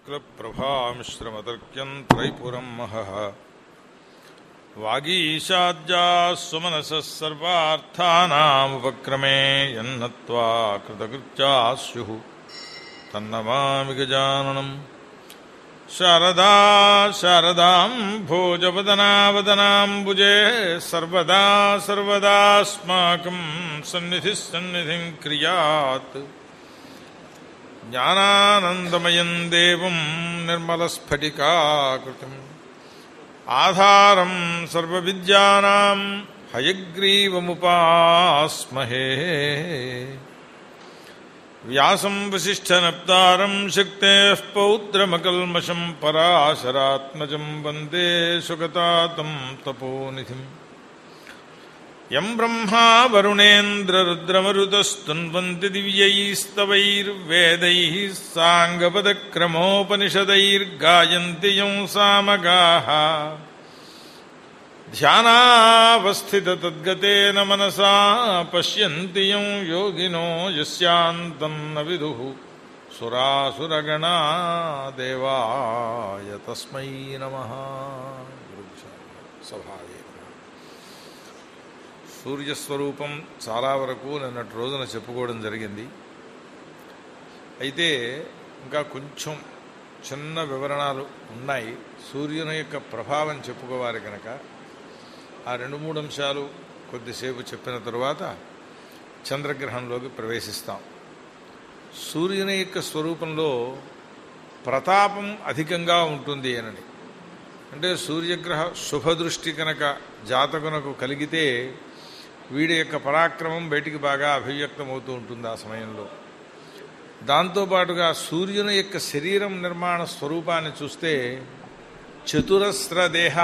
शुक्लप्रभामिश्रमतर्क्यं त्रैपुरं महः वागीशाद्याः सुमनसः सर्वार्थानामुपक्रमे यन्नत्वा कृतकृत्याः स्युः तन्नमामि गजाननम् शारदा शारदां भोजवदनावदनाम्बुजे सर्वदा सर्वदास्माकं सन्निधिः सन्निधिं क्रियात् ज्ञानानन्दमयं देवं निर्मलस्फटिकाकृतिम् आधारं सर्वविद्यानां हयग्रीवमुपास्महे व्यासं वसिष्ठनप्तारं शक्तेः पौत्रमकल्मषं पराशरात्मजं वन्दे सुगतातं तपोनिधिम् यं ब्रह्मा वरुणेन्द्ररुद्रमरुतस्तुन्वन्ति दिव्यैस्तवैर्वेदैः साङ्गपदक्रमोपनिषदैर्गायन्ति यं सामगाः ध्यानावस्थिततद्गतेन मनसा पश्यन्ति यं योगिनो यस्यान्तं न विदुः सुरासुरगणा देवाय तस्मै नमः సభాయే సూర్యస్వరూపం చాలా వరకు నిన్నటి రోజున చెప్పుకోవడం జరిగింది అయితే ఇంకా కొంచెం చిన్న వివరణలు ఉన్నాయి సూర్యుని యొక్క ప్రభావం చెప్పుకోవాలి కనుక ఆ రెండు మూడు అంశాలు కొద్దిసేపు చెప్పిన తరువాత చంద్రగ్రహంలోకి ప్రవేశిస్తాం సూర్యుని యొక్క స్వరూపంలో ప్రతాపం అధికంగా ఉంటుంది అనని అంటే సూర్యగ్రహ శుభదృష్టి కనుక జాతకునకు కలిగితే వీడి యొక్క పరాక్రమం బయటికి బాగా అభివ్యక్తమవుతూ ఉంటుంది ఆ సమయంలో దాంతోపాటుగా సూర్యుని యొక్క శరీరం నిర్మాణ స్వరూపాన్ని చూస్తే చతురస్ర దేహ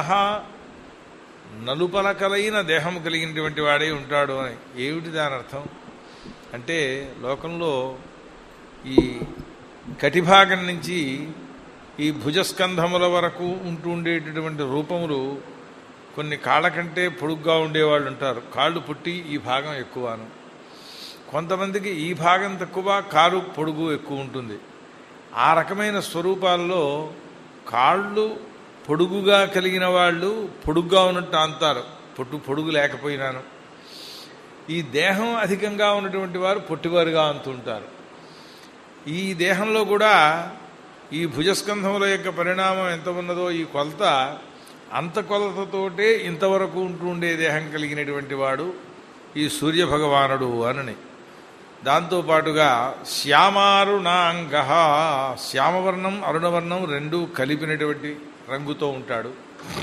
నలుపలకలైన దేహం కలిగినటువంటి వాడే ఉంటాడు అని ఏమిటి దాని అర్థం అంటే లోకంలో ఈ కటిభాగం నుంచి ఈ భుజస్కంధముల వరకు ఉంటూ ఉండేటటువంటి రూపములు కొన్ని కాళ్ళ కంటే పొడుగ్గా ఉండేవాళ్ళు ఉంటారు కాళ్ళు పుట్టి ఈ భాగం ఎక్కువను కొంతమందికి ఈ భాగం తక్కువ కారు పొడుగు ఎక్కువ ఉంటుంది ఆ రకమైన స్వరూపాల్లో కాళ్ళు పొడుగుగా కలిగిన వాళ్ళు పొడుగ్గా ఉన్నట్టు అంటారు పొట్టు పొడుగు లేకపోయినాను ఈ దేహం అధికంగా ఉన్నటువంటి వారు పొట్టివారుగా అంటుంటారు ఈ దేహంలో కూడా ఈ భుజస్కంధముల యొక్క పరిణామం ఎంత ఉన్నదో ఈ కొలత అంత కొలతతోటే ఇంతవరకు ఉంటూ ఉండే దేహం కలిగినటువంటి వాడు ఈ సూర్యభగవానుడు అనని దాంతోపాటుగా శ్యామారుణాంగ శ్యామవర్ణం అరుణవర్ణం రెండూ కలిపినటువంటి రంగుతో ఉంటాడు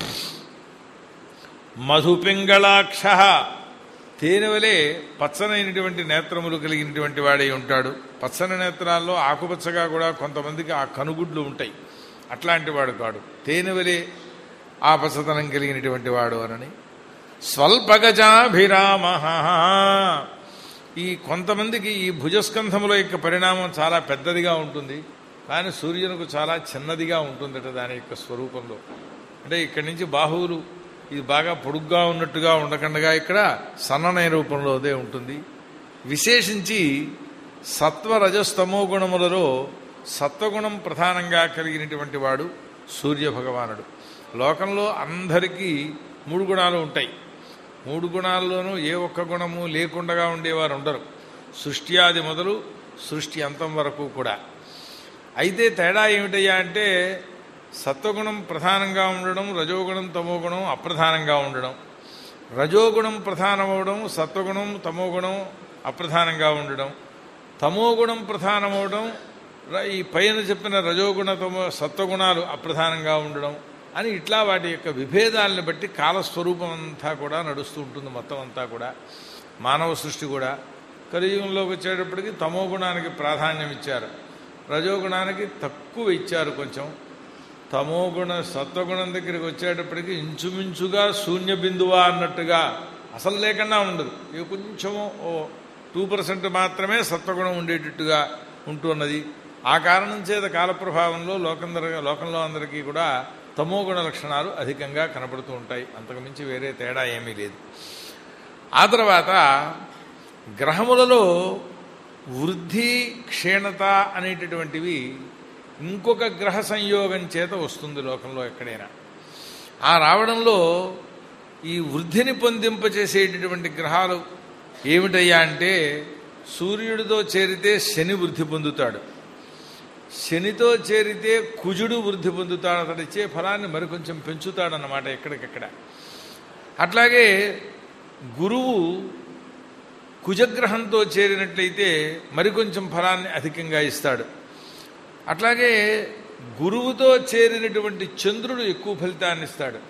మధుపింగళాక్ష తేనెవలే పచ్చనైనటువంటి నేత్రములు కలిగినటువంటి వాడై ఉంటాడు పచ్చని నేత్రాల్లో ఆకుపచ్చగా కూడా కొంతమందికి ఆ కనుగుడ్లు ఉంటాయి అట్లాంటి వాడు కాడు తేనెవలే ఆ పచ్చతనం కలిగినటువంటి వాడు అనని స్వల్పగజాభిరామ ఈ కొంతమందికి ఈ భుజస్కంధముల యొక్క పరిణామం చాలా పెద్దదిగా ఉంటుంది కానీ సూర్యునికి చాలా చిన్నదిగా ఉంటుందట దాని యొక్క స్వరూపంలో అంటే ఇక్కడి నుంచి బాహువులు ఇది బాగా పొడుగ్గా ఉన్నట్టుగా ఉండకుండా ఇక్కడ సన్ననయ రూపంలో అదే ఉంటుంది విశేషించి సత్వ రజస్తమో గుణములలో సత్వగుణం ప్రధానంగా కలిగినటువంటి వాడు సూర్య భగవానుడు లోకంలో అందరికీ మూడు గుణాలు ఉంటాయి మూడు గుణాల్లోనూ ఏ ఒక్క గుణము లేకుండా ఉండేవారు ఉండరు సృష్టి ఆది మొదలు సృష్టి అంతం వరకు కూడా అయితే తేడా ఏమిటయ్యా అంటే సత్వగుణం ప్రధానంగా ఉండడం రజోగుణం తమోగుణం అప్రధానంగా ఉండడం రజోగుణం ప్రధానమవడం సత్వగుణం తమోగుణం అప్రధానంగా ఉండడం తమోగుణం ప్రధానమవడం ఈ పైన చెప్పిన రజోగుణ తమో సత్వగుణాలు అప్రధానంగా ఉండడం అని ఇట్లా వాటి యొక్క విభేదాలను బట్టి కాలస్వరూపం అంతా కూడా నడుస్తూ ఉంటుంది మొత్తం అంతా కూడా మానవ సృష్టి కూడా కలియుగంలోకి వచ్చేటప్పటికి తమో గుణానికి ప్రాధాన్యం ఇచ్చారు రజోగుణానికి తక్కువ ఇచ్చారు కొంచెం తమోగుణ సత్వగుణం దగ్గరికి వచ్చేటప్పటికి ఇంచుమించుగా శూన్య బిందువా అన్నట్టుగా అసలు లేకుండా ఉండదు ఇక కొంచెము ఓ టూ పర్సెంట్ మాత్రమే సత్వగుణం ఉండేటట్టుగా ఉంటున్నది ఆ కారణం చేత కాలప్రభావంలో లోకందర లోకంలో అందరికీ కూడా తమోగుణ లక్షణాలు అధికంగా కనపడుతూ ఉంటాయి అంతకుమించి వేరే తేడా ఏమీ లేదు ఆ తర్వాత గ్రహములలో వృద్ధి క్షీణత అనేటటువంటివి ఇంకొక గ్రహ సంయోగం చేత వస్తుంది లోకంలో ఎక్కడైనా ఆ రావడంలో ఈ వృద్ధిని పొందింపచేసేటటువంటి గ్రహాలు ఏమిటయ్యా అంటే సూర్యుడితో చేరితే శని వృద్ధి పొందుతాడు శనితో చేరితే కుజుడు వృద్ధి పొందుతాడు అతడు ఇచ్చే ఫలాన్ని మరికొంచెం పెంచుతాడన్నమాట ఎక్కడికెక్కడ అట్లాగే గురువు కుజగ్రహంతో చేరినట్లయితే మరికొంచెం ఫలాన్ని అధికంగా ఇస్తాడు అట్లాగే గురువుతో చేరినటువంటి చంద్రుడు ఎక్కువ ఫలితాన్ని ఇస్తాడు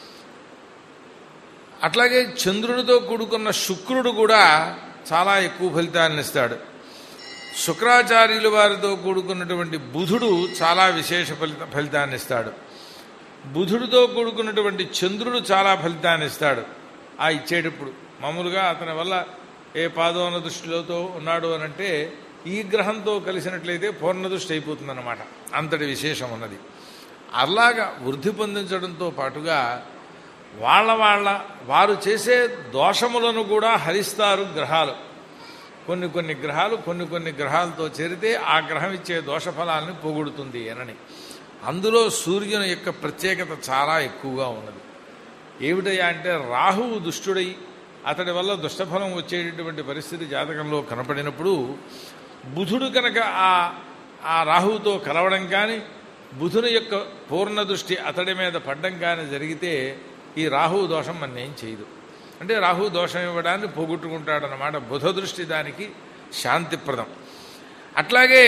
అట్లాగే చంద్రుడితో కూడుకున్న శుక్రుడు కూడా చాలా ఎక్కువ ఫలితాన్ని ఇస్తాడు శుక్రాచార్యుల వారితో కూడుకున్నటువంటి బుధుడు చాలా విశేష ఫలిత ఫలితాన్ని ఇస్తాడు బుధుడితో కూడుకున్నటువంటి చంద్రుడు చాలా ఫలితాన్ని ఇస్తాడు ఆ ఇచ్చేటప్పుడు మామూలుగా అతని వల్ల ఏ పాదోన దృష్టిలోతో ఉన్నాడు అని అంటే ఈ గ్రహంతో కలిసినట్లయితే పూర్ణ దృష్టి అయిపోతుందన్నమాట అంతటి విశేషం ఉన్నది అలాగా వృద్ధి పొందించడంతో పాటుగా వాళ్ళ వాళ్ళ వారు చేసే దోషములను కూడా హరిస్తారు గ్రహాలు కొన్ని కొన్ని గ్రహాలు కొన్ని కొన్ని గ్రహాలతో చేరితే ఆ గ్రహం ఇచ్చే దోష ఫలాన్ని పోగొడుతుంది అనని అందులో సూర్యుని యొక్క ప్రత్యేకత చాలా ఎక్కువగా ఉన్నది ఏమిటయ్యా అంటే రాహువు దుష్టుడై అతడి వల్ల దుష్టఫలం వచ్చేటటువంటి పరిస్థితి జాతకంలో కనపడినప్పుడు బుధుడు కనుక ఆ ఆ రాహువుతో కలవడం కానీ బుధుని యొక్క పూర్ణ దృష్టి అతడి మీద పడ్డం కానీ జరిగితే ఈ రాహువు దోషం మన ఏం చేయదు అంటే రాహు దోషం ఇవ్వడాన్ని పోగొట్టుకుంటాడనమాట బుధ దృష్టి దానికి శాంతిప్రదం అట్లాగే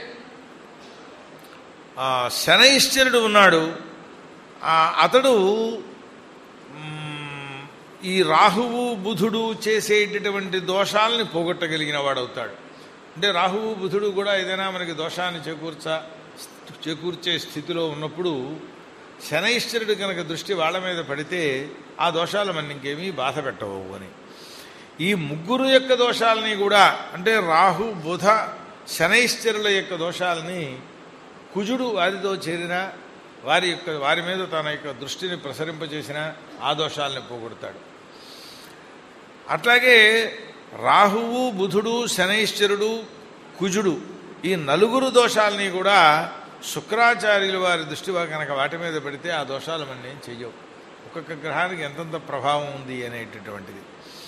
ఆ, శనైశ్చరుడు ఉన్నాడు ఆ, అతడు మ్, ఈ రాహువు బుధుడు చేసేటటువంటి దోషాలని పోగొట్టగలిగిన వాడవుతాడు అంటే రాహువు బుధుడు కూడా ఏదైనా మనకి దోషాన్ని చేకూర్చ చేకూర్చే స్థితిలో ఉన్నప్పుడు శనైశ్వరుడు కనుక దృష్టి వాళ్ళ మీద పడితే ఆ దోషాలు మన ఇంకేమీ బాధ పెట్టవు అని ఈ ముగ్గురు యొక్క దోషాలని కూడా అంటే రాహు బుధ శనైశ్చరుల యొక్క దోషాలని కుజుడు వారితో చేరిన వారి యొక్క వారి మీద తన యొక్క దృష్టిని ప్రసరింపజేసిన ఆ దోషాలని పోగొడతాడు అట్లాగే రాహువు బుధుడు శనైశ్చరుడు కుజుడు ఈ నలుగురు దోషాలని కూడా శుక్రాచార్యుల వారి దృష్టి వా- కనుక వాటి మీద పెడితే ఆ దోషాలు మన ఏం చెయ్యవు ఒక్కొక్క గ్రహానికి ఎంతెంత ప్రభావం ఉంది అనేటటువంటిది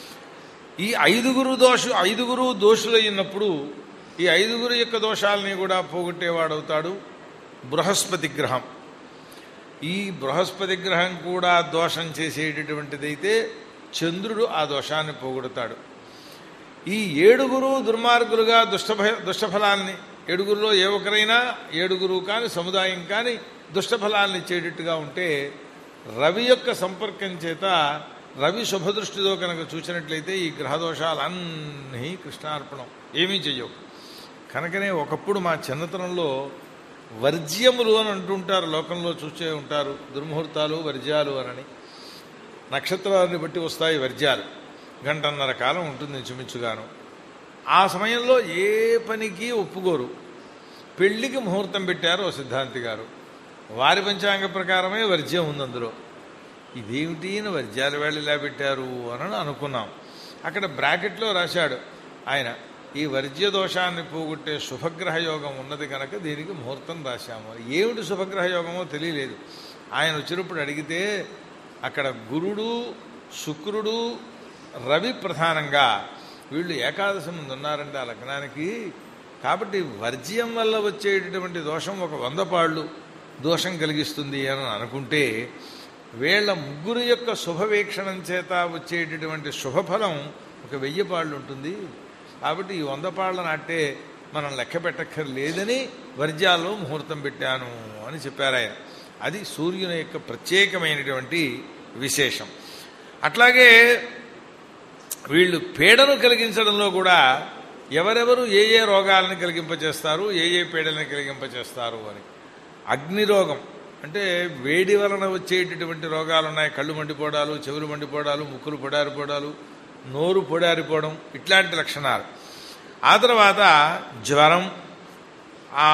ఈ ఐదుగురు దోష ఐదుగురు దోషులైనప్పుడు ఈ ఐదుగురు యొక్క దోషాలని కూడా పోగొట్టేవాడవుతాడు బృహస్పతి గ్రహం ఈ బృహస్పతి గ్రహం కూడా దోషం చేసేటటువంటిదైతే చంద్రుడు ఆ దోషాన్ని పోగొడతాడు ఈ ఏడుగురు దుర్మార్గులుగా దుష్టభ దుష్టఫలాల్ని ఏడుగురులో ఏ ఒకరైనా ఏడుగురు కానీ సముదాయం కానీ దుష్టఫలాల్ని ఇచ్చేటట్టుగా ఉంటే రవి యొక్క సంపర్కం చేత రవి శుభదృష్టితో కనుక చూసినట్లయితే ఈ గ్రహదోషాలన్నీ కృష్ణార్పణం ఏమీ చెయ్యవు కనుకనే ఒకప్పుడు మా చిన్నతనంలో వర్జ్యములు అని అంటుంటారు లోకంలో చూసే ఉంటారు దుర్ముహూర్తాలు వర్జ్యాలు అనని నక్షత్రాన్ని బట్టి వస్తాయి వర్జ్యాలు గంటన్నర కాలం ఉంటుంది ఇంచుమించుగాను ఆ సమయంలో ఏ పనికి ఒప్పుకోరు పెళ్లికి ముహూర్తం పెట్టారు ఓ సిద్ధాంతి గారు వారి పంచాంగ ప్రకారమే వర్జ్యం ఉంది అందులో ఇదేమిటి ఈయన వర్జ్యాల వేళ ఇలా పెట్టారు అని అనుకున్నాం అక్కడ బ్రాకెట్లో రాశాడు ఆయన ఈ వర్జ్య దోషాన్ని పోగొట్టే శుభగ్రహ యోగం ఉన్నది కనుక దీనికి ముహూర్తం రాశాము ఏమిటి శుభగ్రహ యోగమో తెలియలేదు ఆయన వచ్చినప్పుడు అడిగితే అక్కడ గురుడు శుక్రుడు రవి ప్రధానంగా వీళ్ళు ఏకాదశి ముందు ఉన్నారంటే ఆ లగ్నానికి కాబట్టి వర్జ్యం వల్ల వచ్చేటటువంటి దోషం ఒక వంద పాళ్ళు దోషం కలిగిస్తుంది అని అనుకుంటే వీళ్ళ ముగ్గురు యొక్క శుభవీక్షణం చేత వచ్చేటటువంటి శుభఫలం ఒక వెయ్యి పాళ్ళు ఉంటుంది కాబట్టి ఈ వంద పాళ్ళ నాటే మనం లెక్క పెట్టక్కర్లేదని వర్జాల్లో ముహూర్తం పెట్టాను అని చెప్పారు ఆయన అది సూర్యుని యొక్క ప్రత్యేకమైనటువంటి విశేషం అట్లాగే వీళ్ళు పీడను కలిగించడంలో కూడా ఎవరెవరు ఏ ఏ రోగాలను కలిగింపచేస్తారు ఏ ఏ పీడలను కలిగింపచేస్తారు అని అగ్నిరోగం అంటే వేడి వలన వచ్చేటటువంటి రోగాలు ఉన్నాయి కళ్ళు మండిపోవడాలు చెవులు మండిపోవడాలు ముక్కులు పొడారిపోవడాలు నోరు పొడారిపోవడం ఇట్లాంటి లక్షణాలు ఆ తర్వాత జ్వరం ఆ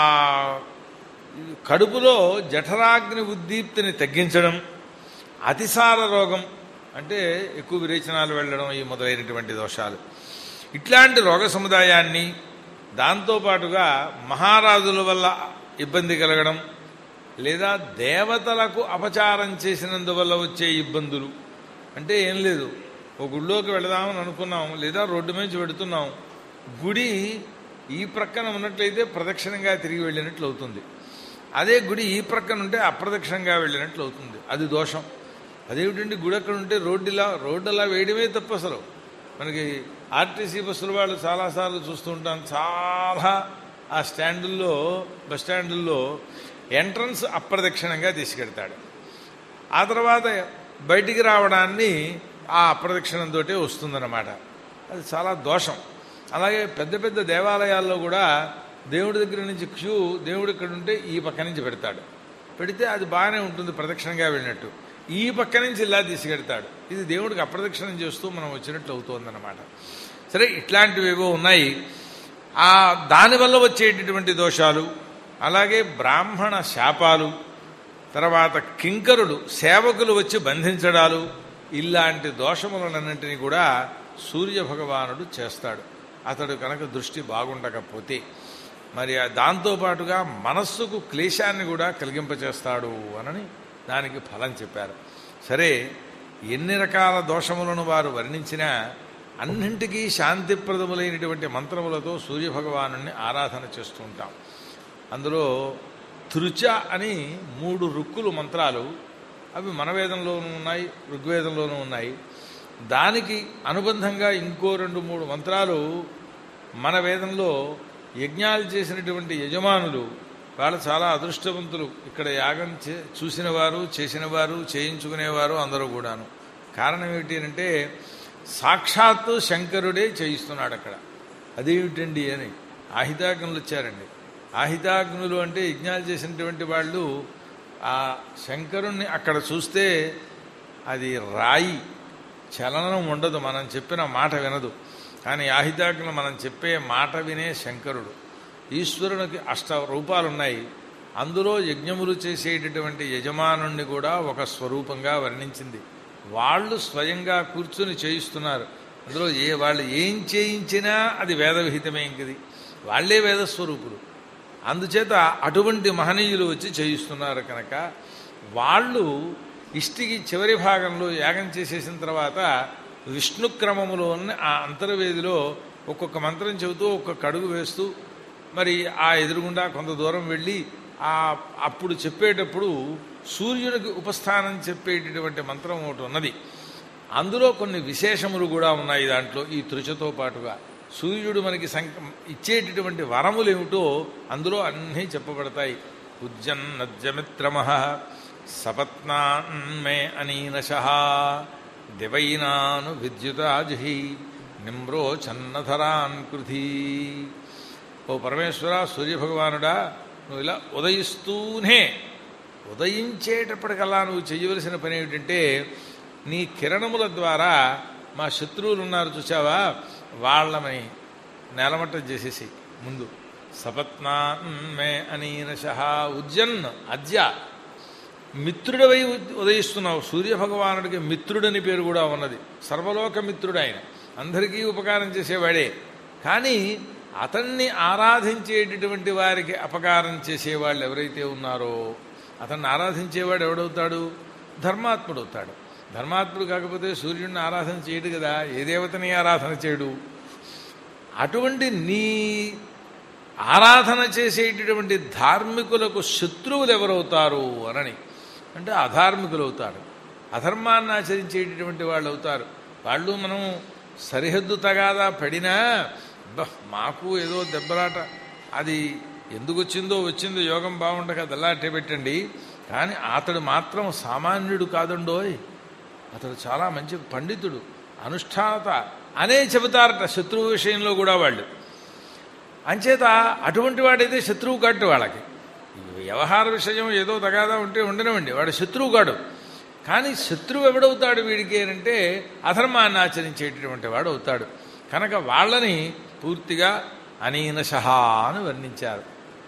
కడుపులో జఠరాగ్ని ఉద్దీప్తిని తగ్గించడం అతిసార రోగం అంటే ఎక్కువ విరేచనాలు వెళ్ళడం ఈ మొదలైనటువంటి దోషాలు ఇట్లాంటి రోగ సముదాయాన్ని దాంతోపాటుగా మహారాజుల వల్ల ఇబ్బంది కలగడం లేదా దేవతలకు అపచారం చేసినందువల్ల వచ్చే ఇబ్బందులు అంటే ఏం లేదు ఒక గుడిలోకి వెళదామని అనుకున్నాం లేదా రోడ్డు నుంచి వెడుతున్నాం గుడి ఈ ప్రక్కన ఉన్నట్లయితే ప్రదక్షిణంగా తిరిగి వెళ్ళినట్లు అవుతుంది అదే గుడి ఈ ప్రక్కన ఉంటే అప్రదక్షిణంగా వెళ్ళినట్లు అవుతుంది అది దోషం అదేమిటండి గుడి అక్కడ ఉంటే రోడ్డులా రోడ్డు అలా వేయడమే తప్పు అసలు మనకి ఆర్టీసీ బస్సుల వాళ్ళు చాలాసార్లు చూస్తుంటాం చాలా ఆ స్టాండుల్లో బస్ స్టాండుల్లో ఎంట్రన్స్ అప్రదక్షిణంగా తీసుకెడతాడు ఆ తర్వాత బయటికి రావడాన్ని ఆ అప్రదక్షిణంతో వస్తుందన్నమాట అది చాలా దోషం అలాగే పెద్ద పెద్ద దేవాలయాల్లో కూడా దేవుడి దగ్గర నుంచి క్యూ దేవుడు ఇక్కడ ఉంటే ఈ పక్క నుంచి పెడతాడు పెడితే అది బాగానే ఉంటుంది ప్రదక్షిణంగా వెళ్ళినట్టు ఈ పక్క నుంచి ఇలా తీసుకెడతాడు ఇది దేవుడికి అప్రదక్షిణం చేస్తూ మనం వచ్చినట్లు అవుతుందన్నమాట సరే ఇట్లాంటివి ఏవో ఉన్నాయి ఆ దానివల్ల వచ్చేటటువంటి దోషాలు అలాగే బ్రాహ్మణ శాపాలు తర్వాత కింకరుడు సేవకులు వచ్చి బంధించడాలు ఇలాంటి దోషములన్నింటినీ కూడా సూర్య భగవానుడు చేస్తాడు అతడు కనుక దృష్టి బాగుండకపోతే మరి ఆ దాంతోపాటుగా మనస్సుకు క్లేశాన్ని కూడా కలిగింపచేస్తాడు అనని దానికి ఫలం చెప్పారు సరే ఎన్ని రకాల దోషములను వారు వర్ణించినా అన్నింటికీ శాంతిప్రదములైనటువంటి మంత్రములతో సూర్యభగవాను ఆరాధన చేస్తూ ఉంటాం అందులో తృచ అని మూడు రుక్కులు మంత్రాలు అవి మన వేదంలోనూ ఉన్నాయి ఋగ్వేదంలోనూ ఉన్నాయి దానికి అనుబంధంగా ఇంకో రెండు మూడు మంత్రాలు మన వేదంలో యజ్ఞాలు చేసినటువంటి యజమానులు వాళ్ళు చాలా అదృష్టవంతులు ఇక్కడ యాగం చే చూసిన వారు చేసిన వారు చేయించుకునేవారు అందరూ కూడాను కారణం ఏమిటి అంటే సాక్షాత్తు శంకరుడే చేయిస్తున్నాడు అక్కడ అదేమిటండి అని ఆహితాగ్నులు వచ్చారండి ఆహితాగ్నులు అంటే యజ్ఞాలు చేసినటువంటి వాళ్ళు ఆ శంకరుణ్ణి అక్కడ చూస్తే అది రాయి చలనం ఉండదు మనం చెప్పిన మాట వినదు కానీ ఆహితాగ్నులు మనం చెప్పే మాట వినే శంకరుడు ఈశ్వరునికి అష్ట రూపాలున్నాయి అందులో యజ్ఞములు చేసేటటువంటి యజమానుణ్ణి కూడా ఒక స్వరూపంగా వర్ణించింది వాళ్ళు స్వయంగా కూర్చుని చేయిస్తున్నారు అందులో ఏ వాళ్ళు ఏం చేయించినా అది వేదవిహితమే ఇంకది వాళ్లే వేదస్వరూపులు అందుచేత అటువంటి మహనీయులు వచ్చి చేయిస్తున్నారు కనుక వాళ్ళు ఇష్టికి చివరి భాగంలో యాగం చేసేసిన తర్వాత విష్ణు క్రమములో ఉన్న ఆ అంతర్వేదిలో ఒక్కొక్క మంత్రం చెబుతూ ఒక్కొక్క అడుగు వేస్తూ మరి ఆ ఎదురుగుండా కొంత దూరం వెళ్ళి ఆ అప్పుడు చెప్పేటప్పుడు సూర్యునికి ఉపస్థానం చెప్పేటటువంటి మంత్రం ఒకటి ఉన్నది అందులో కొన్ని విశేషములు కూడా ఉన్నాయి దాంట్లో ఈ తృచతో పాటుగా సూర్యుడు మనకి సంక ఇచ్చేటటువంటి వరములు ఏమిటో అందులో అన్నీ చెప్పబడతాయి ఉజ్జన్నజ్జమిత్రమ సపత్నాన్మే అనీనశ దివైనాను విద్యుతాజుహి నిమ్రోచన్నధరాన్ కృధి ఓ పరమేశ్వర సూర్యభగవానుడా నువ్వు ఇలా ఉదయిస్తూనే ఉదయించేటప్పటికల్లా నువ్వు చేయవలసిన పని ఏమిటంటే నీ కిరణముల ద్వారా మా శత్రువులు ఉన్నారు చూసావా వాళ్ళని నేలమట్టం చేసేసి ముందు సపత్నాన్మే అనీనశ ఉజ్జన్ అద్య మిత్రుడవై ఉదయిస్తున్నావు సూర్యభగవానుడికి మిత్రుడని పేరు కూడా ఉన్నది సర్వలోక మిత్రుడు ఆయన అందరికీ ఉపకారం చేసేవాడే కానీ అతన్ని ఆరాధించేటటువంటి వారికి అపకారం చేసేవాళ్ళు ఎవరైతే ఉన్నారో అతన్ని ఆరాధించేవాడు ఎవడవుతాడు ధర్మాత్ముడు అవుతాడు ధర్మాత్ముడు కాకపోతే సూర్యుడిని ఆరాధన చేయడు కదా ఏ దేవతని ఆరాధన చేయడు అటువంటి నీ ఆరాధన చేసేటటువంటి ధార్మికులకు శత్రువులు ఎవరవుతారు అనని అంటే అధార్మికులు అవుతారు అధర్మాన్ని ఆచరించేటటువంటి వాళ్ళు అవుతారు వాళ్ళు మనం సరిహద్దు తగాదా పడినా బ మాకు ఏదో దెబ్బలాట అది ఎందుకు వచ్చిందో వచ్చిందో యోగం బాగుండక దల్లాటే పెట్టండి కానీ అతడు మాత్రం సామాన్యుడు కాదండోయ్ అతడు చాలా మంచి పండితుడు అనుష్ఠానత అనే చెబుతారట శత్రువు విషయంలో కూడా వాళ్ళు అంచేత అటువంటి వాడైతే శత్రువు కాటు వాళ్ళకి వ్యవహార విషయం ఏదో తగాదా ఉంటే ఉండనివ్వండి వాడు శత్రువు కాడు కానీ శత్రువు ఎవడవుతాడు వీడికి అంటే అధర్మాన్ని ఆచరించేటటువంటి వాడు అవుతాడు కనుక వాళ్ళని పూర్తిగా అనీనశహ అని వర్ణించారు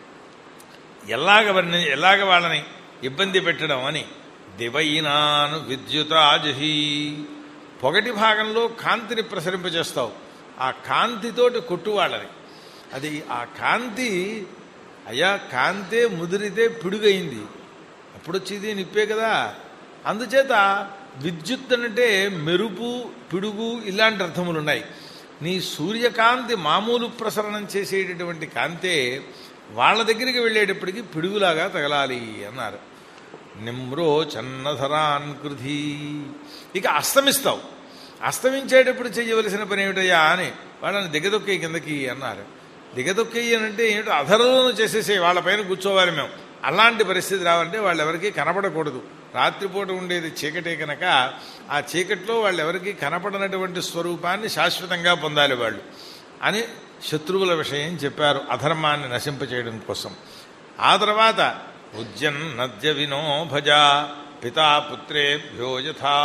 ఎలాగ వర్ణి ఎలాగ వాళ్ళని ఇబ్బంది పెట్టడం అని దివైనాను విద్యుతాజహి పొగటి భాగంలో కాంతిని ప్రసరింపజేస్తావు ఆ కాంతితోటి కొట్టు వాళ్ళని అది ఆ కాంతి అయ్యా కాంతే ముదిరితే పిడుగయింది అప్పుడు వచ్చేది నిప్పే కదా అందుచేత విద్యుత్ అంటే మెరుపు పిడుగు ఇలాంటి అర్థములు ఉన్నాయి నీ సూర్యకాంతి మామూలు ప్రసరణం చేసేటటువంటి కాంతే వాళ్ళ దగ్గరికి వెళ్ళేటప్పటికి పిడుగులాగా తగలాలి అన్నారు నిమ్రో చన్నధరాన్ కృధి ఇక అస్తమిస్తావు అస్తమించేటప్పుడు చేయవలసిన పని ఏమిటయ్యా అని వాళ్ళని దిగదొక్కే కిందకి అన్నారు దిగదొక్కేయి అని అంటే ఏమిటో అధరలను చేసేసే వాళ్ళ పైన కూర్చోవాలి మేము అలాంటి పరిస్థితి రావాలంటే వాళ్ళు ఎవరికీ కనపడకూడదు రాత్రిపూట ఉండేది చీకటే కనుక ఆ చీకట్లో వాళ్ళు ఎవరికీ కనపడనటువంటి స్వరూపాన్ని శాశ్వతంగా పొందాలి వాళ్ళు అని శత్రువుల విషయం చెప్పారు అధర్మాన్ని నశింపచేయడం కోసం ఆ తర్వాత ఉజ్జన్ నద్య వినో భజ పితా పుత్రేభ్యో యథా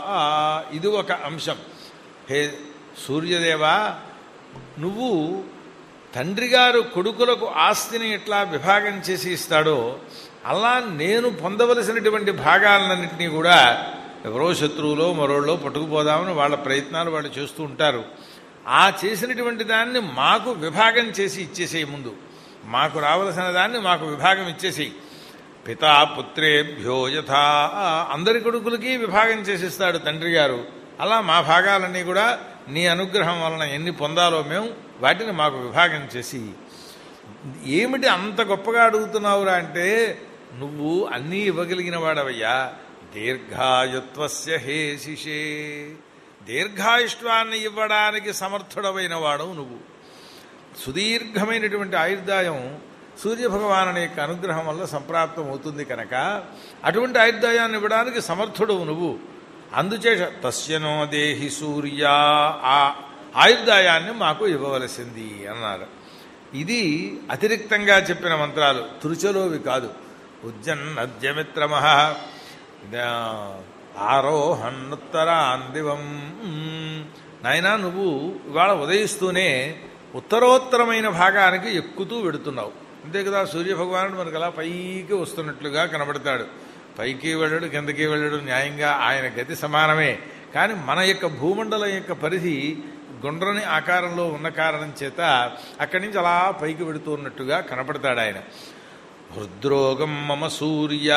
ఇది ఒక అంశం హే సూర్యదేవా నువ్వు తండ్రి గారు కొడుకులకు ఆస్తిని ఎట్లా విభాగం చేసి ఇస్తాడో అలా నేను పొందవలసినటువంటి భాగాలన్నింటినీ కూడా ఎవరో శత్రువులో మరోళ్ళో పట్టుకుపోదామని వాళ్ళ ప్రయత్నాలు వాళ్ళు చేస్తూ ఉంటారు ఆ చేసినటువంటి దాన్ని మాకు విభాగం చేసి ఇచ్చేసేయి ముందు మాకు రావలసిన దాన్ని మాకు విభాగం ఇచ్చేసేయి పితా పుత్రేభ్యో యథా అందరి కొడుకులకి విభాగం చేసిస్తాడు తండ్రి గారు అలా మా భాగాలన్నీ కూడా నీ అనుగ్రహం వలన ఎన్ని పొందాలో మేము వాటిని మాకు విభాగం చేసి ఏమిటి అంత గొప్పగా అడుగుతున్నావురా అంటే నువ్వు అన్నీ ఇవ్వగలిగిన వాడవయ్యా దీర్ఘాయుత్వస్య హేషిషే దీర్ఘాయుష్వాన్ని ఇవ్వడానికి సమర్థుడవైన వాడవు నువ్వు సుదీర్ఘమైనటువంటి ఆయుర్దాయం సూర్యభగవాను యొక్క అనుగ్రహం వల్ల సంప్రాప్తం అవుతుంది కనుక అటువంటి ఆయుర్దాయాన్ని ఇవ్వడానికి సమర్థుడవు నువ్వు అందుచేత తస్యనో దేహి సూర్య ఆ ఆయుర్దాయాన్ని మాకు ఇవ్వవలసింది అన్నారు ఇది అతిరిక్తంగా చెప్పిన మంత్రాలు తురుచలోవి కాదు ఉజ్జన్నద్యమిత్రమహ ఆరోహన్నుత్తరాందివం నాయనా నువ్వు ఇవాళ ఉదయిస్తూనే ఉత్తరోత్తరమైన భాగానికి ఎక్కుతూ వెడుతున్నావు అంతే కదా సూర్యభగవానుడు మనకు అలా పైకి వస్తున్నట్లుగా కనబడతాడు పైకి వెళ్ళడు కిందకి వెళ్ళడు న్యాయంగా ఆయన గతి సమానమే కానీ మన యొక్క భూమండలం యొక్క పరిధి గుండ్రని ఆకారంలో ఉన్న కారణం చేత అక్కడి నుంచి అలా పైకి వెడుతూ ఉన్నట్టుగా కనపడతాడు ఆయన హృద్రోగం మమ సూర్య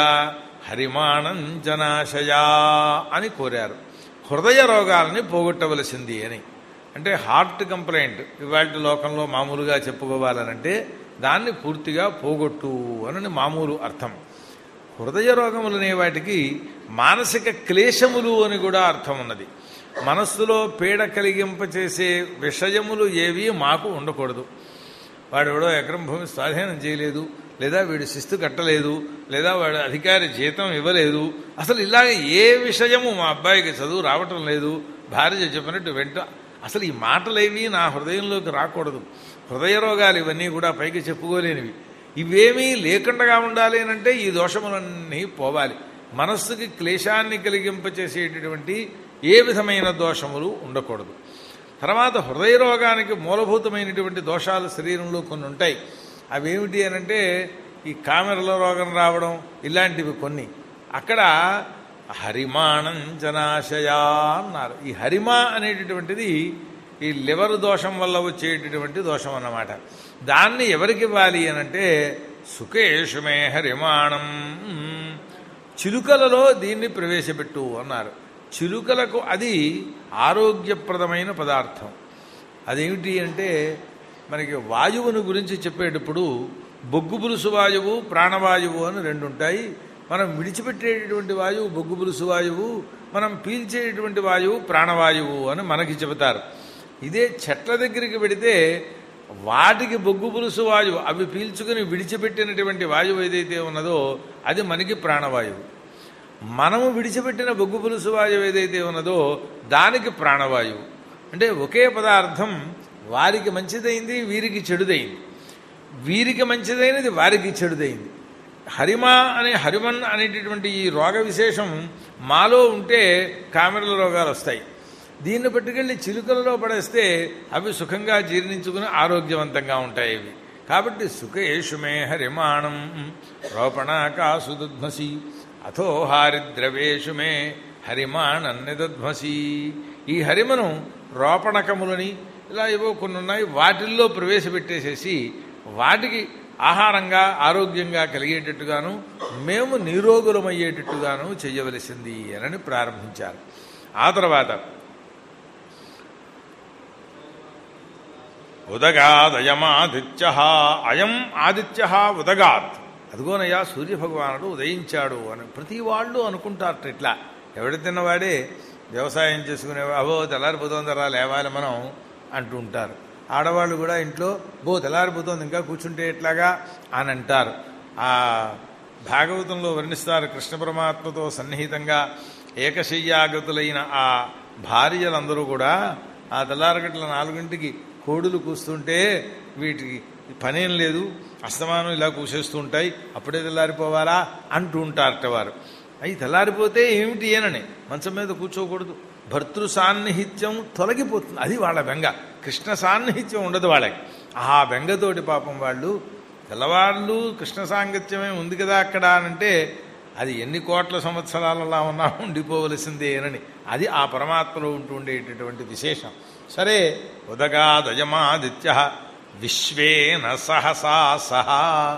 హరిమాణంజనాశయా అని కోరారు హృదయ రోగాలని పోగొట్టవలసింది అని అంటే హార్ట్ కంప్లైంట్ ఇవాళ లోకంలో మామూలుగా చెప్పుకోవాలనంటే దాన్ని పూర్తిగా పోగొట్టు అని మామూలు అర్థం హృదయ రోగములు అనే వాటికి మానసిక క్లేశములు అని కూడా అర్థం ఉన్నది మనస్సులో పీడ కలిగింపచేసే విషయములు ఏవి మాకు ఉండకూడదు వాడు ఎవడో ఎకరం భూమి స్వాధీనం చేయలేదు లేదా వీడు శిస్తు కట్టలేదు లేదా వాడు అధికారి జీతం ఇవ్వలేదు అసలు ఇలాగ ఏ విషయము మా అబ్బాయికి చదువు రావటం లేదు భార్య చెప్పినట్టు వెంట అసలు ఈ మాటలేవి నా హృదయంలోకి రాకూడదు హృదయ రోగాలు ఇవన్నీ కూడా పైకి చెప్పుకోలేనివి ఇవేమీ లేకుండా ఉండాలి అంటే ఈ దోషములన్నీ పోవాలి మనస్సుకి క్లేశాన్ని కలిగింపచేసేటటువంటి ఏ విధమైన దోషములు ఉండకూడదు తర్వాత హృదయ రోగానికి మూలభూతమైనటువంటి దోషాలు శరీరంలో కొన్ని ఉంటాయి అవేమిటి అనంటే ఈ కామెరల రోగం రావడం ఇలాంటివి కొన్ని అక్కడ హరిమాణం జనాశయా అన్నారు ఈ హరిమ అనేటటువంటిది ఈ లివర్ దోషం వల్ల వచ్చేటటువంటి దోషం అన్నమాట దాన్ని ఎవరికి ఇవ్వాలి అనంటే సుఖేషుమే హరిమాణం చిలుకలలో దీన్ని ప్రవేశపెట్టు అన్నారు చిలుకలకు అది ఆరోగ్యప్రదమైన పదార్థం అదేమిటి అంటే మనకి వాయువుని గురించి చెప్పేటప్పుడు బొగ్గు పులుసు వాయువు ప్రాణవాయువు అని రెండు ఉంటాయి మనం విడిచిపెట్టేటటువంటి వాయువు బొగ్గు పులుసు వాయువు మనం పీల్చేటటువంటి వాయువు ప్రాణవాయువు అని మనకి చెబుతారు ఇదే చెట్ల దగ్గరికి వెడితే వాటికి బొగ్గు పులుసు వాయువు అవి పీల్చుకుని విడిచిపెట్టినటువంటి వాయువు ఏదైతే ఉన్నదో అది మనకి ప్రాణవాయువు మనము విడిచిపెట్టిన బొగ్గు పులుసు వాయువు ఏదైతే ఉన్నదో దానికి ప్రాణవాయువు అంటే ఒకే పదార్థం వారికి మంచిదైంది వీరికి చెడుదైంది వీరికి మంచిదైనది వారికి చెడుదైంది హరిమ అనే హరిమన్ అనేటటువంటి ఈ రోగ విశేషం మాలో ఉంటే కామెరల రోగాలు వస్తాయి దీన్ని పట్టుకెళ్ళి చిలుకలలో పడేస్తే అవి సుఖంగా జీర్ణించుకుని ఆరోగ్యవంతంగా ఉంటాయి ఇవి కాబట్టి సుఖేషుమే హరిమాణం రోపణాకాసుదుధ్మసి అథో హారిద్రవేషు మే హరిమాణన్నిదధ్మసి ఈ హరిమను రోపణకములని ఇలా ఏవో కొన్ని ఉన్నాయి వాటిల్లో ప్రవేశపెట్టేసేసి వాటికి ఆహారంగా ఆరోగ్యంగా కలిగేటట్టుగాను మేము నిరోగులమయ్యేటట్టుగాను చెయ్యవలసింది అని ప్రారంభించారు ఆ తర్వాత ఉదగాదయమాదిత్య అయం ఆదిత్య ఉదగాత్ అదిగోనయ్యా సూర్యభగవానుడు ఉదయించాడు అని ప్రతి వాళ్ళు అనుకుంటారట ఇట్లా ఎవడు తిన్నవాడే వ్యవసాయం చేసుకునే అవో తెల్లారిపోతుందరా లేవాలి మనం అంటూ ఉంటారు ఆడవాళ్ళు కూడా ఇంట్లో బో తెల్లారిపోతుంది ఇంకా కూర్చుంటే ఎట్లాగా అని అంటారు ఆ భాగవతంలో వర్ణిస్తారు కృష్ణ పరమాత్మతో సన్నిహితంగా ఏకశయ్యాగతులైన ఆ భార్యలందరూ కూడా ఆ తెల్లారగట్ల నాలుగింటికి కోడులు కూస్తుంటే వీటికి పనేం లేదు అస్తమానం ఇలా కూసేస్తూ ఉంటాయి అప్పుడే తెల్లారిపోవాలా అంటూ ఉంటారట వారు అవి తెల్లారిపోతే ఏమిటి ఏనని మంచం మీద కూర్చోకూడదు భర్తృ సాన్నిహిత్యం తొలగిపోతుంది అది వాళ్ళ బెంగ కృష్ణ సాన్నిహిత్యం ఉండదు వాళ్ళకి ఆ బెంగతోటి పాపం వాళ్ళు తెల్లవాళ్ళు కృష్ణ సాంగత్యమే ఉంది కదా అక్కడ అనంటే అది ఎన్ని కోట్ల సంవత్సరాలలో ఉన్నా ఉండిపోవలసిందేనని అది ఆ పరమాత్మలో ఉంటూ ఉండేటటువంటి విశేషం సరే ఉదగాదయమాదిత్య విశ్వేన సహసా సహా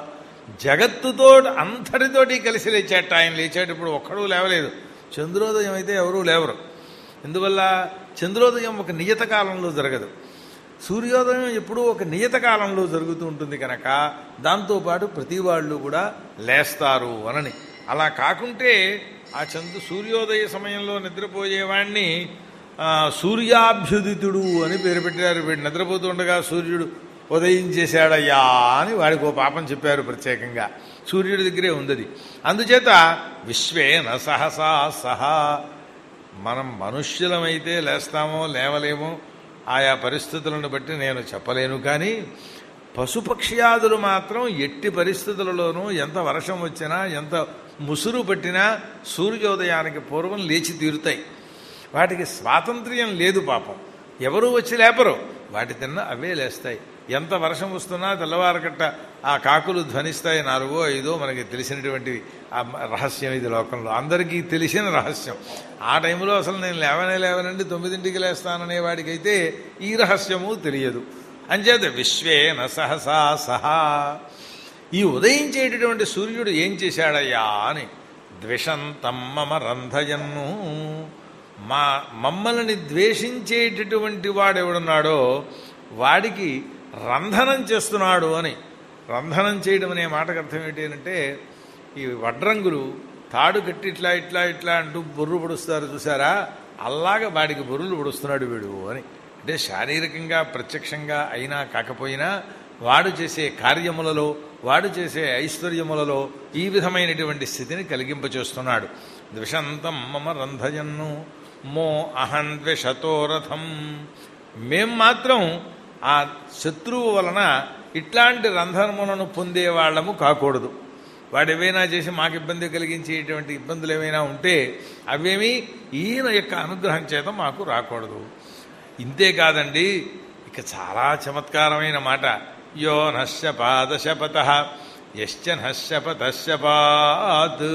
జగత్తుతో అంతటితోటి కలిసి లేచాట ఆయన లేచేటప్పుడు ఒక్కడూ లేవలేదు చంద్రోదయం అయితే ఎవరూ లేవరు ఎందువల్ల చంద్రోదయం ఒక నియత కాలంలో జరగదు సూర్యోదయం ఎప్పుడూ ఒక నియత కాలంలో జరుగుతూ ఉంటుంది కనుక దాంతోపాటు ప్రతి వాళ్ళు కూడా లేస్తారు అనని అలా కాకుంటే ఆ చంద్రు సూర్యోదయ సమయంలో నిద్రపోయేవాణ్ణి ఆ, సూర్యాభ్యుదితుడు అని పేరు పెట్టారు వీడు నిద్రపోతుండగా సూర్యుడు ఉదయించేశాడయ్యా అని వాడికి ఓ పాపం చెప్పారు ప్రత్యేకంగా సూర్యుడి దగ్గరే ఉంది అందుచేత విశ్వేన సహసా సహా మనం మనుష్యులమైతే లేస్తామో లేవలేమో ఆయా పరిస్థితులను బట్టి నేను చెప్పలేను కానీ పశుపక్ష్యాదులు మాత్రం ఎట్టి పరిస్థితులలోనూ ఎంత వర్షం వచ్చినా ఎంత ముసురు పట్టినా సూర్యోదయానికి పూర్వం లేచి తీరుతాయి వాటికి స్వాతంత్ర్యం లేదు పాపం ఎవరు వచ్చి లేపరు వాటి తిన్న అవే లేస్తాయి ఎంత వర్షం వస్తున్నా తెల్లవారకట్ట ఆ కాకులు ధ్వనిస్తాయి నాలుగో ఐదో మనకి తెలిసినటువంటి ఆ రహస్యం ఇది లోకంలో అందరికీ తెలిసిన రహస్యం ఆ టైంలో అసలు నేను లేవనే లేవనండి తొమ్మిదింటికి లేస్తాననే వాడికైతే ఈ రహస్యము తెలియదు అంచేత విశ్వేన సహసా సహా ఈ ఉదయించేటటువంటి సూర్యుడు ఏం చేశాడయ్యా అని ద్విషంతం మమ రంధయన్ను మా మమ్మల్ని ద్వేషించేటటువంటి వాడెవడున్నాడో వాడికి రంధనం చేస్తున్నాడు అని రంధనం చేయడం అనే మాటకు అర్థం ఏంటి అంటే ఈ వడ్రంగులు తాడు కట్టి ఇట్లా ఇట్లా ఇట్లా అంటూ బొర్రు పొడుస్తారు చూసారా అలాగా వాడికి బొర్రులు పొడుస్తున్నాడు వీడు అని అంటే శారీరకంగా ప్రత్యక్షంగా అయినా కాకపోయినా వాడు చేసే కార్యములలో వాడు చేసే ఐశ్వర్యములలో ఈ విధమైనటువంటి స్థితిని కలిగింపచేస్తున్నాడు ద్విషంతం మమ రంధయన్ను మో అహం ద్విషతో రథం మేం మాత్రం ఆ శత్రువు వలన ఇట్లాంటి రంధనములను పొందేవాళ్లము కాకూడదు వాడు ఏవైనా చేసి మాకు ఇబ్బంది కలిగించేటువంటి ఇబ్బందులు ఏమైనా ఉంటే అవేమీ ఈయన యొక్క అనుగ్రహం చేత మాకు రాకూడదు ఇంతే కాదండి ఇక చాలా చమత్కారమైన మాట యో నశ్యపాదశపత యశ్చ నశ్యపతశ్యపాత్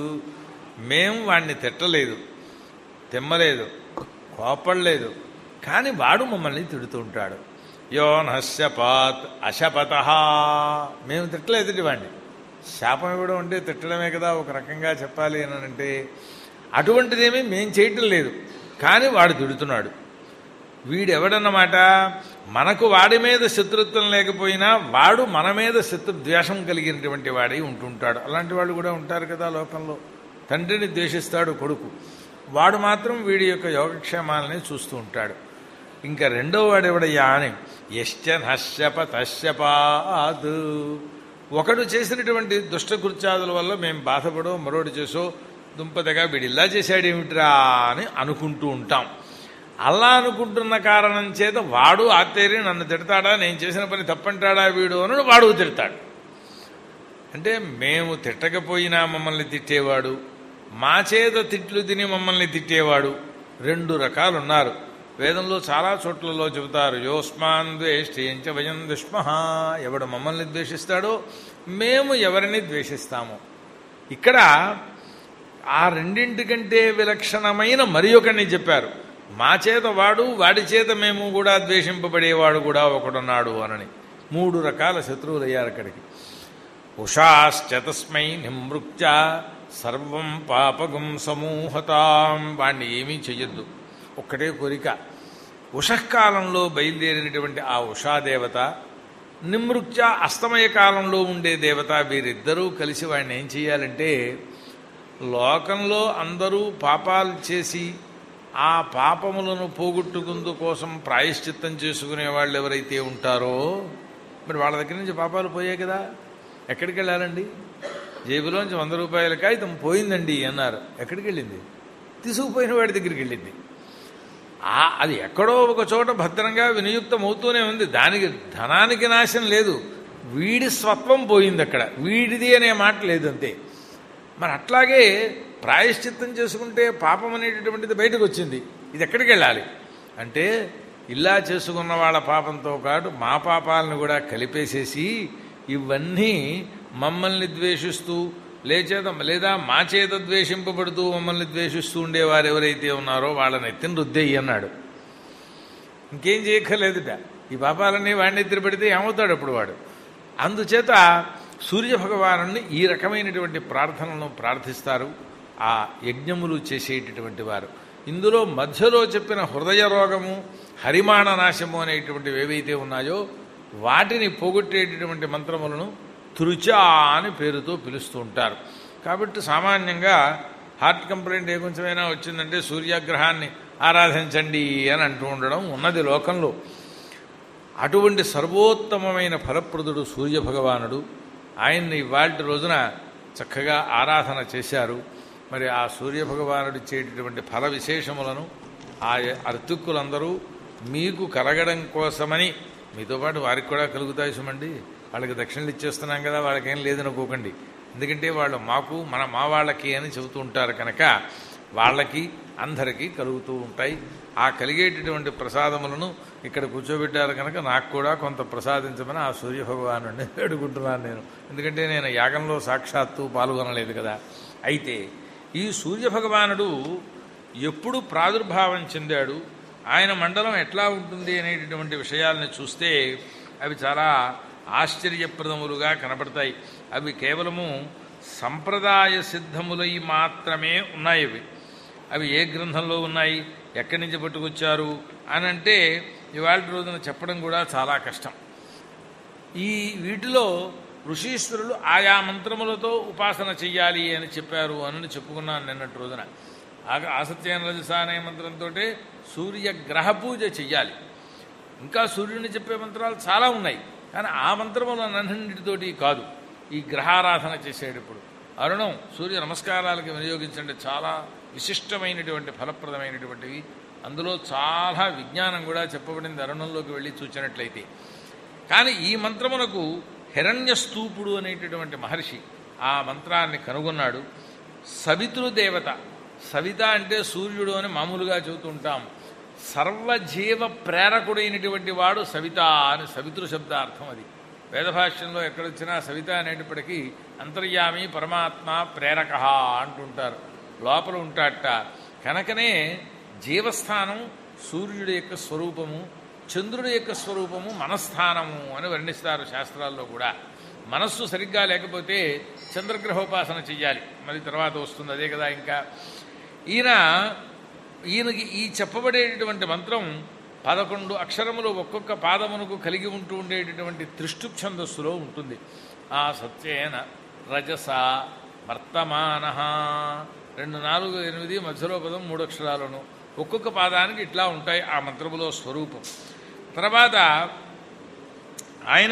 మేం వాణ్ణి తిట్టలేదు తెమ్మలేదు కోపడలేదు కానీ వాడు మమ్మల్ని తిడుతూ ఉంటాడు యో నశ్యపాత్ అశపత మేము తిట్టలేదు వాడిని శాపం ఇవ్వడం అంటే తిట్టడమే కదా ఒక రకంగా చెప్పాలి అని అంటే అటువంటిదేమీ మేం చేయటం లేదు కానీ వాడు తిడుతున్నాడు వీడెవడన్నమాట మనకు వాడి మీద శత్రుత్వం లేకపోయినా వాడు మన మీద శత్రు ద్వేషం కలిగినటువంటి వాడై ఉంటుంటాడు అలాంటి వాళ్ళు కూడా ఉంటారు కదా లోకంలో తండ్రిని ద్వేషిస్తాడు కొడుకు వాడు మాత్రం వీడి యొక్క యోగక్షేమాలని చూస్తూ ఉంటాడు ఇంకా రెండో వాడెవడయ్యా అని యశ్చ నశ్యప తశ్యపాద్ ఒకడు చేసినటువంటి దుష్టకృత్యాదుల వల్ల మేము బాధపడో మరోడు చేసో దుంపదగా వీడు ఇలా చేశాడేమిట్రా అని అనుకుంటూ ఉంటాం అలా అనుకుంటున్న కారణం చేత వాడు ఆత్తేరి నన్ను తిడతాడా నేను చేసిన పని తప్పంటాడా వీడు అని వాడు తిడతాడు అంటే మేము తిట్టకపోయినా మమ్మల్ని తిట్టేవాడు మా చేత తిట్లు తిని మమ్మల్ని తిట్టేవాడు రెండు రకాలు ఉన్నారు వేదంలో చాలా చోట్లలో చెబుతారు యోస్మాన్ ద్వేష్టించ భయం దుష్మహ ఎవడు మమ్మల్ని ద్వేషిస్తాడో మేము ఎవరిని ద్వేషిస్తాము ఇక్కడ ఆ రెండింటికంటే విలక్షణమైన మరి ఒకరిని చెప్పారు మా చేత వాడు వాడి చేత మేము కూడా ద్వేషింపబడేవాడు కూడా ఒకడున్నాడు అనని మూడు రకాల శత్రువులు అయ్యారు అక్కడికి ఉషాశ్చ తస్మై నిమృత్య సర్వం పాపగం సమూహతాం వాణ్ణి ఏమీ చెయ్యొద్దు ఒక్కటే కోరిక ఉషకాలంలో బయలుదేరినటువంటి ఆ ఉషాదేవత నిమృత్య అస్తమయ కాలంలో ఉండే దేవత వీరిద్దరూ కలిసి వాడిని ఏం చేయాలంటే లోకంలో అందరూ పాపాలు చేసి ఆ పాపములను పోగొట్టుకుందు కోసం ప్రాయశ్చిత్తం చేసుకునే వాళ్ళు ఎవరైతే ఉంటారో మరి వాళ్ళ దగ్గర నుంచి పాపాలు పోయాయి కదా ఎక్కడికి వెళ్ళాలండి జేబులోంచి వంద రూపాయల కాగితం పోయిందండి అన్నారు ఎక్కడికి వెళ్ళింది తీసుకుపోయిన వాడి దగ్గరికి వెళ్ళింది ఆ అది ఎక్కడో ఒక చోట భద్రంగా వినియుక్తం అవుతూనే ఉంది దానికి ధనానికి నాశం లేదు వీడి స్వత్వం పోయింది అక్కడ వీడిది అనే మాట లేదు అంతే మరి అట్లాగే ప్రాయశ్చిత్తం చేసుకుంటే పాపం అనేటటువంటిది బయటకు వచ్చింది ఇది ఎక్కడికి వెళ్ళాలి అంటే ఇలా చేసుకున్న వాళ్ళ పాపంతో పాటు మా పాపాలను కూడా కలిపేసేసి ఇవన్నీ మమ్మల్ని ద్వేషిస్తూ లేచేత లేదా మా చేత ద్వేషింపబడుతూ మమ్మల్ని ద్వేషిస్తూ ఉండేవారు ఎవరైతే ఉన్నారో వాళ్ళని ఎత్తిన రుద్దేయి అన్నాడు ఇంకేం చేయక్కర్లేదుట ఈ పాపాలన్నీ వాడిని ఎత్తిన పెడితే ఏమవుతాడు అప్పుడు వాడు అందుచేత సూర్య భగవాను ఈ రకమైనటువంటి ప్రార్థనలను ప్రార్థిస్తారు ఆ యజ్ఞములు చేసేటటువంటి వారు ఇందులో మధ్యలో చెప్పిన హృదయ రోగము హరిమాణ నాశము అనేటువంటివి ఏవైతే ఉన్నాయో వాటిని పోగొట్టేటటువంటి మంత్రములను తురుచా అని పేరుతో పిలుస్తూ ఉంటారు కాబట్టి సామాన్యంగా హార్ట్ కంప్లైంట్ ఏ కొంచెమైనా వచ్చిందంటే సూర్యగ్రహాన్ని ఆరాధించండి అని అంటూ ఉండడం ఉన్నది లోకంలో అటువంటి సర్వోత్తమమైన ఫలప్రదుడు సూర్యభగవానుడు ఆయన్ని ఇవాళ రోజున చక్కగా ఆరాధన చేశారు మరి ఆ సూర్యభగవానుడు ఇచ్చేటటువంటి ఫల విశేషములను ఆ అర్తుక్కులందరూ మీకు కలగడం కోసమని మీతో పాటు వారికి కూడా కలుగుతాయి సుమండి వాళ్ళకి దక్షిణలు ఇచ్చేస్తున్నాం కదా వాళ్ళకేం లేదనుకోకండి ఎందుకంటే వాళ్ళు మాకు మన మా వాళ్ళకి అని చెబుతూ ఉంటారు కనుక వాళ్ళకి అందరికీ కలుగుతూ ఉంటాయి ఆ కలిగేటటువంటి ప్రసాదములను ఇక్కడ కూర్చోబెట్టారు కనుక నాకు కూడా కొంత ప్రసాదించమని ఆ సూర్యభగవాను అడుగుంటున్నాను నేను ఎందుకంటే నేను యాగంలో సాక్షాత్తు పాల్గొనలేదు కదా అయితే ఈ సూర్యభగవానుడు ఎప్పుడు ప్రాదుర్భావం చెందాడు ఆయన మండలం ఎట్లా ఉంటుంది అనేటటువంటి విషయాల్ని చూస్తే అవి చాలా ఆశ్చర్యప్రదములుగా కనపడతాయి అవి కేవలము సంప్రదాయ సిద్ధములై మాత్రమే ఉన్నాయి అవి అవి ఏ గ్రంథంలో ఉన్నాయి ఎక్కడి నుంచి పట్టుకొచ్చారు అని అంటే ఇవాళ రోజున చెప్పడం కూడా చాలా కష్టం ఈ వీటిలో ఋషీశ్వరులు ఆయా మంత్రములతో ఉపాసన చెయ్యాలి అని చెప్పారు అని చెప్పుకున్నాను నిన్నటి రోజున ఆగ- ఆసత్యన రజస అనే మంత్రంతో సూర్య గ్రహ పూజ చెయ్యాలి ఇంకా సూర్యుని చెప్పే మంత్రాలు చాలా ఉన్నాయి కానీ ఆ మంత్రములన్నింటితోటి కాదు ఈ గ్రహారాధన చేసేటప్పుడు అరుణం సూర్య నమస్కారాలకు వినియోగించండి చాలా విశిష్టమైనటువంటి ఫలప్రదమైనటువంటివి అందులో చాలా విజ్ఞానం కూడా చెప్పబడింది అరుణంలోకి వెళ్ళి చూచినట్లయితే కానీ ఈ మంత్రమునకు హిరణ్య స్తూపుడు అనేటటువంటి మహర్షి ఆ మంత్రాన్ని కనుగొన్నాడు సవితృ దేవత సవిత అంటే సూర్యుడు అని మామూలుగా చెబుతుంటాం సర్వజీవ ప్రేరకుడైనటువంటి వాడు సవిత అని సవితృ శబ్దార్థం అది వేదభాష్యంలో ఎక్కడొచ్చినా సవిత అనేటప్పటికీ అంతర్యామి పరమాత్మ ప్రేరక అంటుంటారు లోపల ఉంటాట కనుకనే జీవస్థానం సూర్యుడి యొక్క స్వరూపము చంద్రుడి యొక్క స్వరూపము మనస్థానము అని వర్ణిస్తారు శాస్త్రాల్లో కూడా మనస్సు సరిగ్గా లేకపోతే చంద్రగ్రహోపాసన చెయ్యాలి మరి తర్వాత వస్తుంది అదే కదా ఇంకా ఈయన ఈయనకి ఈ చెప్పబడేటటువంటి మంత్రం పదకొండు అక్షరములు ఒక్కొక్క పాదమునకు కలిగి ఉంటూ ఉండేటటువంటి త్రిష్టు ఛందస్సులో ఉంటుంది ఆ సత్యేన రజస వర్తమాన రెండు నాలుగు ఎనిమిది మధ్యలో పదం మూడు అక్షరాలను ఒక్కొక్క పాదానికి ఇట్లా ఉంటాయి ఆ మంత్రములో స్వరూపం తర్వాత ఆయన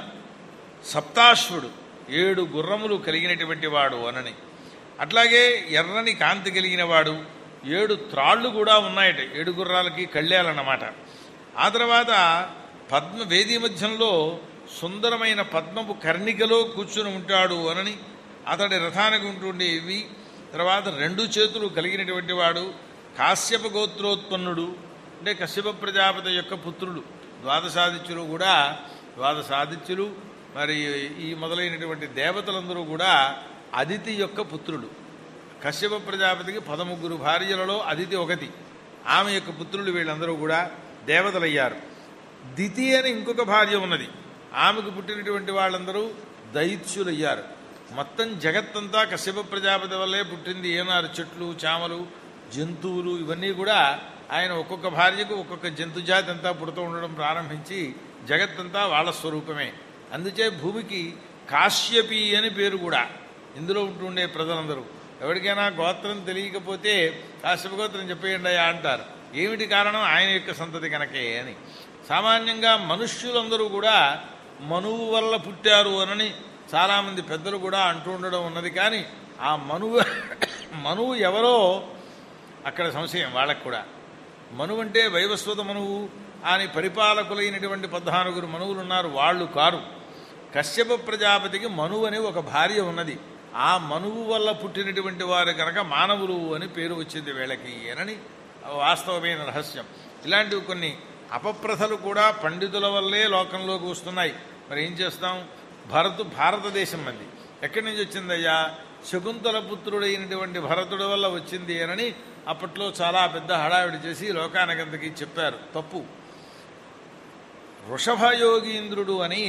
సప్తాశ్వుడు ఏడు గుర్రములు కలిగినటువంటి వాడు అనని అట్లాగే ఎర్రని కాంతి కలిగిన వాడు ఏడు త్రాళ్ళు కూడా ఉన్నాయట ఏడు గుర్రాలకి కళ్యాలన్నమాట ఆ తర్వాత పద్మ వేది మధ్యంలో సుందరమైన పద్మపు కర్ణికలో కూర్చుని ఉంటాడు అనని అతడి రథానికి ఉంటుండే ఇవి తర్వాత రెండు చేతులు కలిగినటువంటి వాడు కాశ్యప గోత్రోత్పన్నుడు అంటే కశ్యప ప్రజాపతి యొక్క పుత్రుడు ద్వాదశాదిత్యులు కూడా ద్వాదశాదిత్యులు మరి ఈ మొదలైనటువంటి దేవతలందరూ కూడా అదితి యొక్క పుత్రుడు కశ్యప ప్రజాపతికి పదముగ్గురు భార్యలలో అదితి ఒకటి ఆమె యొక్క పుత్రులు వీళ్ళందరూ కూడా దేవతలయ్యారు దితి అని ఇంకొక భార్య ఉన్నది ఆమెకు పుట్టినటువంటి వాళ్ళందరూ దైత్యులయ్యారు మొత్తం జగత్తంతా కశ్యప ప్రజాపతి వల్లే పుట్టింది ఏనారు చెట్లు చామలు జంతువులు ఇవన్నీ కూడా ఆయన ఒక్కొక్క భార్యకు ఒక్కొక్క జంతుజాతి అంతా పుడుతూ ఉండడం ప్రారంభించి జగత్తంతా వాళ్ళ స్వరూపమే అందుచే భూమికి కాశ్యపి అని పేరు కూడా ఇందులో ఉంటుండే ప్రజలందరూ ఎవరికైనా గోత్రం తెలియకపోతే కాశ్యప గోత్రం చెప్పేయండి అయ్యా అంటారు ఏమిటి కారణం ఆయన యొక్క సంతతి కనుకే అని సామాన్యంగా మనుష్యులందరూ కూడా మనువు వల్ల పుట్టారు అనని చాలామంది పెద్దలు కూడా అంటూ ఉండడం ఉన్నది కానీ ఆ మనువు మనువు ఎవరో అక్కడ సంశయం వాళ్ళకు కూడా మనువు అంటే వైవస్వత మనువు అని పరిపాలకులైనటువంటి పద్నాలుగురు మనువులు ఉన్నారు వాళ్ళు కారు కశ్యప ప్రజాపతికి మనువు అని ఒక భార్య ఉన్నది ఆ మనువు వల్ల పుట్టినటువంటి వారు కనుక మానవులు అని పేరు వచ్చింది వీళ్ళకి అనని వాస్తవమైన రహస్యం ఇలాంటివి కొన్ని అపప్రథలు కూడా పండితుల వల్లే లోకంలోకి వస్తున్నాయి మరి ఏం చేస్తాం భరతు భారతదేశం మంది ఎక్కడి నుంచి వచ్చిందయ్యా శకుంతల పుత్రుడైనటువంటి భరతుడి వల్ల వచ్చింది అనని అప్పట్లో చాలా పెద్ద హడావిడి చేసి లోకానికంతకి చెప్పారు తప్పు వృషభయోగీంద్రుడు అని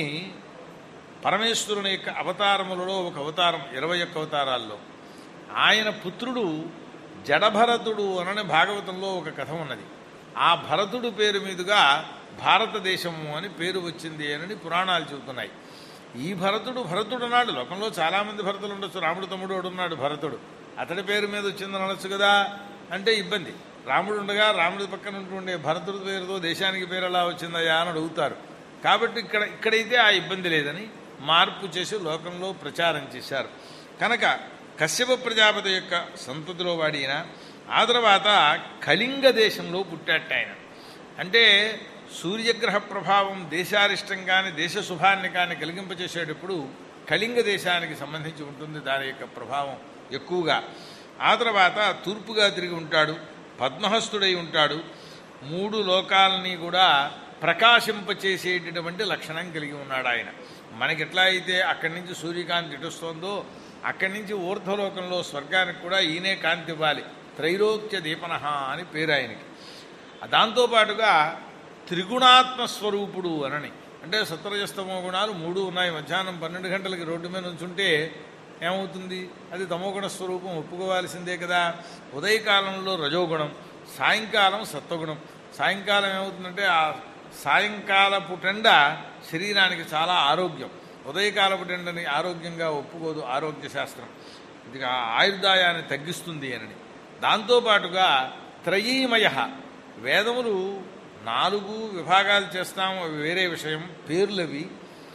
పరమేశ్వరుని యొక్క అవతారములలో ఒక అవతారం ఇరవై ఒక్క అవతారాల్లో ఆయన పుత్రుడు జడభరతుడు అనని భాగవతంలో ఒక కథ ఉన్నది ఆ భరతుడు పేరు మీదుగా భారతదేశము అని పేరు వచ్చింది అని పురాణాలు చెబుతున్నాయి ఈ భరతుడు భరతుడు అన్నాడు లోకంలో చాలామంది భరతులు ఉండొచ్చు రాముడు తమ్ముడు ఉన్నాడు భరతుడు అతడి పేరు మీద వచ్చిందని అనొచ్చు కదా అంటే ఇబ్బంది రాముడు ఉండగా రాముడి పక్కన ఉంటుండే భరతుడి పేరుతో దేశానికి పేరు ఎలా వచ్చిందయ్యా అని అడుగుతారు కాబట్టి ఇక్కడ ఇక్కడైతే ఆ ఇబ్బంది లేదని మార్పు చేసి లోకంలో ప్రచారం చేశారు కనుక కశ్యప ప్రజాపతి యొక్క సంతతిలో వాడిన ఆ తర్వాత కళింగ దేశంలో పుట్టాట ఆయన అంటే సూర్యగ్రహ ప్రభావం దేశారిష్టం కానీ దేశ శుభాన్ని కానీ కలిగింపచేసేటప్పుడు కళింగ దేశానికి సంబంధించి ఉంటుంది దాని యొక్క ప్రభావం ఎక్కువగా ఆ తర్వాత తూర్పుగా తిరిగి ఉంటాడు పద్మహస్తుడై ఉంటాడు మూడు లోకాలని కూడా ప్రకాశింపచేసేటటువంటి లక్షణం కలిగి ఉన్నాడు ఆయన మనకి ఎట్లా అయితే అక్కడి నుంచి సూర్యకాంతి ఇటుస్తోందో అక్కడి నుంచి ఊర్ధ్వలోకంలో స్వర్గానికి కూడా ఈయనే కాంతి ఇవ్వాలి త్రైలోక్య దీపన అని పేరు ఆయనకి దాంతోపాటుగా త్రిగుణాత్మ స్వరూపుడు అనని అంటే సత్వరజస్తమో గుణాలు మూడు ఉన్నాయి మధ్యాహ్నం పన్నెండు గంటలకి రోడ్డు మీద నుంచుంటే ఏమవుతుంది అది తమోగుణ స్వరూపం ఒప్పుకోవాల్సిందే కదా ఉదయకాలంలో రజోగుణం సాయంకాలం సత్వగుణం సాయంకాలం ఏమవుతుందంటే ఆ సాయంకాలపు టెండ శరీరానికి చాలా ఆరోగ్యం ఉదయకాలపు టెండని ఆరోగ్యంగా ఒప్పుకోదు ఆరోగ్య శాస్త్రం ఇది ఆ ఆయుర్దాయాన్ని తగ్గిస్తుంది అని దాంతోపాటుగా త్రయీమయ వేదములు నాలుగు విభాగాలు చేస్తాం అవి వేరే విషయం పేర్లవి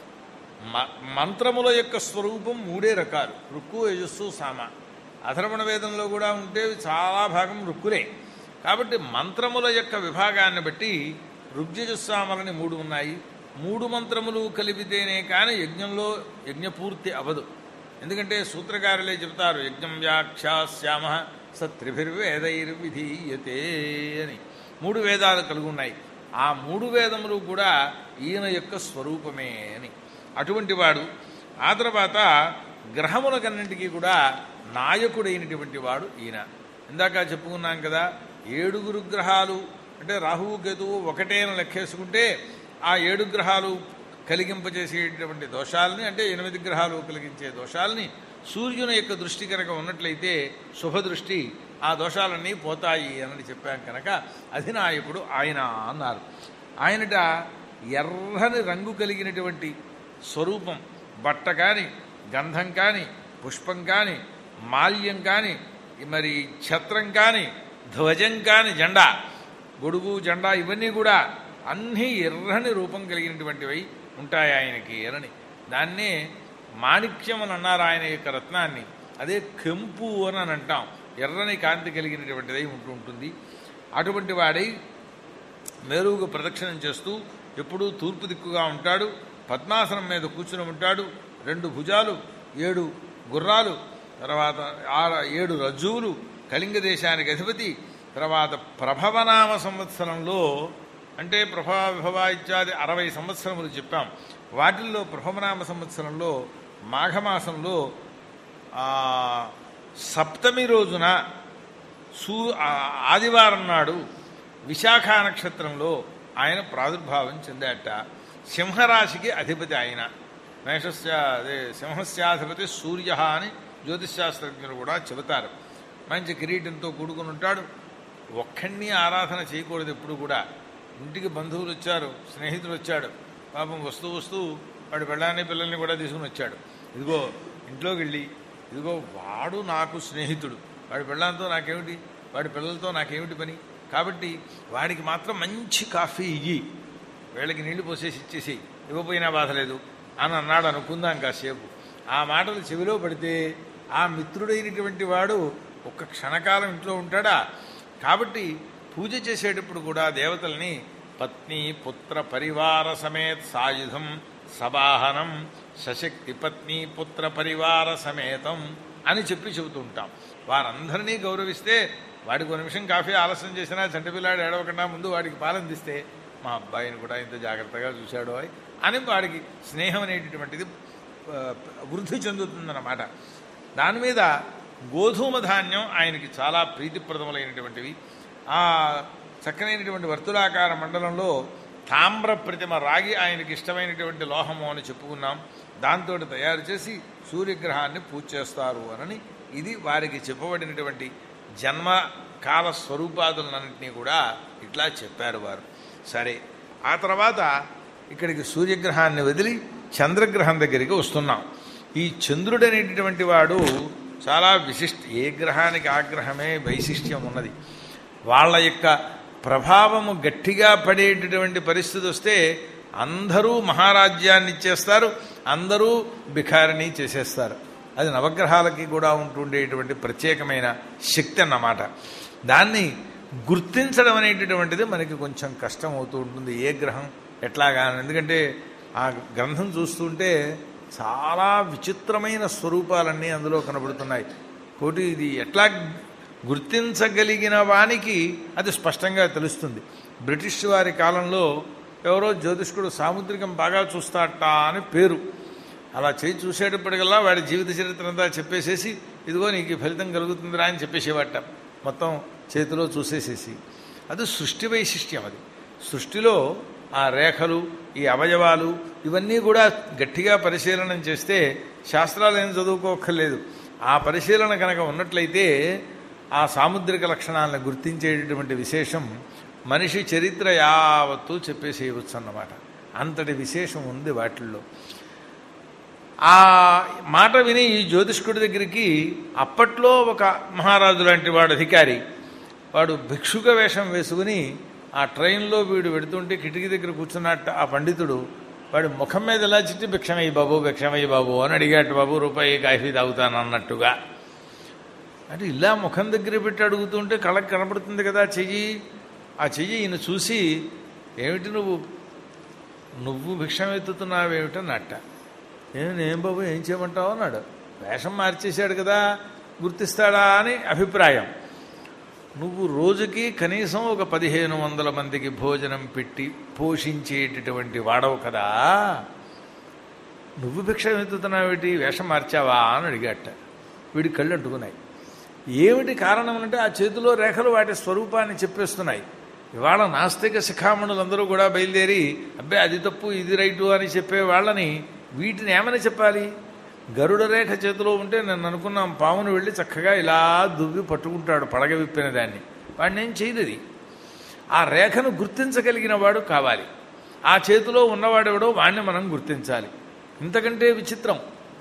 మ- మంత్రముల యొక్క స్వరూపం మూడే రకాలు రుక్కు యజస్సు సామ అధర్వణ వేదంలో కూడా ఉంటే చాలా భాగం రుక్కులే కాబట్టి మంత్రముల యొక్క విభాగాన్ని బట్టి రుగ్జజస్సామలని మూడు ఉన్నాయి మూడు మంత్రములు కలిపితేనే కానీ యజ్ఞంలో యజ్ఞపూర్తి అవదు ఎందుకంటే సూత్రకారులే చెబుతారు యజ్ఞం వ్యాఖ్యాస్యామ సత్రిభిర్వేదైర్విధీయతే అని మూడు వేదాలు కలిగి ఉన్నాయి ఆ మూడు వేదములు కూడా ఈయన యొక్క స్వరూపమే అని అటువంటి వాడు ఆ తర్వాత గ్రహములకన్నింటికీ కూడా నాయకుడైనటువంటి వాడు ఈయన ఇందాక చెప్పుకున్నాం కదా ఏడుగురు గ్రహాలు అంటే రాహువు కేతువు ఒకటేన లెక్కేసుకుంటే ఆ ఏడు గ్రహాలు కలిగింపజేసేటటువంటి దోషాలని అంటే ఎనిమిది గ్రహాలు కలిగించే దోషాలని సూర్యుని యొక్క దృష్టి కనుక ఉన్నట్లయితే శుభదృష్టి ఆ దోషాలన్నీ పోతాయి అని చెప్పాం కనుక అధినాయకుడు ఆయన అన్నారు ఆయనట ఎర్రని రంగు కలిగినటువంటి స్వరూపం బట్ట కానీ గంధం కానీ పుష్పం కానీ మాల్యం కానీ మరి ఛత్రం కానీ ధ్వజం కానీ జెండా గొడుగు జెండా ఇవన్నీ కూడా అన్నీ ఎర్రని రూపం కలిగినటువంటివి ఉంటాయి ఆయనకి ఎర్రని దాన్నే మాణిక్యం అని అన్నారు ఆయన యొక్క రత్నాన్ని అదే కెంపు అని అని అంటాం ఎర్రని కాంతి కలిగినటువంటిదై ఉంటూ ఉంటుంది అటువంటి వాడై మేరువుకు ప్రదక్షిణం చేస్తూ ఎప్పుడూ తూర్పు దిక్కుగా ఉంటాడు పద్మాసనం మీద కూర్చుని ఉంటాడు రెండు భుజాలు ఏడు గుర్రాలు తర్వాత ఆర ఏడు రజ్జువులు కళింగ దేశానికి అధిపతి తర్వాత ప్రభవనామ సంవత్సరంలో అంటే ప్రభా విభవ ఇత్యాది అరవై సంవత్సరములు చెప్పాం వాటిల్లో ప్రభవనామ సంవత్సరంలో మాఘమాసంలో ఆ, సప్తమి రోజున సూ ఆ, ఆదివారం నాడు విశాఖ నక్షత్రంలో ఆయన ప్రాదుర్భావం చెందాట సింహరాశికి అధిపతి ఆయన మేషస్య అదే సింహస్యాధిపతి సూర్య అని జ్యోతిశాస్త్రజ్ఞులు కూడా చెబుతారు మంచి కిరీటంతో కూడుకుని ఉంటాడు ఒక్కడిని ఆరాధన చేయకూడదు ఎప్పుడు కూడా ఇంటికి బంధువులు వచ్చారు స్నేహితులు వచ్చాడు పాపం వస్తూ వస్తూ వాడు పెళ్ళాన్ని పిల్లల్ని కూడా తీసుకుని వచ్చాడు ఇదిగో ఇంట్లోకి వెళ్ళి ఇదిగో వాడు నాకు స్నేహితుడు వాడి పెళ్ళాంతో నాకేమిటి వాడి పిల్లలతో నాకేమిటి పని కాబట్టి వాడికి మాత్రం మంచి కాఫీ ఇయ్యి వీళ్ళకి నీళ్లు పోసేసి ఇచ్చేసేయి ఇవ్వపోయినా బాధ లేదు అని అన్నాడు అనుకుందాం కాసేపు ఆ మాటలు చెవిలో పడితే ఆ మిత్రుడైనటువంటి వాడు ఒక్క క్షణకాలం ఇంట్లో ఉంటాడా కాబట్టి పూజ చేసేటప్పుడు కూడా దేవతల్ని పత్ని పుత్ర పరివార సమేత సాయుధం సబాహనం సశక్తి పత్ని పుత్ర పరివార సమేతం అని చెప్పి చెబుతూ ఉంటాం వారందరినీ గౌరవిస్తే వాడికి ఒక నిమిషం కాఫీ ఆలస్యం చేసినా చంటపిల్లాడు ఏడవకుండా ముందు వాడికి పాలందిస్తే మా అబ్బాయిని కూడా ఇంత జాగ్రత్తగా చూశాడు అయ్ అని వాడికి స్నేహం అనేటటువంటిది ఆ, వృద్ధి చెందుతుందన్నమాట దాని మీద గోధుమ ధాన్యం ఆయనకి చాలా ప్రీతిప్రదములైనటువంటివి ఆ చక్కనైనటువంటి వర్తులాకార మండలంలో తామ్ర ప్రతిమ రాగి ఆయనకి ఇష్టమైనటువంటి లోహము అని చెప్పుకున్నాం దాంతో తయారు చేసి సూర్యగ్రహాన్ని పూజ చేస్తారు అనని ఇది వారికి చెప్పబడినటువంటి జన్మ కాల స్వరూపాదులన్నింటినీ కూడా ఇట్లా చెప్పారు వారు సరే ఆ తర్వాత ఇక్కడికి సూర్యగ్రహాన్ని వదిలి చంద్రగ్రహం దగ్గరికి వస్తున్నాం ఈ చంద్రుడు అనేటటువంటి వాడు చాలా విశిష్ట ఏ గ్రహానికి ఆ గ్రహమే వైశిష్ట్యం ఉన్నది వాళ్ళ యొక్క ప్రభావము గట్టిగా పడేటటువంటి పరిస్థితి వస్తే అందరూ మహారాజ్యాన్ని ఇచ్చేస్తారు అందరూ బిఖారిని చేసేస్తారు అది నవగ్రహాలకి కూడా ఉంటుండేటువంటి ప్రత్యేకమైన శక్తి అన్నమాట దాన్ని గుర్తించడం అనేటటువంటిది మనకి కొంచెం కష్టం అవుతూ ఉంటుంది ఏ గ్రహం ఎట్లాగా అని. ఎందుకంటే ఆ గ్రంథం చూస్తుంటే చాలా విచిత్రమైన స్వరూపాలన్నీ అందులో కనబడుతున్నాయి కోటి ఇది ఎట్లా గుర్తించగలిగిన వానికి అది స్పష్టంగా తెలుస్తుంది బ్రిటిష్ వారి కాలంలో ఎవరో జ్యోతిష్కుడు సాముద్రికం బాగా చూస్తాట అని పేరు అలా చేయి చూసేటప్పటికల్లా వాడి జీవిత చరిత్ర అంతా చెప్పేసేసి ఇదిగో నీకు ఈ ఫలితం కలుగుతుందిరా అని చెప్పేసేవాట మొత్తం చేతిలో చూసేసేసి అది సృష్టి వైశిష్ట్యం అది సృష్టిలో ఆ రేఖలు ఈ అవయవాలు ఇవన్నీ కూడా గట్టిగా పరిశీలన చేస్తే శాస్త్రాలు ఏం చదువుకోక్కర్లేదు ఆ పరిశీలన కనుక ఉన్నట్లయితే ఆ సాముద్రిక లక్షణాలను గుర్తించేటటువంటి విశేషం మనిషి చరిత్ర యావత్తూ చెప్పేసేయవచ్చు అన్నమాట అంతటి విశేషం ఉంది వాటిల్లో ఆ మాట విని ఈ జ్యోతిష్కుడి దగ్గరికి అప్పట్లో ఒక మహారాజు లాంటి వాడు అధికారి వాడు భిక్షుక వేషం వేసుకుని ఆ ట్రైన్లో వీడు వెడుతుంటే కిటికీ దగ్గర కూర్చున్నట్టు ఆ పండితుడు వాడి ముఖం మీద ఎలా చిట్టి భిక్షమయ్యి బాబు భిక్షమయ్యి బాబు అని అడిగాడు బాబు రూపాయి కాఫీ తాగుతాను అన్నట్టుగా అంటే ఇలా ముఖం దగ్గర పెట్టి అడుగుతుంటే కళ్ళకి కనపడుతుంది కదా చెయ్యి ఆ చెయ్యి ఈయన చూసి ఏమిటి నువ్వు నువ్వు భిక్షం ఎత్తుతున్నావేమిటన్నట్ట ఏం ఏం బాబు ఏం చేయమంటావు అన్నాడు వేషం మార్చేశాడు కదా గుర్తిస్తాడా అని అభిప్రాయం నువ్వు రోజుకి కనీసం ఒక పదిహేను వందల మందికి భోజనం పెట్టి పోషించేటటువంటి వాడవు కదా నువ్వు భిక్ష ఎత్తుతున్నావేటి వేషం మార్చావా అని అడిగాట వీడి కళ్ళు అంటుకున్నాయి ఏమిటి కారణం అంటే ఆ చేతిలో రేఖలు వాటి స్వరూపాన్ని చెప్పేస్తున్నాయి ఇవాళ నాస్తిక శిఖామణులందరూ కూడా బయలుదేరి అబ్బే అది తప్పు ఇది రైటు అని చెప్పే వాళ్ళని వీటిని ఏమని చెప్పాలి గరుడ రేఖ చేతిలో ఉంటే నేను అనుకున్నాం పామును వెళ్ళి చక్కగా ఇలా దువ్వి పట్టుకుంటాడు పడగ విప్పిన దాన్ని వాడిని ఏం చేయదు అది. ఆ రేఖను గుర్తించగలిగిన వాడు కావాలి ఆ చేతిలో ఉన్నవాడెవడో వాడిని మనం గుర్తించాలి ఇంతకంటే విచిత్రం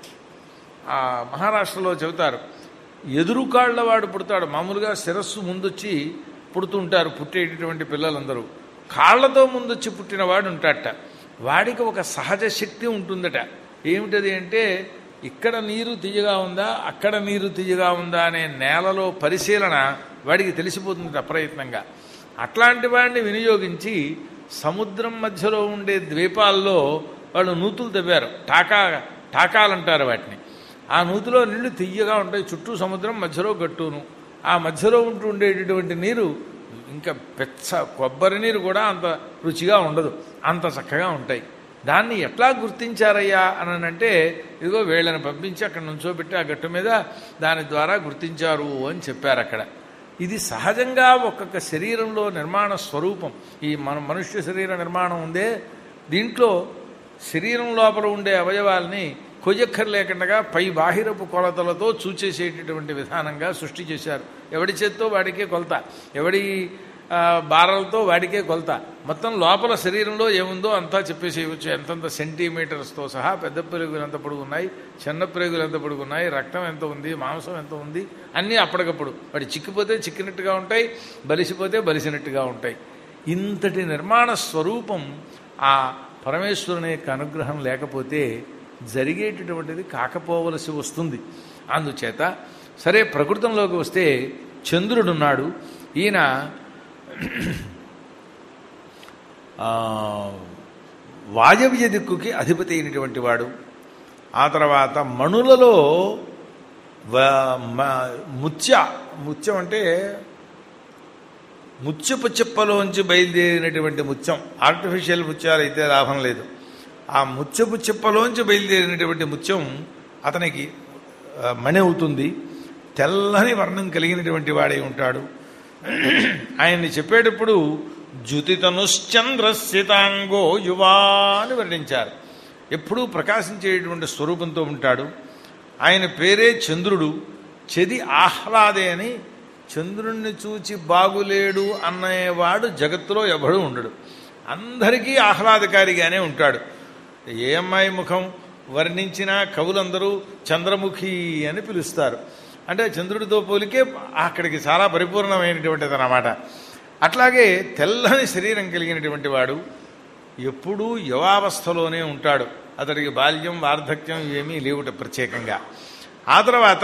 ఆ మహారాష్ట్రలో చెబుతారు ఎదురుకాళ్ల వాడు పుడతాడు మామూలుగా శిరస్సు ముందొచ్చి పుడుతుంటారు పుట్టేటటువంటి పిల్లలందరూ కాళ్లతో ముందొచ్చి పుట్టినవాడు ఉంటాడట వాడికి ఒక సహజ శక్తి ఉంటుందట ఏమిటది అంటే ఇక్కడ నీరు తీయగా ఉందా అక్కడ నీరు తీయగా ఉందా అనే నేలలో పరిశీలన వాడికి తెలిసిపోతుంది అప్రయత్నంగా అట్లాంటి వాడిని వినియోగించి సముద్రం మధ్యలో ఉండే ద్వీపాల్లో వాళ్ళు నూతులు తవ్వారు టాకా టాకాలంటారు వాటిని ఆ నూతిలో నీళ్లు తియ్యగా ఉంటాయి చుట్టూ సముద్రం మధ్యలో గట్టును ఆ మధ్యలో ఉంటూ ఉండేటటువంటి నీరు ఇంకా పెచ్చ కొబ్బరి నీరు కూడా అంత రుచిగా ఉండదు అంత చక్కగా ఉంటాయి దాన్ని ఎట్లా గుర్తించారయ్యా అని అంటే ఇదిగో వీళ్ళని పంపించి అక్కడ నుంచోబెట్టి ఆ గట్టు మీద దాని ద్వారా గుర్తించారు అని చెప్పారు అక్కడ ఇది సహజంగా ఒక్కొక్క శరీరంలో నిర్మాణ స్వరూపం ఈ మన మనుష్య శరీర నిర్మాణం ఉందే దీంట్లో శరీరం లోపల ఉండే అవయవాల్ని కొయ్యక్కర్లేకుండా పై బాహిరపు కొలతలతో చూచేసేటటువంటి విధానంగా సృష్టి చేశారు ఎవడి చేత్తో వాడికే కొలత ఎవడి ఆ, బారలతో వాడికే కొలత మొత్తం లోపల శరీరంలో ఏముందో అంతా చెప్పేసేయవచ్చు ఎంతంత సెంటీమీటర్స్తో సహా పెద్ద పెరుగులు ఎంత పొడుగు ఉన్నాయి చిన్న పెరుగులు ఎంత పొడుగు ఉన్నాయి రక్తం ఎంత ఉంది మాంసం ఎంత ఉంది అన్నీ అప్పటికప్పుడు వాడి చిక్కిపోతే చిక్కినట్టుగా ఉంటాయి బలిసిపోతే బలిసినట్టుగా ఉంటాయి ఇంతటి నిర్మాణ స్వరూపం ఆ పరమేశ్వరుని యొక్క అనుగ్రహం లేకపోతే జరిగేటటువంటిది కాకపోవలసి వస్తుంది అందుచేత సరే ప్రకృతంలోకి వస్తే చంద్రుడున్నాడు ఈయన ఆ, వాయవ్య దిక్కుకి అధిపతి అయినటువంటి వాడు ఆ తర్వాత మణులలో వ- మ- ముత్య ముత్యం అంటే ముత్యపు చిప్పలోంచి బయలుదేరినటువంటి ముత్యం ఆర్టిఫిషియల్ ముత్యాలు అయితే లాభం లేదు ఆ ముత్యపు చిప్పలోంచి బయలుదేరినటువంటి ముత్యం అతనికి ఆ, మణి అవుతుంది తెల్లని వర్ణం కలిగినటువంటి వాడై ఉంటాడు ఆయన్ని చెప్పేటప్పుడు జ్యుతితనుశ్చంద్రస్థితాంగో యువా అని వర్ణించారు ఎప్పుడూ ప్రకాశించేటువంటి స్వరూపంతో ఉంటాడు ఆయన పేరే చంద్రుడు చెది ఆహ్లాదే అని చంద్రుణ్ణి చూచి బాగులేడు అనేవాడు జగత్తులో ఎవడు ఉండడు అందరికీ ఆహ్లాదకారిగానే ఉంటాడు ఏ అమ్మాయి ముఖం వర్ణించినా కవులందరూ చంద్రముఖి అని పిలుస్తారు అంటే చంద్రుడితో పోలికే అక్కడికి చాలా పరిపూర్ణమైనటువంటిది అన్నమాట అట్లాగే తెల్లని శరీరం కలిగినటువంటి వాడు ఎప్పుడూ యువావస్థలోనే ఉంటాడు అతడికి బాల్యం వార్ధక్యం ఏమీ లేవుట ప్రత్యేకంగా ఆ తర్వాత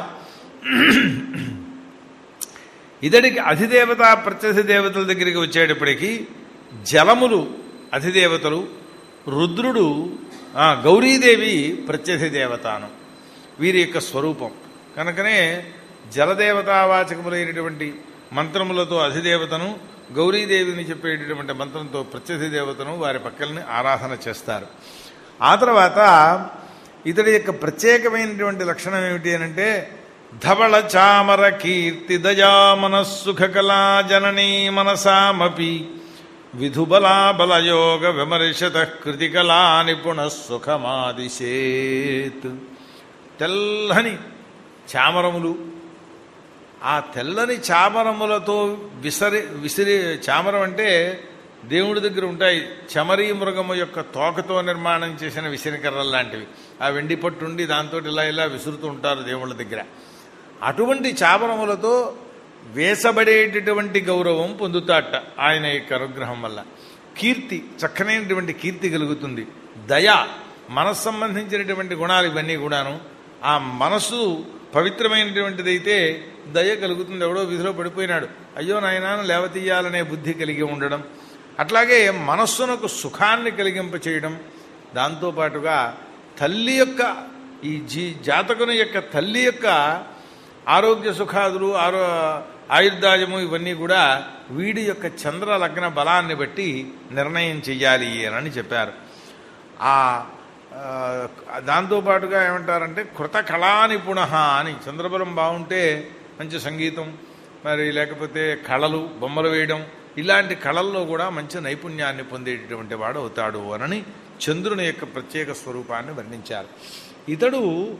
ఇతడికి అధిదేవత ప్రత్యధి దేవతల దగ్గరికి వచ్చేటప్పటికి జలములు అధిదేవతలు రుద్రుడు ఆ, గౌరీదేవి ప్రత్యధి దేవతాను వీరి యొక్క స్వరూపం కనుకనే జలదేవతావాచకములైనటువంటి మంత్రములతో అధిదేవతను గౌరీదేవిని చెప్పేటటువంటి మంత్రంతో ప్రత్యధి దేవతను వారి పక్కల్ని ఆరాధన చేస్తారు ఆ తర్వాత ఇతడి యొక్క ప్రత్యేకమైనటువంటి లక్షణం ఏమిటి అనంటే ధవళ చామర కీర్తి దయా మనస్సుఖ కళా జననీ మనసామపి విధుబలా బలయోగ విమర్శత కృతికళా నిపుణ సుఖమాదిశేత్ తెల్లని చామరములు ఆ తెల్లని చామరములతో విసరి విసిరి చామరం అంటే దేవుడి దగ్గర ఉంటాయి చమరీ మృగము యొక్క తోకతో నిర్మాణం చేసిన విసిరికర్రలు లాంటివి ఆ వెండి పట్టుండి దాంతో ఇలా ఇలా విసురుతూ ఉంటారు దేవుళ్ళ దగ్గర అటువంటి చామరములతో వేసబడేటటువంటి గౌరవం పొందుతాట ఆయన యొక్క అనుగ్రహం వల్ల కీర్తి చక్కనైనటువంటి కీర్తి కలుగుతుంది దయ మనస్సు సంబంధించినటువంటి గుణాలు ఇవన్నీ కూడాను ఆ మనస్సు పవిత్రమైనటువంటిదైతే దయ కలుగుతుంది ఎవడో విధిలో పడిపోయినాడు అయ్యో నాయనాను లేవతీయాలనే బుద్ధి కలిగి ఉండడం అట్లాగే మనస్సునకు సుఖాన్ని కలిగింప చేయడం దాంతోపాటుగా తల్లి యొక్క ఈ జీ జాతకుని యొక్క తల్లి యొక్క ఆరోగ్య సుఖాదులు ఆరో ఆయుర్దాయము ఇవన్నీ కూడా వీడి యొక్క చంద్ర లగ్న బలాన్ని బట్టి నిర్ణయం చెయ్యాలి అని చెప్పారు ఆ ఆ, దాంతోపాటుగా ఏమంటారంటే కృత కళా నిపుణ అని చంద్రబలం బాగుంటే మంచి సంగీతం మరి లేకపోతే కళలు బొమ్మలు వేయడం ఇలాంటి కళల్లో కూడా మంచి నైపుణ్యాన్ని పొందేటటువంటి వాడు అవుతాడు అనని చంద్రుని యొక్క ప్రత్యేక స్వరూపాన్ని వర్ణించారు ఇతడు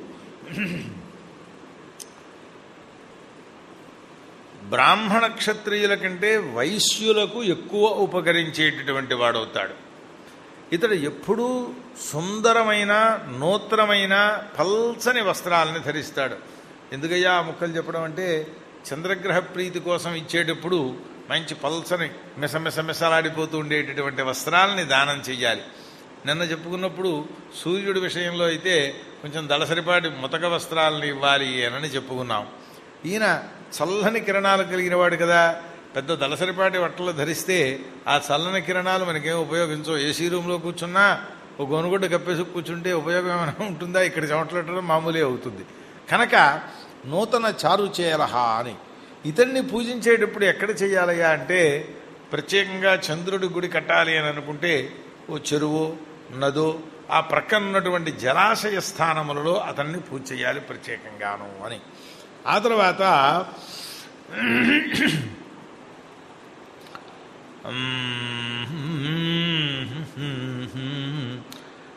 బ్రాహ్మణ క్షత్రియుల కంటే వైశ్యులకు ఎక్కువ ఉపకరించేటటువంటి వాడవుతాడు ఇతడు ఎప్పుడూ సుందరమైన నూతనమైన పల్చని వస్త్రాలని ధరిస్తాడు ఎందుకయ్యా ఆ ముక్కలు చెప్పడం అంటే చంద్రగ్రహ ప్రీతి కోసం ఇచ్చేటప్పుడు మంచి పల్చని మిసమిస మిసలాడిపోతూ ఉండేటటువంటి వస్త్రాలని దానం చెయ్యాలి నిన్న చెప్పుకున్నప్పుడు సూర్యుడి విషయంలో అయితే కొంచెం దళసరిపాటి ముతక వస్త్రాలని ఇవ్వాలి అని చెప్పుకున్నాం ఈయన చల్లని కిరణాలు కలిగిన వాడు కదా పెద్ద దళసరిపాటి బట్టలు ధరిస్తే ఆ చల్లని కిరణాలు మనకేం ఉపయోగించవు ఏసీ రూమ్లో కూర్చున్నా ఒక గొనుగుడ్డ కప్పేసి కూర్చుంటే ఉపయోగం ఏమైనా ఉంటుందా ఇక్కడ చెమటలట్టడం మామూలే అవుతుంది కనుక నూతన చారు చేయలహా అని ఇతన్ని పూజించేటప్పుడు ఎక్కడ చేయాలయ్యా అంటే ప్రత్యేకంగా చంద్రుడి గుడి కట్టాలి అని అనుకుంటే ఓ చెరువు నదో ఆ ప్రక్కన ఉన్నటువంటి జలాశయ స్థానములలో అతన్ని పూజ చేయాలి ప్రత్యేకంగాను అని ఆ తర్వాత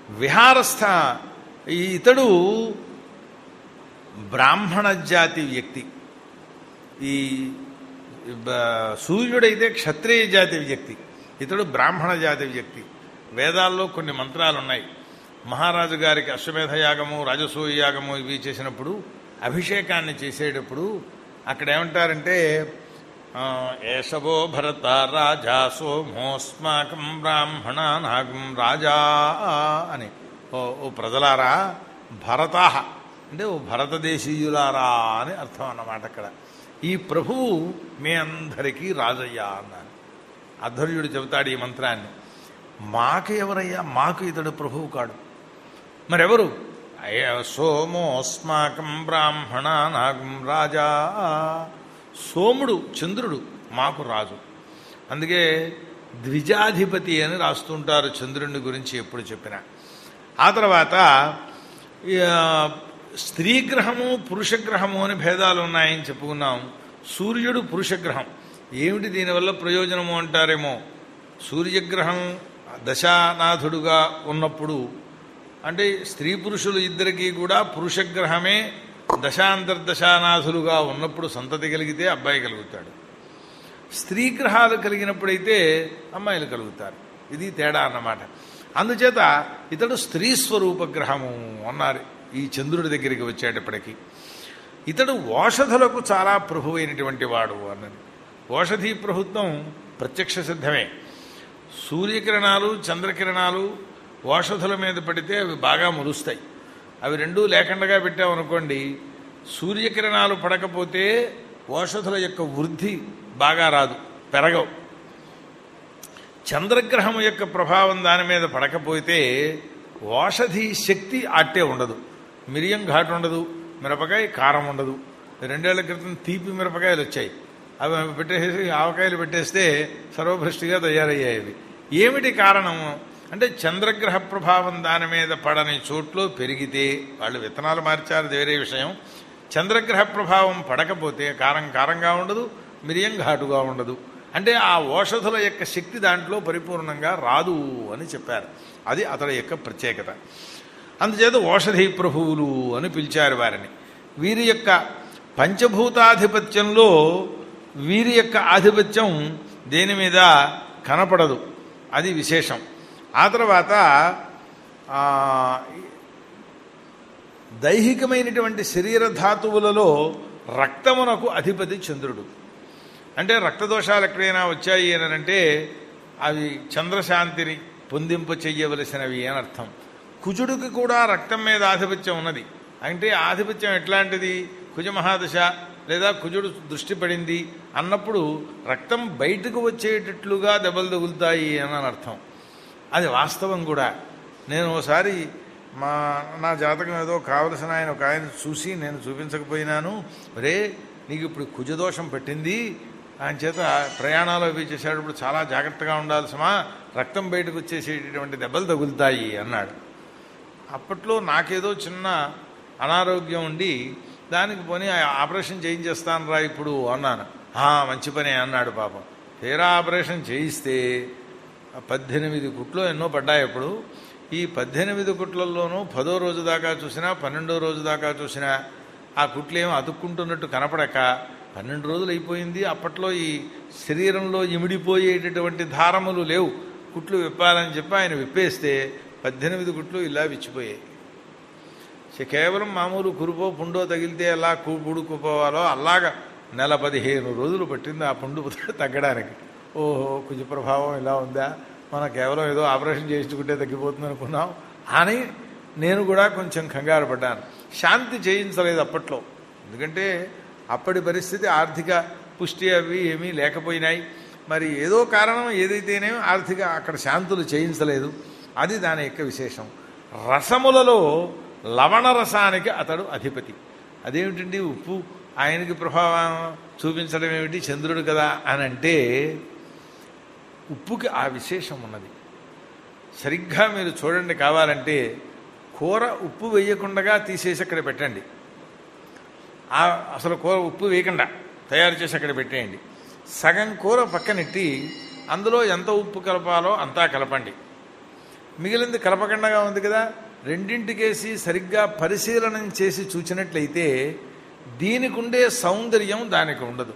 విహారస్థ ఈ ఇతడు బ్రాహ్మణ జాతి వ్యక్తి ఈ బ- సూర్యుడైతే క్షత్రియ జాతి వ్యక్తి ఇతడు బ్రాహ్మణ జాతి వ్యక్తి వేదాల్లో కొన్ని మంత్రాలు ఉన్నాయి మహారాజు గారికి అశ్వమేధ యాగము రాజసూయ యాగము ఇవి చేసినప్పుడు అభిషేకాన్ని చేసేటప్పుడు అక్కడ ఏమంటారంటే ఆ, ఏషవో భరత రాజా సోమోస్మాకం బ్రాహ్మణ నాగం రాజా అని ఓ ఓ ప్రజలారా భరతాహ అంటే ఓ భరతదేశీయులారా అని అర్థం అన్నమాట అక్కడ ఈ ప్రభువు మీ అందరికీ రాజయ్యా అన్నాను అధ్వర్యుడు చెబుతాడు ఈ మంత్రాన్ని మాకు ఎవరయ్యా మాకు ఇతడు ప్రభువు కాడు మరెవరు అయ్య సోమోస్మాకం బ్రాహ్మణ నాగం రాజా సోముడు చంద్రుడు మాకు రాజు అందుకే ద్విజాధిపతి అని రాస్తుంటారు చంద్రుని గురించి ఎప్పుడు చెప్పినా ఆ తర్వాత ఈ, ఆ, స్త్రీగ్రహము పురుషగ్రహము అని భేదాలు ఉన్నాయని చెప్పుకున్నాం సూర్యుడు పురుషగ్రహం ఏమిటి దీనివల్ల ప్రయోజనము అంటారేమో సూర్యగ్రహం దశానాథుడుగా ఉన్నప్పుడు అంటే స్త్రీ పురుషులు ఇద్దరికీ కూడా పురుషగ్రహమే దశాంతర్దశానాథులుగా ఉన్నప్పుడు సంతతి కలిగితే అబ్బాయి కలుగుతాడు స్త్రీ గ్రహాలు కలిగినప్పుడైతే అమ్మాయిలు కలుగుతారు ఇది తేడా అన్నమాట అందుచేత ఇతడు స్త్రీ స్వరూప గ్రహము అన్నారు ఈ చంద్రుడి దగ్గరికి వచ్చేటప్పటికి ఇతడు ఓషధులకు చాలా ప్రభువైనటువంటి వాడు అన్నది ఓషధీ ప్రభుత్వం ప్రత్యక్ష సిద్ధమే సూర్యకిరణాలు చంద్రకిరణాలు ఓషధుల మీద పడితే అవి బాగా మొలుస్తాయి అవి రెండూ లేకుండా పెట్టామనుకోండి సూర్యకిరణాలు పడకపోతే ఓషధుల యొక్క వృద్ధి బాగా రాదు పెరగవు చంద్రగ్రహం యొక్క ప్రభావం దాని మీద పడకపోతే ఓషధి శక్తి అట్టే ఉండదు మిరియం ఘాటు ఉండదు మిరపకాయ కారం ఉండదు రెండేళ్ల క్రితం తీపి మిరపకాయలు వచ్చాయి అవి పెట్టేసి ఆవకాయలు పెట్టేస్తే సర్వభ్రష్టిగా తయారయ్యాయి అవి ఏమిటి కారణం అంటే చంద్రగ్రహ ప్రభావం దాని మీద పడని చోట్లో పెరిగితే వాళ్ళు విత్తనాలు మార్చారు అది వేరే విషయం చంద్రగ్రహ ప్రభావం పడకపోతే కారం కారంగా ఉండదు మిరియం ఘాటుగా ఉండదు అంటే ఆ ఓషధుల యొక్క శక్తి దాంట్లో పరిపూర్ణంగా రాదు అని చెప్పారు అది అతడి యొక్క ప్రత్యేకత అందుచేత ఓషధి ప్రభువులు అని పిలిచారు వారిని వీరి యొక్క పంచభూతాధిపత్యంలో వీరి యొక్క ఆధిపత్యం దేని మీద కనపడదు అది విశేషం ఆ తర్వాత ఆ, దైహికమైనటువంటి శరీర ధాతువులలో రక్తమునకు అధిపతి చంద్రుడు అంటే రక్తదోషాలు ఎక్కడైనా వచ్చాయి అని అంటే అవి చంద్రశాంతిని పొందింప చెయ్యవలసినవి అని అర్థం కుజుడికి కూడా రక్తం మీద ఆధిపత్యం ఉన్నది అంటే ఆధిపత్యం ఎట్లాంటిది కుజ మహాదశ లేదా కుజుడు దృష్టి పడింది అన్నప్పుడు రక్తం బయటకు వచ్చేటట్లుగా దెబ్బలు తగులుతాయి అని అర్థం అది వాస్తవం కూడా నేను ఒకసారి మా నా జాతకం ఏదో కావలసిన ఆయన ఒక ఆయన చూసి నేను చూపించకపోయినాను రే నీకు ఇప్పుడు కుజదోషం పెట్టింది ఆయన చేత ప్రయాణాలు అవి చేసేటప్పుడు చాలా జాగ్రత్తగా ఉండాల్సమా రక్తం బయటకు వచ్చేసేటటువంటి దెబ్బలు తగులుతాయి అన్నాడు అప్పట్లో నాకేదో చిన్న అనారోగ్యం ఉండి దానికి పోనీ ఆ ఆపరేషన్ చేయించేస్తాను రా ఇప్పుడు అన్నాను "ఆ, మంచి పనే అన్నాడు పాపం తీరా ఆపరేషన్ చేయిస్తే ఆ పద్దెనిమిది కుట్లు ఎన్నో పడ్డాయి అప్పుడు ఈ పద్దెనిమిది కుట్లల్లోనూ పదో రోజు దాకా చూసినా పన్నెండో రోజు దాకా చూసినా ఆ కుట్లు ఏమో అతుక్కుంటున్నట్టు కనపడక పన్నెండు రోజులు అయిపోయింది అప్పట్లో ఈ శరీరంలో ఇమిడిపోయేటటువంటి ధారములు లేవు కుట్లు విప్పాలని చెప్పి ఆయన విప్పేస్తే పద్దెనిమిది కుట్లు ఇలా విచ్చిపోయాయి సో కేవలం మామూలు కురుపో పుండో తగిలితే ఎలా కు- పుడుకుపోవాలో అలాగా నెల పదిహేను రోజులు పట్టింది ఆ పుండు తగ్గడానికి ఓహో కుజ ప్రభావం ఇలా ఉందా మనం కేవలం ఏదో ఆపరేషన్ చేయించుకుంటే తగ్గిపోతుంది అనుకున్నాం అని నేను కూడా కొంచెం కంగారు పడ్డాను శాంతి చేయించలేదు అప్పట్లో ఎందుకంటే అప్పటి పరిస్థితి ఆర్థిక పుష్టి అవి ఏమీ లేకపోయినాయి మరి ఏదో కారణం ఏదైతేనే ఆర్థిక అక్కడ శాంతులు చేయించలేదు అది దాని యొక్క విశేషం రసములలో లవణ రసానికి అతడు అధిపతి అదేమిటండి ఉప్పు ఆయనకి ప్రభావం చూపించడం ఏమిటి చంద్రుడు కదా అని అంటే ఉప్పుకి ఆ విశేషం ఉన్నది సరిగ్గా మీరు చూడండి కావాలంటే కూర ఉప్పు వేయకుండా తీసేసి అక్కడ పెట్టండి ఆ అసలు కూర ఉప్పు వేయకుండా తయారు చేసి అక్కడ పెట్టేయండి సగం కూర పక్కనెట్టి అందులో ఎంత ఉప్పు కలపాలో అంతా కలపండి మిగిలింది కలపకండగా ఉంది కదా రెండింటికేసి సరిగ్గా పరిశీలనం చేసి చూచినట్లయితే దీనికి ఉండే సౌందర్యం దానికి ఉండదు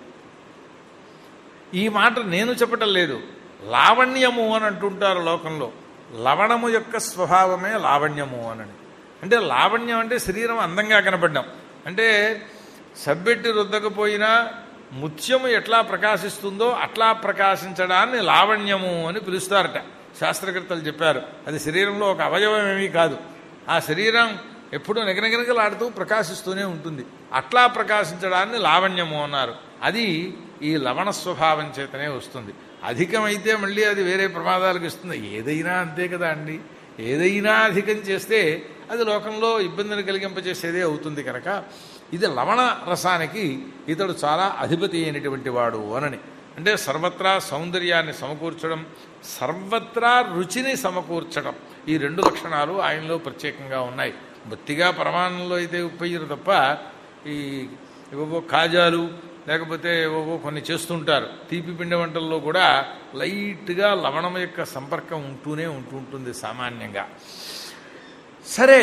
ఈ మాట నేను చెప్పటం లేదు లావణ్యము అని అంటుంటారు లోకంలో లవణము యొక్క స్వభావమే లావణ్యము అనని అంటే లావణ్యం అంటే శరీరం అందంగా కనపడ్డాం అంటే సబ్బెట్టి రుద్దకపోయినా ముత్యము ఎట్లా ప్రకాశిస్తుందో అట్లా ప్రకాశించడాన్ని లావణ్యము అని పిలుస్తారట శాస్త్రకర్తలు చెప్పారు అది శరీరంలో ఒక అవయవం ఏమీ కాదు ఆ శరీరం ఎప్పుడూ నిగనగినగలాడుతూ ప్రకాశిస్తూనే ఉంటుంది అట్లా ప్రకాశించడాన్ని లావణ్యము అన్నారు అది ఈ లవణ స్వభావం చేతనే వస్తుంది అధికమైతే మళ్ళీ అది వేరే ప్రమాదాలకు ఇస్తుంది ఏదైనా అంతే కదా అండి ఏదైనా అధికం చేస్తే అది లోకంలో ఇబ్బందిని కలిగింపజేసేదే అవుతుంది కనుక ఇది లవణ రసానికి ఇతడు చాలా అధిపతి అయినటువంటి వాడు అనని అంటే సర్వత్రా సౌందర్యాన్ని సమకూర్చడం సర్వత్రా రుచిని సమకూర్చడం ఈ రెండు లక్షణాలు ఆయనలో ప్రత్యేకంగా ఉన్నాయి బొత్తిగా పరమాణంలో అయితే ఉప్పయ్యరు తప్ప ఈ ఏవో కాజాలు లేకపోతే ఏవో కొన్ని చేస్తుంటారు తీపి పిండి వంటల్లో కూడా లైట్గా లవణం యొక్క సంపర్కం ఉంటూనే ఉంటూ ఉంటుంది సామాన్యంగా సరే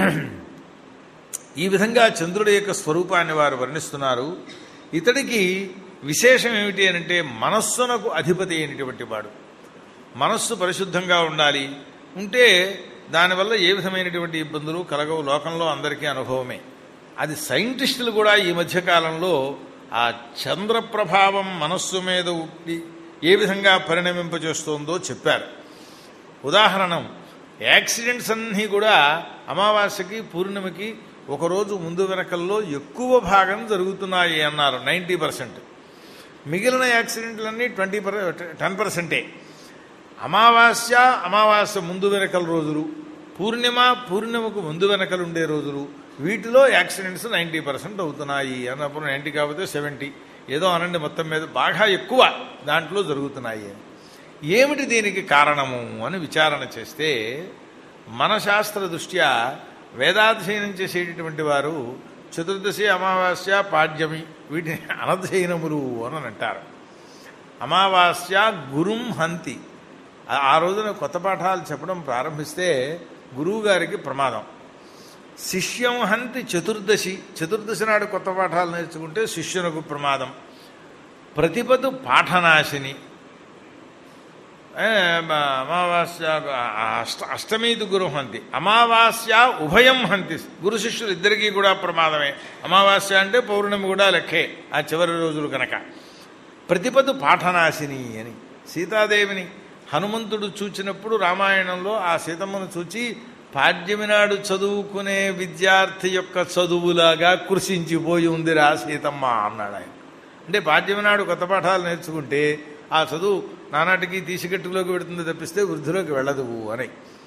ఈ విధంగా చంద్రుడి యొక్క స్వరూపాన్ని వారు వర్ణిస్తున్నారు ఇతడికి విశేషం ఏమిటి అనంటే మనస్సునకు అధిపతి అయినటువంటి వాడు మనస్సు పరిశుద్ధంగా ఉండాలి ఉంటే దానివల్ల ఏ విధమైనటువంటి ఇబ్బందులు కలగవు లోకంలో అందరికీ అనుభవమే అది సైంటిస్టులు కూడా ఈ మధ్యకాలంలో ఆ చంద్ర ప్రభావం మనస్సు మీద ఉట్టి ఏ విధంగా పరిణమింపజేస్తోందో చెప్పారు ఉదాహరణ యాక్సిడెంట్స్ అన్నీ కూడా అమావాస్యకి పూర్ణిమకి ఒకరోజు ముందు వెనకల్లో ఎక్కువ భాగం జరుగుతున్నాయి అన్నారు నైంటీ పర్సెంట్ మిగిలిన యాక్సిడెంట్లన్నీ ట్వంటీ పర్ టెన్ పర్సెంటే అమావాస్య అమావాస్య ముందు వెనకల రోజులు పూర్ణిమ పూర్ణిమకు ముందు వెనకలు ఉండే రోజులు వీటిలో యాక్సిడెంట్స్ నైంటీ పర్సెంట్ అవుతున్నాయి అన్నప్పుడు నైంటీ కాకపోతే సెవెంటీ ఏదో అనండి మొత్తం మీద బాగా ఎక్కువ దాంట్లో జరుగుతున్నాయి అని ఏమిటి దీనికి కారణము అని విచారణ చేస్తే మన శాస్త్ర దృష్ట్యా వేదాధ్యయనం చేసేటటువంటి వారు చతుర్దశి అమావాస్య పాడ్యమి వీటిని అనధ్యయనములు అని అంటారు అమావాస్య గురుం హంతి ఆ రోజున కొత్త పాఠాలు చెప్పడం ప్రారంభిస్తే గురువు గారికి ప్రమాదం శిష్యం హంతి చతుర్దశి చతుర్దశి నాడు కొత్త పాఠాలు నేర్చుకుంటే శిష్యునకు ప్రమాదం ప్రతిపదు పాఠనాశిని అమావాస్య అష్ట అష్టమీది గురు హంతి అమావాస్య ఉభయం హంతి గురు శిష్యులు ఇద్దరికీ కూడా ప్రమాదమే అమావాస్య అంటే పౌర్ణమి కూడా లెక్కే ఆ చివరి రోజులు కనుక ప్రతిపదు పాఠనాశిని అని సీతాదేవిని హనుమంతుడు చూచినప్పుడు రామాయణంలో ఆ సీతమ్మను చూచి పాడ్యమి నాడు చదువుకునే విద్యార్థి యొక్క చదువులాగా కృషించిపోయి ఉందిరా సీతమ్మ అన్నాడు ఆయన అంటే పాడ్యమి నాడు కొత్త పాఠాలు నేర్చుకుంటే ఆ చదువు నానాటికి తీసిగట్టులోకి పెడుతుంది తప్పిస్తే వృద్ధిలోకి వెళ్ళదు అని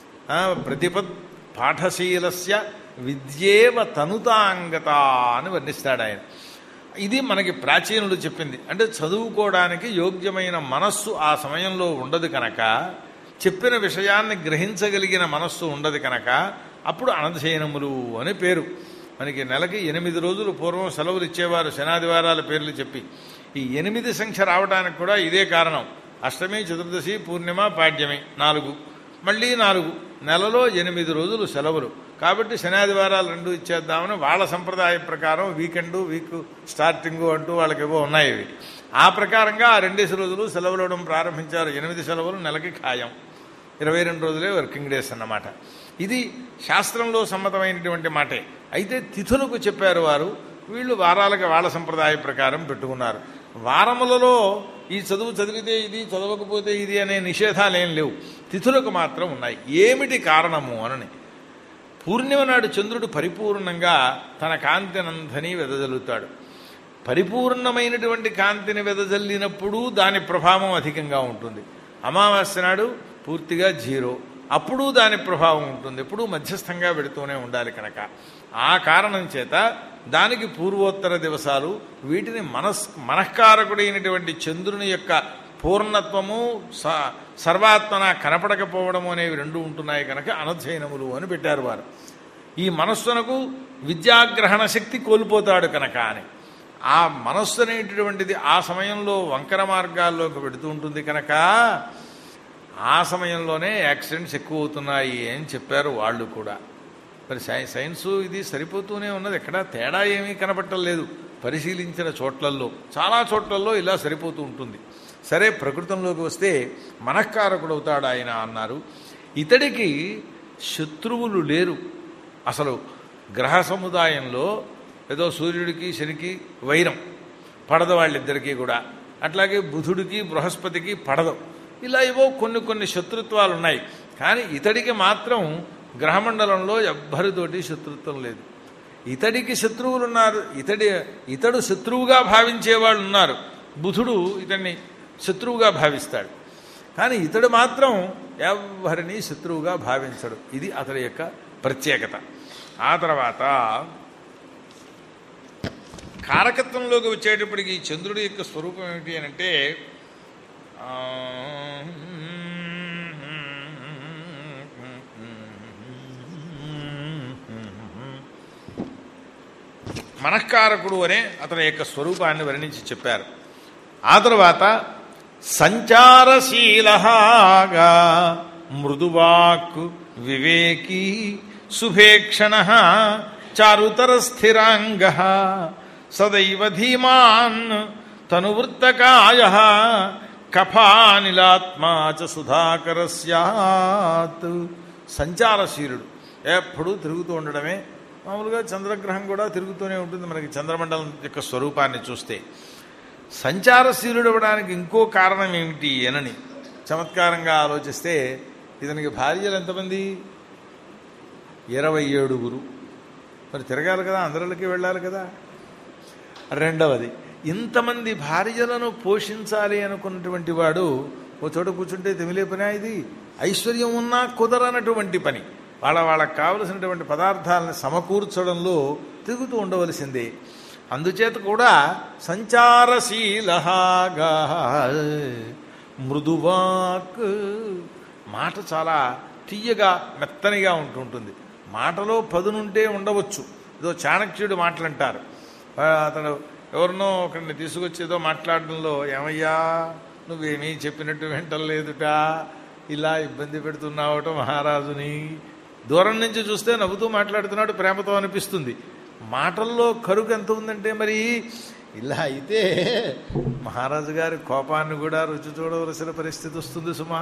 ప్రతిపద్ పాఠశీలస్య విద్యేవ తనుతాంగత అని వర్ణిస్తాడు ఆయన ఇది మనకి ప్రాచీనులు చెప్పింది అంటే చదువుకోవడానికి యోగ్యమైన మనస్సు ఆ సమయంలో ఉండదు కనుక చెప్పిన విషయాన్ని గ్రహించగలిగిన మనస్సు ఉండదు కనుక అప్పుడు అనధ్యయనములు అని పేరు మనకి నెలకి ఎనిమిది రోజులు పూర్వం సెలవులు ఇచ్చేవారు శనాదివారాల పేర్లు చెప్పి ఈ ఎనిమిది సంఖ్య రావడానికి కూడా ఇదే కారణం అష్టమి చతుర్దశి పూర్ణిమ పాడ్యమి నాలుగు మళ్ళీ నాలుగు నెలలో ఎనిమిది రోజులు సెలవులు కాబట్టి శనాదివారాలు రెండు ఇచ్చేద్దామని వాళ్ళ సంప్రదాయ ప్రకారం వీకెండ్ వీక్ స్టార్టింగ్ అంటూ వాళ్ళకేవో ఉన్నాయి ఇవి ఆ ప్రకారంగా ఆ రెండేసి రోజులు సెలవులు ఇవ్వడం ప్రారంభించారు ఎనిమిది సెలవులు నెలకి ఖాయం ఇరవై రెండు రోజులే వర్కింగ్ డేస్ అన్నమాట ఇది శాస్త్రంలో సమ్మతమైనటువంటి మాటే అయితే తిథులకు చెప్పారు వారు వీళ్ళు వారాలకు వాళ్ళ సంప్రదాయ ప్రకారం పెట్టుకున్నారు వారములలో ఈ చదువు చదివితే ఇది చదవకపోతే ఇది అనే నిషేధాలు ఏం లేవు తిథులకు మాత్రం ఉన్నాయి ఏమిటి కారణము అనని పూర్ణిమ నాడు చంద్రుడు పరిపూర్ణంగా తన కాంతినందని వెదజల్లుతాడు పరిపూర్ణమైనటువంటి కాంతిని వెదజల్లినప్పుడు దాని ప్రభావం అధికంగా ఉంటుంది అమావాస్య నాడు పూర్తిగా జీరో అప్పుడు దాని ప్రభావం ఉంటుంది ఎప్పుడూ మధ్యస్థంగా పెడుతూనే ఉండాలి కనుక ఆ కారణం చేత దానికి పూర్వోత్తర దివసాలు వీటిని మనస్ మనఃకారకుడైనటువంటి చంద్రుని యొక్క పూర్ణత్వము సర్వాత్మన కనపడకపోవడము అనేవి రెండు ఉంటున్నాయి కనుక అనధ్యయనములు అని పెట్టారు వారు ఈ మనస్సునకు విద్యాగ్రహణ శక్తి కోల్పోతాడు కనుక అని ఆ మనస్సు అనేటటువంటిది ఆ సమయంలో వంకర మార్గాల్లోకి పెడుతూ ఉంటుంది కనుక ఆ సమయంలోనే యాక్సిడెంట్స్ ఎక్కువ అవుతున్నాయి అని చెప్పారు వాళ్ళు కూడా మరి సై సైన్సు ఇది సరిపోతూనే ఉన్నది ఎక్కడా తేడా ఏమీ కనపట్టలేదు పరిశీలించిన చోట్లల్లో చాలా చోట్లల్లో ఇలా సరిపోతూ ఉంటుంది సరే ప్రకృతంలోకి వస్తే మనఃకారకుడవుతాడు ఆయన అన్నారు ఇతడికి శత్రువులు లేరు అసలు గ్రహ సముదాయంలో ఏదో సూర్యుడికి శనికి వైరం పడదు వాళ్ళిద్దరికీ కూడా అట్లాగే బుధుడికి బృహస్పతికి పడదు ఇలా ఏవో కొన్ని కొన్ని శత్రుత్వాలు ఉన్నాయి కానీ ఇతడికి మాత్రం గ్రహమండలంలో ఎవ్వరితోటి శత్రుత్వం లేదు ఇతడికి శత్రువులు ఉన్నారు ఇతడి ఇతడు శత్రువుగా భావించేవాళ్ళు ఉన్నారు బుధుడు ఇతన్ని శత్రువుగా భావిస్తాడు కానీ ఇతడు మాత్రం ఎవరిని శత్రువుగా భావించడు ఇది అతడి యొక్క ప్రత్యేకత ఆ తర్వాత కారకత్వంలోకి వచ్చేటప్పటికి ఈ చంద్రుడి యొక్క స్వరూపం ఏమిటి అని అంటే ఆ, మనఃకారకుడు అనే అతని యొక్క స్వరూపాన్ని వర్ణించి చెప్పారు ఆ తర్వాత సంచారశీలగా మృదువాక్ వివేకీ సుభేక్షణ చారుతర స్థిరాంగ సదైవ ధీమాన్ తనువృత్తకాయ కఫానిలాత్మా చ సుధాకర సత్ సంచారశీలుడు ఎప్పుడూ తిరుగుతూ ఉండడమే మామూలుగా చంద్రగ్రహం కూడా తిరుగుతూనే ఉంటుంది మనకి చంద్రమండలం యొక్క స్వరూపాన్ని చూస్తే సంచారశీలుడు అవ్వడానికి ఇంకో కారణం ఏమిటి అనని చమత్కారంగా ఆలోచిస్తే ఇతనికి భార్యలు ఎంతమంది ఇరవై ఏడుగురు మరి తిరగాలి కదా అందరికి వెళ్ళాలి కదా రెండవది ఇంతమంది భార్యలను పోషించాలి అనుకున్నటువంటి వాడు ఓ చోట కూర్చుంటే తెమిలే పని ఇది ఐశ్వర్యం ఉన్నా కుదరనటువంటి పని వాళ్ళ వాళ్ళకి కావలసినటువంటి పదార్థాలను సమకూర్చడంలో తిరుగుతూ ఉండవలసిందే అందుచేత కూడా సంచారశీలగా మృదువాక్ మాట చాలా తీయగా మెత్తనిగా ఉంటుంటుంది మాటలో పదునుంటే ఉండవచ్చు ఏదో చాణక్యుడు మాటలంటారు ఆ, అతడు ఎవరినో ఒకరిని తీసుకొచ్చి ఏదో మాట్లాడడంలో ఏమయ్యా నువ్వేమీ చెప్పినట్టు వింటలేదుట ఇలా ఇబ్బంది పెడుతున్నావట మహారాజుని దూరం నుంచి చూస్తే నవ్వుతూ మాట్లాడుతున్నాడు ప్రేమతో అనిపిస్తుంది మాటల్లో కరుకు ఎంత ఉందంటే మరి ఇలా అయితే మహారాజు గారి కోపాన్ని కూడా రుచి చూడవలసిన పరిస్థితి వస్తుంది సుమా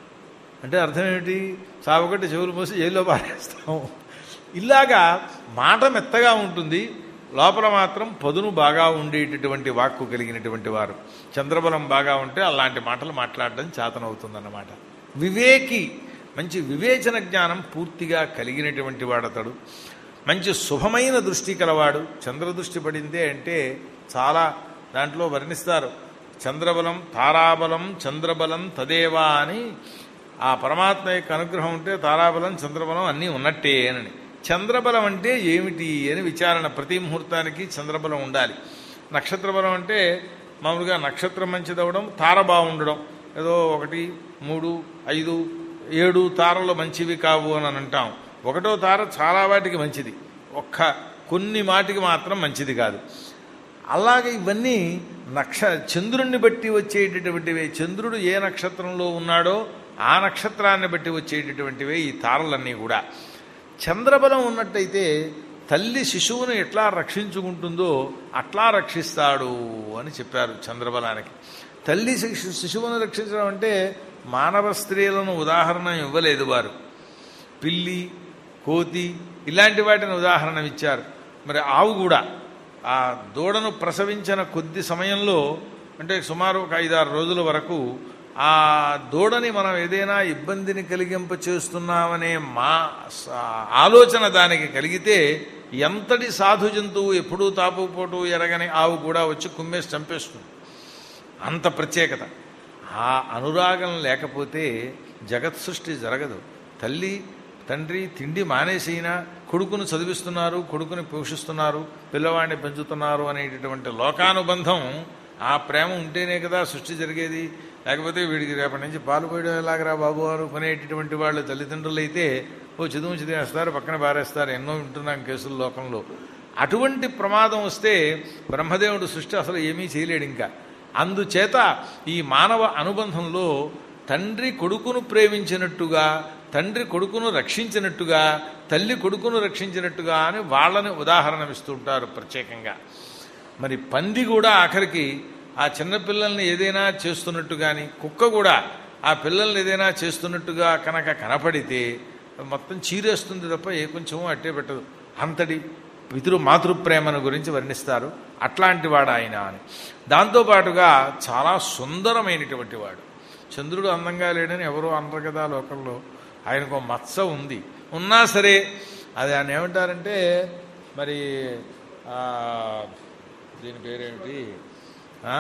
అంటే అర్థం ఏమిటి చావకొట్టి చెవులు మూసి జైల్లో పారేస్తాం ఇలాగా మాట మెత్తగా ఉంటుంది లోపల మాత్రం పదును బాగా ఉండేటటువంటి వాక్కు కలిగినటువంటి వారు చంద్రబలం బాగా ఉంటే అలాంటి మాటలు మాట్లాడడం చేతనవుతుందన్నమాట వివేకి మంచి వివేచన జ్ఞానం పూర్తిగా కలిగినటువంటి వాడతడు మంచి శుభమైన దృష్టి కలవాడు చంద్రదృష్టి పడిందే అంటే చాలా దాంట్లో వర్ణిస్తారు చంద్రబలం తారాబలం చంద్రబలం తదేవా అని ఆ పరమాత్మ యొక్క అనుగ్రహం ఉంటే తారాబలం చంద్రబలం అన్నీ ఉన్నట్టే అని చంద్రబలం అంటే ఏమిటి అని విచారణ ప్రతి ముహూర్తానికి చంద్రబలం ఉండాలి నక్షత్ర బలం అంటే మామూలుగా నక్షత్రం మంచిదవడం తార బాగుండడం ఏదో ఒకటి మూడు ఐదు ఏడు తారలు మంచివి కావు అని అంటాం ఒకటో తార చాలా వాటికి మంచిది ఒక్క కొన్ని మాటికి మాత్రం మంచిది కాదు అలాగే ఇవన్నీ నక్ష చంద్రుణ్ణి బట్టి వచ్చేటటువంటివే చంద్రుడు ఏ నక్షత్రంలో ఉన్నాడో ఆ నక్షత్రాన్ని బట్టి వచ్చేటటువంటివే ఈ తారలన్నీ కూడా చంద్రబలం ఉన్నట్టయితే తల్లి శిశువును ఎట్లా రక్షించుకుంటుందో అట్లా రక్షిస్తాడు అని చెప్పారు చంద్రబలానికి తల్లి శిశు శిశువును రక్షించడం అంటే మానవ స్త్రీలను ఉదాహరణ ఇవ్వలేదు వారు పిల్లి కోతి ఇలాంటి వాటిని ఉదాహరణ ఇచ్చారు మరి ఆవు కూడా ఆ దూడను ప్రసవించిన కొద్ది సమయంలో అంటే సుమారు ఒక ఐదారు రోజుల వరకు ఆ దూడని మనం ఏదైనా ఇబ్బందిని కలిగింప చేస్తున్నామనే మా స- ఆలోచన దానికి కలిగితే ఎంతటి సాధు జంతువు ఎప్పుడూ తాపుపోటు ఎరగని ఆవు కూడా వచ్చి కుమ్మేసి చంపేస్తుంది అంత ప్రత్యేకత ఆ అనురాగం లేకపోతే జగత్ సృష్టి జరగదు తల్లి తండ్రి తిండి మానేసైనా కొడుకును చదివిస్తున్నారు కొడుకుని పోషిస్తున్నారు పిల్లవాడిని పెంచుతున్నారు అనేటటువంటి లోకానుబంధం ఆ ప్రేమ ఉంటేనే కదా సృష్టి జరిగేది లేకపోతే వీడికి రేపటి నుంచి పాలు పోయడం ఎలాగరా బాబు అనుకునేటటువంటి వాళ్ళు తల్లిదండ్రులు అయితే ఓ చదువు చదివేస్తారు పక్కన పారేస్తారు ఎన్నో వింటున్నాం కేసుల లోకంలో అటువంటి ప్రమాదం వస్తే బ్రహ్మదేవుడు సృష్టి అసలు ఏమీ చేయలేడు ఇంకా అందుచేత ఈ మానవ అనుబంధంలో తండ్రి కొడుకును ప్రేమించినట్టుగా తండ్రి కొడుకును రక్షించినట్టుగా తల్లి కొడుకును రక్షించినట్టుగా అని వాళ్ళని ఉదాహరణ ఇస్తుంటారు ప్రత్యేకంగా మరి పంది కూడా ఆఖరికి ఆ చిన్నపిల్లల్ని ఏదైనా చేస్తున్నట్టు కానీ కుక్క కూడా ఆ పిల్లల్ని ఏదైనా చేస్తున్నట్టుగా కనుక కనపడితే మొత్తం చీరేస్తుంది తప్ప ఏ కొంచెమో అట్టే పెట్టదు అంతటి పితృ మాతృప్రేమను గురించి వర్ణిస్తారు అట్లాంటి వాడు ఆయన అని దాంతోపాటుగా చాలా సుందరమైనటువంటి వాడు చంద్రుడు అందంగా లేడని ఎవరో అనరు కదా లోకంలో ఆయనకు మత్స ఉంది ఉన్నా సరే అది ఆయన ఏమంటారంటే మరి ఆ, దీని పేరేమిటి ఆ,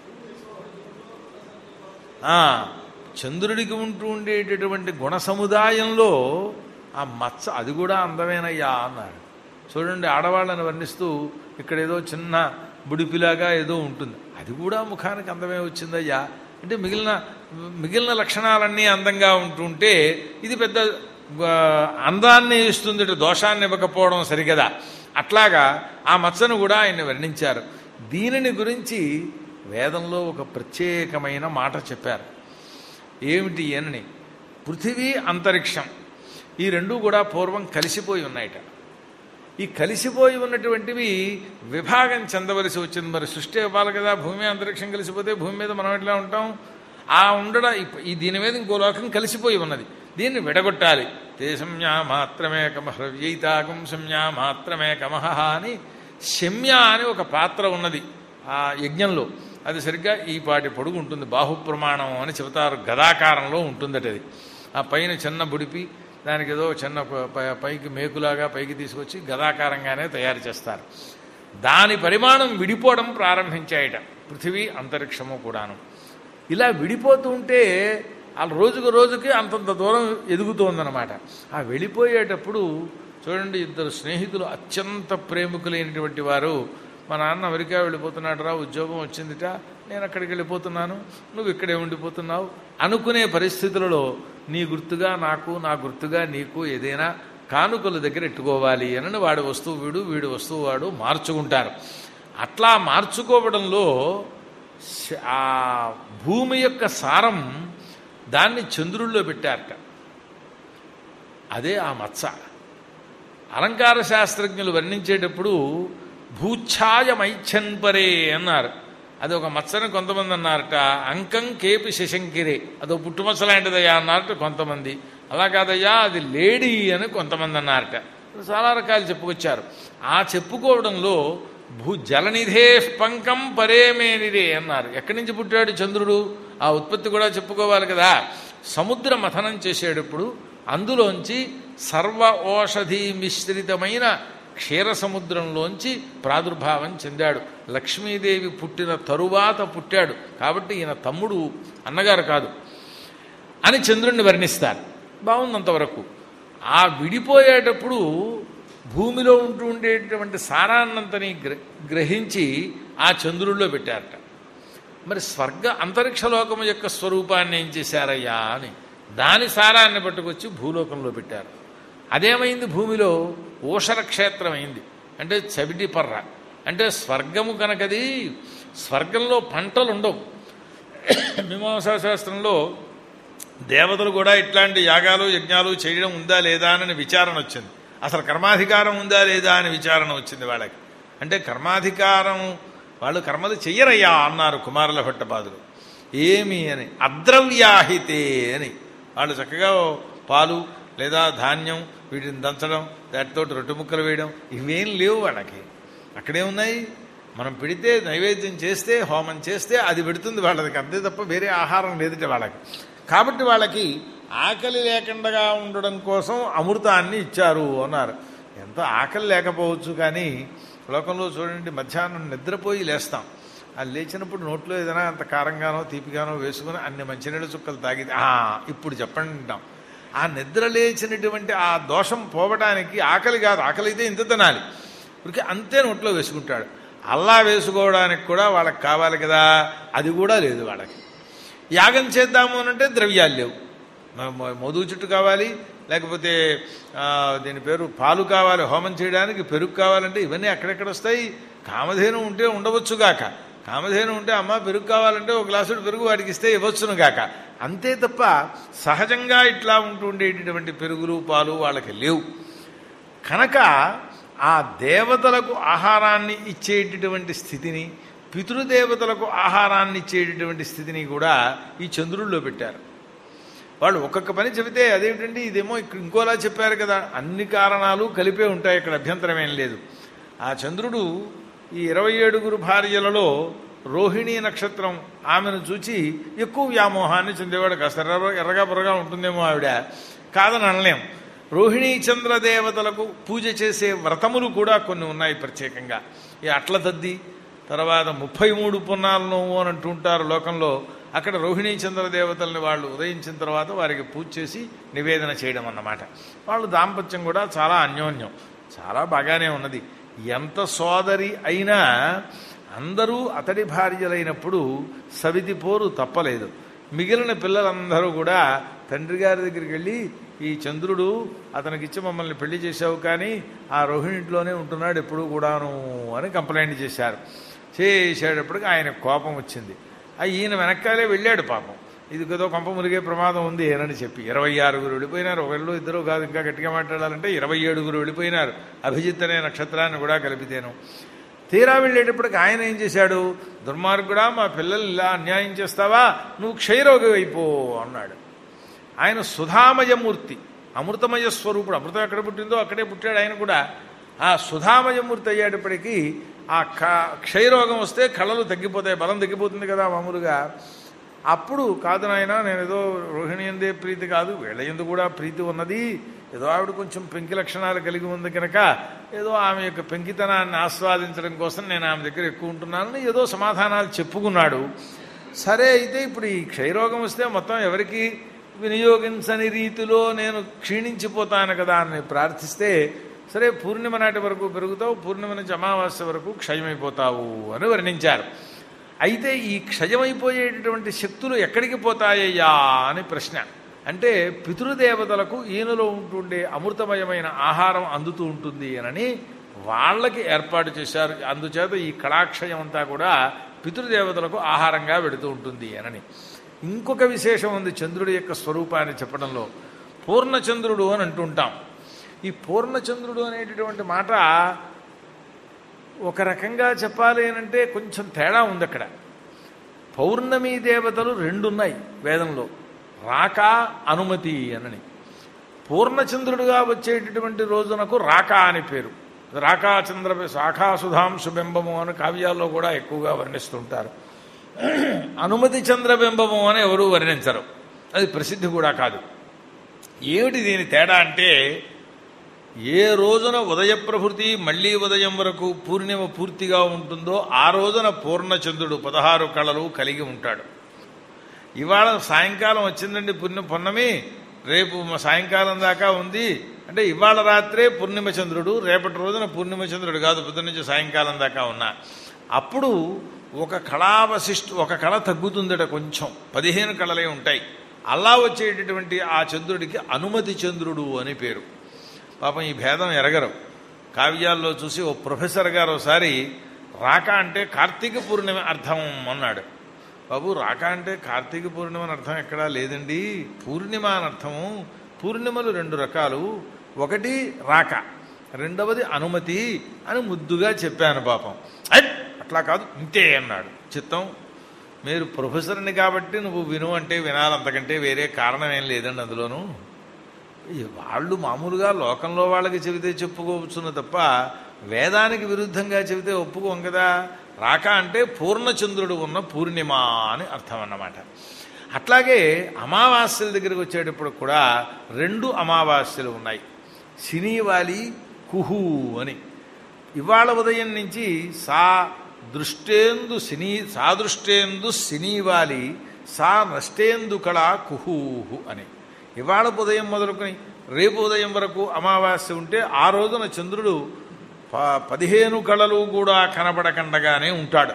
ఆ, చంద్రుడికి ఉంటూ ఉండేటటువంటి గుణ సముదాయంలో ఆ మచ్చ అది కూడా అందమేనయ్యా అన్నాడు చూడండి ఆడవాళ్ళని వర్ణిస్తూ ఇక్కడ ఏదో చిన్న బుడిపిలాగా ఏదో ఉంటుంది అది కూడా ముఖానికి అందమే వచ్చిందయ్యా అంటే మిగిలిన మిగిలిన లక్షణాలన్నీ అందంగా ఉంటుంటే ఇది పెద్ద ఆ, అందాన్ని ఇస్తుంది ఇటు దోషాన్ని ఇవ్వకపోవడం సరిగదా అట్లాగా ఆ మచ్చను కూడా ఆయన వర్ణించారు దీనిని గురించి వేదంలో ఒక ప్రత్యేకమైన మాట చెప్పారు ఏమిటి అనని పృథివీ అంతరిక్షం ఈ రెండు కూడా పూర్వం కలిసిపోయి ఉన్నాయట ఈ కలిసిపోయి ఉన్నటువంటివి విభాగం చెందవలసి వచ్చింది మరి సృష్టి ఇవ్వాలి కదా భూమి అంతరిక్షం కలిసిపోతే భూమి మీద మనం ఎట్లా ఉంటాం ఆ ఉండడ ఇప్- ఈ దీని మీద ఇంకో లోకం కలిసిపోయి ఉన్నది దీన్ని విడగొట్టాలి తే సంజ్ఞా మాత్రమే కమహ వ్యయితాకం సంజ్ఞా మాత్రమే కమహ అని శమ్య అని ఒక పాత్ర ఉన్నది ఆ యజ్ఞంలో అది సరిగ్గా ఈ పాటి పొడుగు ఉంటుంది బాహు ప్రమాణం అని చెబుతారు గదాకారంలో ఉంటుందట అది ఆ పైన చిన్న బుడిపి దానికి ఏదో చిన్న ప- ప- పైకి మేకులాగా పైకి తీసుకొచ్చి గదాకారంగానే తయారు చేస్తారు దాని పరిమాణం విడిపోవడం ప్రారంభించాయట పృథివీ అంతరిక్షము కూడాను ఇలా విడిపోతూ ఉంటే ఆ రోజుకు రోజుకి అంతంత దూరం ఎదుగుతోందనమాట ఆ వెళ్ళిపోయేటప్పుడు చూడండి ఇద్దరు స్నేహితులు అత్యంత ప్రేమికులైనటువంటి వారు మా నాన్న అమెరికా వెళ్ళిపోతున్నాడు రా ఉద్యోగం వచ్చిందిట నేను అక్కడికి వెళ్ళిపోతున్నాను నువ్వు ఇక్కడే ఉండిపోతున్నావు అనుకునే పరిస్థితులలో నీ గుర్తుగా నాకు నా గుర్తుగా నీకు ఏదైనా కానుకల దగ్గర ఎట్టుకోవాలి అని వాడి వస్తువు వీడు వీడి వస్తువు వాడు మార్చుకుంటారు అట్లా మార్చుకోవడంలో శ- ఆ భూమి యొక్క సారం దాన్ని చంద్రుల్లో పెట్టారట అదే ఆ మచ్చ అలంకార శాస్త్రజ్ఞులు వర్ణించేటప్పుడు భూఛాయమైఛన్పరే అన్నారు అది ఒక మచ్చని కొంతమంది అన్నారట అంకం కేపి శశంకిరే అదో పుట్టుమచ్చ లాంటిదయ్యా అన్నారట కొంతమంది అలా కాదయ్యా అది లేడీ అని కొంతమంది అన్నారట చాలా రకాలు చెప్పుకొచ్చారు ఆ చెప్పుకోవడంలో భూ జలనిధే పంకం పరేమేనిరే అన్నారు ఎక్కడి నుంచి పుట్టాడు చంద్రుడు ఆ ఉత్పత్తి కూడా చెప్పుకోవాలి కదా సముద్ర మథనం చేసేటప్పుడు అందులోంచి సర్వ ఓషధి మిశ్రితమైన క్షీర సముద్రంలోంచి ప్రాదుర్భావం చెందాడు లక్ష్మీదేవి పుట్టిన తరువాత పుట్టాడు కాబట్టి ఈయన తమ్ముడు అన్నగారు కాదు అని చంద్రుణ్ణి వర్ణిస్తారు బాగుందంతవరకు ఆ విడిపోయేటప్పుడు భూమిలో ఉంటూ ఉండేటువంటి సారాన్నంతని గ్ర గ్రహించి ఆ చంద్రుల్లో పెట్టారట మరి స్వర్గ అంతరిక్ష లోకము యొక్క స్వరూపాన్ని ఏం చేశారయ్యా అని దాని సారాన్ని పట్టుకొచ్చి భూలోకంలో పెట్టారు అదేమైంది భూమిలో ఊషర క్షేత్రం అయింది అంటే చవిటి పర్ర అంటే స్వర్గము కనుకది స్వర్గంలో పంటలు ఉండవు మీమాంసా శాస్త్రంలో దేవతలు కూడా ఇట్లాంటి యాగాలు యజ్ఞాలు చేయడం ఉందా లేదా అని విచారణ వచ్చింది అసలు కర్మాధికారం ఉందా లేదా అని విచారణ వచ్చింది వాళ్ళకి అంటే కర్మాధికారం వాళ్ళు కర్మలు చెయ్యరయ్యా అన్నారు కుమారుల భట్టపాదులు ఏమి అని అద్రవ్యాహితే అని వాళ్ళు చక్కగా పాలు లేదా ధాన్యం వీటిని దంచడం వాటితో రొట్టె ముక్కలు వేయడం ఇవేం లేవు వాళ్ళకి అక్కడే ఉన్నాయి మనం పెడితే నైవేద్యం చేస్తే హోమం చేస్తే అది పెడుతుంది వాళ్ళకి అంతే తప్ప వేరే ఆహారం లేదుట వాళ్ళకి కాబట్టి వాళ్ళకి ఆకలి లేకుండా ఉండడం కోసం అమృతాన్ని ఇచ్చారు అన్నారు ఎంత ఆకలి లేకపోవచ్చు కానీ లోకంలో చూడండి మధ్యాహ్నం నిద్రపోయి లేస్తాం ఆ లేచినప్పుడు నోట్లో ఏదైనా అంత కారంగానో తీపిగానో వేసుకుని అన్ని మంచినీళ్ళ చుక్కలు తాగితే "ఆ, ఇప్పుడు చెప్పండి అంటాం ఆ నిద్ర లేచినటువంటి ఆ దోషం పోవడానికి ఆకలి కాదు ఆకలి అయితే ఇంత తినాలి ఇప్పటికే అంతే నోట్లో వేసుకుంటాడు అల్లా వేసుకోవడానికి కూడా వాళ్ళకి కావాలి కదా అది కూడా లేదు వాళ్ళకి యాగం చేద్దాము అనంటే ద్రవ్యాలు లేవు మ- మ- మధువు చుట్టు కావాలి లేకపోతే ఆ, దీని పేరు పాలు కావాలి హోమం చేయడానికి పెరుగు కావాలంటే ఇవన్నీ ఎక్కడెక్కడ వస్తాయి కామధేను ఉంటే ఉండవచ్చుగాక కామధేను ఉంటే అమ్మ పెరుగు కావాలంటే ఒక గ్లాసుడు పెరుగు వాడికి ఇస్తే ఇవ్వచ్చును గాక అంతే తప్ప సహజంగా ఇట్లా ఉంటుండేటటువంటి పెరుగులు పాలు వాళ్ళకి లేవు కనుక ఆ దేవతలకు ఆహారాన్ని ఇచ్చేటటువంటి స్థితిని పితృదేవతలకు ఆహారాన్ని ఇచ్చేటటువంటి స్థితిని కూడా ఈ చంద్రుల్లో పెట్టారు వాళ్ళు ఒక్కొక్క పని చెబితే అదేమిటండి ఇదేమో ఇక్కడ ఇంకోలా చెప్పారు కదా అన్ని కారణాలు కలిపే ఉంటాయి ఇక్కడ అభ్యంతరం ఏం లేదు ఆ చంద్రుడు ఈ ఇరవై ఏడుగురు భార్యలలో రోహిణీ నక్షత్రం ఆమెను చూచి ఎక్కువ వ్యామోహాన్ని చెందేవాడు కాస్త ఎర్ర ఎర్రగా బుర్రగా ఉంటుందేమో ఆవిడ కాదని అనలేం రోహిణీ చంద్ర దేవతలకు పూజ చేసే వ్రతములు కూడా కొన్ని ఉన్నాయి ప్రత్యేకంగా ఈ అట్ల దద్ది తర్వాత ముప్పై మూడు పున్నాలను అని అంటుంటారు లోకంలో అక్కడ రోహిణీ చంద్ర దేవతల్ని వాళ్ళు ఉదయించిన తర్వాత వారికి పూజ చేసి నివేదన చేయడం అన్నమాట వాళ్ళు దాంపత్యం కూడా చాలా అన్యోన్యం చాలా బాగానే ఉన్నది ఎంత సోదరి అయినా అందరూ అతడి భార్యలైనప్పుడు సవితి పోరు తప్పలేదు మిగిలిన పిల్లలందరూ కూడా తండ్రి గారి దగ్గరికి వెళ్ళి ఈ చంద్రుడు అతనికిచ్చి మమ్మల్ని పెళ్లి చేశావు కానీ ఆ రోహిణింట్లోనే ఉంటున్నాడు ఎప్పుడు కూడాను అని కంప్లైంట్ చేశారు చేసేటప్పటికి ఆయన కోపం వచ్చింది ఆ ఈయన వెనకాలే వెళ్ళాడు పాపం ఇది ఏదో కొంప మురిగే ప్రమాదం ఉంది ఏనని చెప్పి ఇరవై ఆరుగురు వెళ్ళిపోయినారు ఒకళ్ళు ఇద్దరు కాదు ఇంకా గట్టిగా మాట్లాడాలంటే ఇరవై ఏడుగురు వెళ్ళిపోయినారు అభిజిత్ అనే నక్షత్రాన్ని కూడా కలిపితేను తీరా వెళ్ళేటప్పటికి ఆయన ఏం చేశాడు దుర్మార్గుడా మా పిల్లలు ఇలా అన్యాయం చేస్తావా నువ్వు క్షయరోగి అయిపో అన్నాడు ఆయన సుధామయమూర్తి అమృతమయ స్వరూపుడు అమృతం ఎక్కడ పుట్టిందో అక్కడే పుట్టాడు ఆయన కూడా ఆ సుధామయమూర్తి అయ్యేటప్పటికీ ఆ క క్షయరోగం వస్తే కళలు తగ్గిపోతాయి బలం తగ్గిపోతుంది కదా మామూలుగా అప్పుడు కాదు నాయన నేను ఏదో రోహిణి ఎందే ప్రీతి కాదు వీళ్ళ ఎందు కూడా ప్రీతి ఉన్నది ఏదో ఆవిడ కొంచెం పెంకి లక్షణాలు కలిగి ఉంది కనుక ఏదో ఆమె యొక్క పెంకితనాన్ని ఆస్వాదించడం కోసం నేను ఆమె దగ్గర ఎక్కువ ఉంటున్నానని ఏదో సమాధానాలు చెప్పుకున్నాడు సరే అయితే ఇప్పుడు ఈ క్షయరోగం వస్తే మొత్తం ఎవరికి వినియోగించని రీతిలో నేను క్షీణించిపోతాను కదా అని ప్రార్థిస్తే సరే పూర్ణిమ నాటి వరకు పెరుగుతావు పూర్ణిమ నుంచి అమావాస్య వరకు క్షయమైపోతావు అని వర్ణించారు అయితే ఈ క్షయమైపోయేటటువంటి శక్తులు ఎక్కడికి పోతాయ్యా అని ప్రశ్న అంటే పితృదేవతలకు ఈయనలో ఉంటుండే అమృతమయమైన ఆహారం అందుతూ ఉంటుంది అని వాళ్ళకి ఏర్పాటు చేశారు అందుచేత ఈ కళాక్షయం అంతా కూడా పితృదేవతలకు ఆహారంగా పెడుతూ ఉంటుంది అనని ఇంకొక విశేషం ఉంది చంద్రుడి యొక్క స్వరూపాన్ని చెప్పడంలో పూర్ణచంద్రుడు అని అంటుంటాం ఈ పూర్ణచంద్రుడు అనేటటువంటి మాట ఒక రకంగా చెప్పాలి అంటే కొంచెం తేడా ఉంది అక్కడ పౌర్ణమి దేవతలు రెండున్నాయి వేదంలో రాక అనుమతి అనని పూర్ణచంద్రుడుగా వచ్చేటటువంటి రోజునకు రాక అని పేరు రాకా చంద్ర శాఖాసుధాంశు బింబము అని కావ్యాల్లో కూడా ఎక్కువగా వర్ణిస్తుంటారు అనుమతి చంద్రబింబము అని ఎవరూ వర్ణించరు అది ప్రసిద్ధి కూడా కాదు ఏమిటి దీని తేడా అంటే ఏ రోజున ఉదయ ప్రభృతి మళ్లీ ఉదయం వరకు పూర్ణిమ పూర్తిగా ఉంటుందో ఆ రోజున పూర్ణచంద్రుడు పదహారు కళలు కలిగి ఉంటాడు ఇవాళ సాయంకాలం వచ్చిందండి పుణ్య పున్నమి రేపు మా సాయంకాలం దాకా ఉంది అంటే ఇవాళ రాత్రే పూర్ణిమ చంద్రుడు రేపటి రోజున పూర్ణిమ చంద్రుడు కాదు పొద్దున్న నుంచి సాయంకాలం దాకా ఉన్నా అప్పుడు ఒక కళావశిష్టు ఒక కళ తగ్గుతుందట కొంచెం పదిహేను కళలే ఉంటాయి అలా వచ్చేటటువంటి ఆ చంద్రుడికి అనుమతి చంద్రుడు అని పేరు పాపం ఈ భేదం ఎరగరు కావ్యాల్లో చూసి ఓ ప్రొఫెసర్ గారు ఒకసారి రాక అంటే కార్తీక పూర్ణిమ అర్థం అన్నాడు బాబు రాక అంటే కార్తీక పూర్ణిమ అని అర్థం ఎక్కడా లేదండి పూర్ణిమ అని అర్థము పూర్ణిమలు రెండు రకాలు ఒకటి రాక రెండవది అనుమతి అని ముద్దుగా చెప్పాను పాపం అట్ అట్లా కాదు ఇంతే అన్నాడు చిత్తం మీరు ప్రొఫెసర్ని కాబట్టి నువ్వు విను అంటే వినాలి అంతకంటే వేరే కారణం ఏం లేదండి అందులోనూ ఈ వాళ్ళు మామూలుగా లోకంలో వాళ్ళకి చెబితే చెప్పుకోవచ్చును తప్ప వేదానికి విరుద్ధంగా చెబితే ఒప్పుకోం కదా రాక అంటే పూర్ణచంద్రుడు ఉన్న పూర్ణిమ అని అర్థం అన్నమాట అట్లాగే అమావాస్యల దగ్గరికి వచ్చేటప్పుడు కూడా రెండు అమావాస్యలు ఉన్నాయి సినీవాలి కుహు అని ఇవాళ ఉదయం నుంచి సా దృష్టేందు సినీ సాదృష్టేందు సినీవాలి సా నష్టేందు కళ కుహూహు అని ఇవాళ ఉదయం మొదలుకొని రేపు ఉదయం వరకు అమావాస్య ఉంటే ఆ రోజున చంద్రుడు ప- పదిహేను కళలు కూడా కనబడకుండగానే ఉంటాడు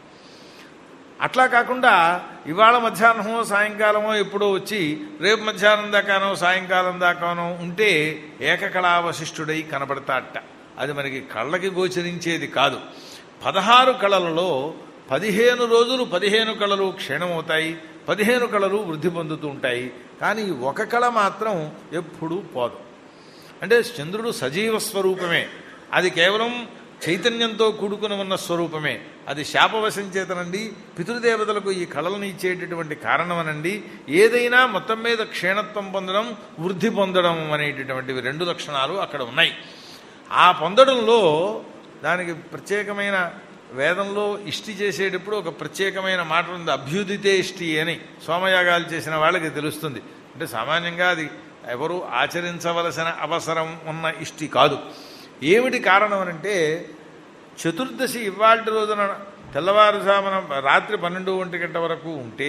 అట్లా కాకుండా ఇవాళ మధ్యాహ్నమో సాయంకాలమో ఎప్పుడో వచ్చి రేపు మధ్యాహ్నం దాకానో సాయంకాలం దాకానో ఉంటే ఏకకళావశిష్ఠుడై కనబడతాడట అది మనకి కళ్ళకి గోచరించేది కాదు పదహారు కళలలో పదిహేను రోజులు పదిహేను కళలు క్షీణమవుతాయి పదిహేను కళలు వృద్ధి పొందుతూ ఉంటాయి కానీ ఈ ఒక కళ మాత్రం ఎప్పుడూ పోదు అంటే చంద్రుడు సజీవ స్వరూపమే అది కేవలం చైతన్యంతో కూడుకుని ఉన్న స్వరూపమే అది శాపవశం చేతనండి పితృదేవతలకు ఈ కళలను ఇచ్చేటటువంటి కారణమనండి ఏదైనా మొత్తం మీద క్షీణత్వం పొందడం వృద్ధి పొందడం అనేటటువంటివి రెండు లక్షణాలు అక్కడ ఉన్నాయి ఆ పొందడంలో దానికి ప్రత్యేకమైన వేదంలో ఇష్టి చేసేటప్పుడు ఒక ప్రత్యేకమైన మాట ఉంది అభ్యుదితే ఇష్టి అని సోమయాగాలు చేసిన వాళ్ళకి తెలుస్తుంది అంటే సామాన్యంగా అది ఎవరు ఆచరించవలసిన అవసరం ఉన్న ఇష్టి కాదు ఏమిటి కారణం అనంటే చతుర్దశి ఇవాళ రోజున తెల్లవారుజామున రాత్రి పన్నెండు ఒంటి గంట వరకు ఉంటే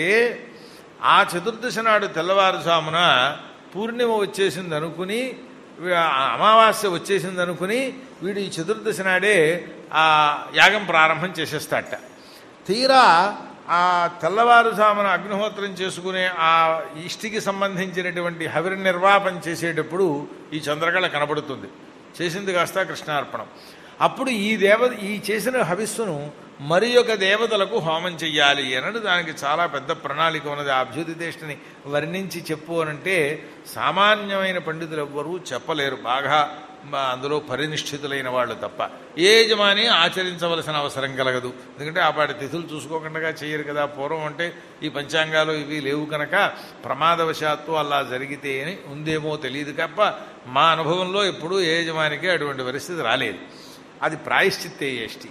ఆ చతుర్దశి నాడు తెల్లవారుజామున పూర్ణిమ వచ్చేసింది అనుకుని వీ- ఆ అమావాస్య వచ్చేసింది అనుకుని వీడు ఈ చతుర్దశి నాడే ఆ యాగం ప్రారంభం చేసేస్తాట తీరా ఆ తెల్లవారుజామున అగ్నిహోత్రం చేసుకునే ఆ ఇష్టికి సంబంధించినటువంటి హవిర నిర్వాపం చేసేటప్పుడు ఈ చంద్రకళ కనబడుతుంది చేసింది కాస్త కృష్ణార్పణం అప్పుడు ఈ దేవ ఈ చేసిన హవిస్సును మరి ఒక దేవతలకు హోమం చెయ్యాలి అనని దానికి చాలా పెద్ద ప్రణాళిక ఉన్నది ఆ అభ్యుదిదేష్టిని వర్ణించి చెప్పు అనంటే సామాన్యమైన పండితులు ఎవ్వరూ చెప్పలేరు బాగా మా అందులో పరినిష్ఠితులైన వాళ్ళు తప్ప ఏ యజమాని ఆచరించవలసిన అవసరం కలగదు ఎందుకంటే ఆ పాటి తిథులు చూసుకోకుండా చేయరు కదా పూర్వం అంటే ఈ పంచాంగాలు ఇవి లేవు కనుక ప్రమాదవశాత్తు అలా జరిగితే అని ఉందేమో తెలియదు తప్ప మా అనుభవంలో ఎప్పుడూ ఏ యజమానికి అటువంటి పరిస్థితి రాలేదు అది ప్రాయశ్చిత్తేయేష్టి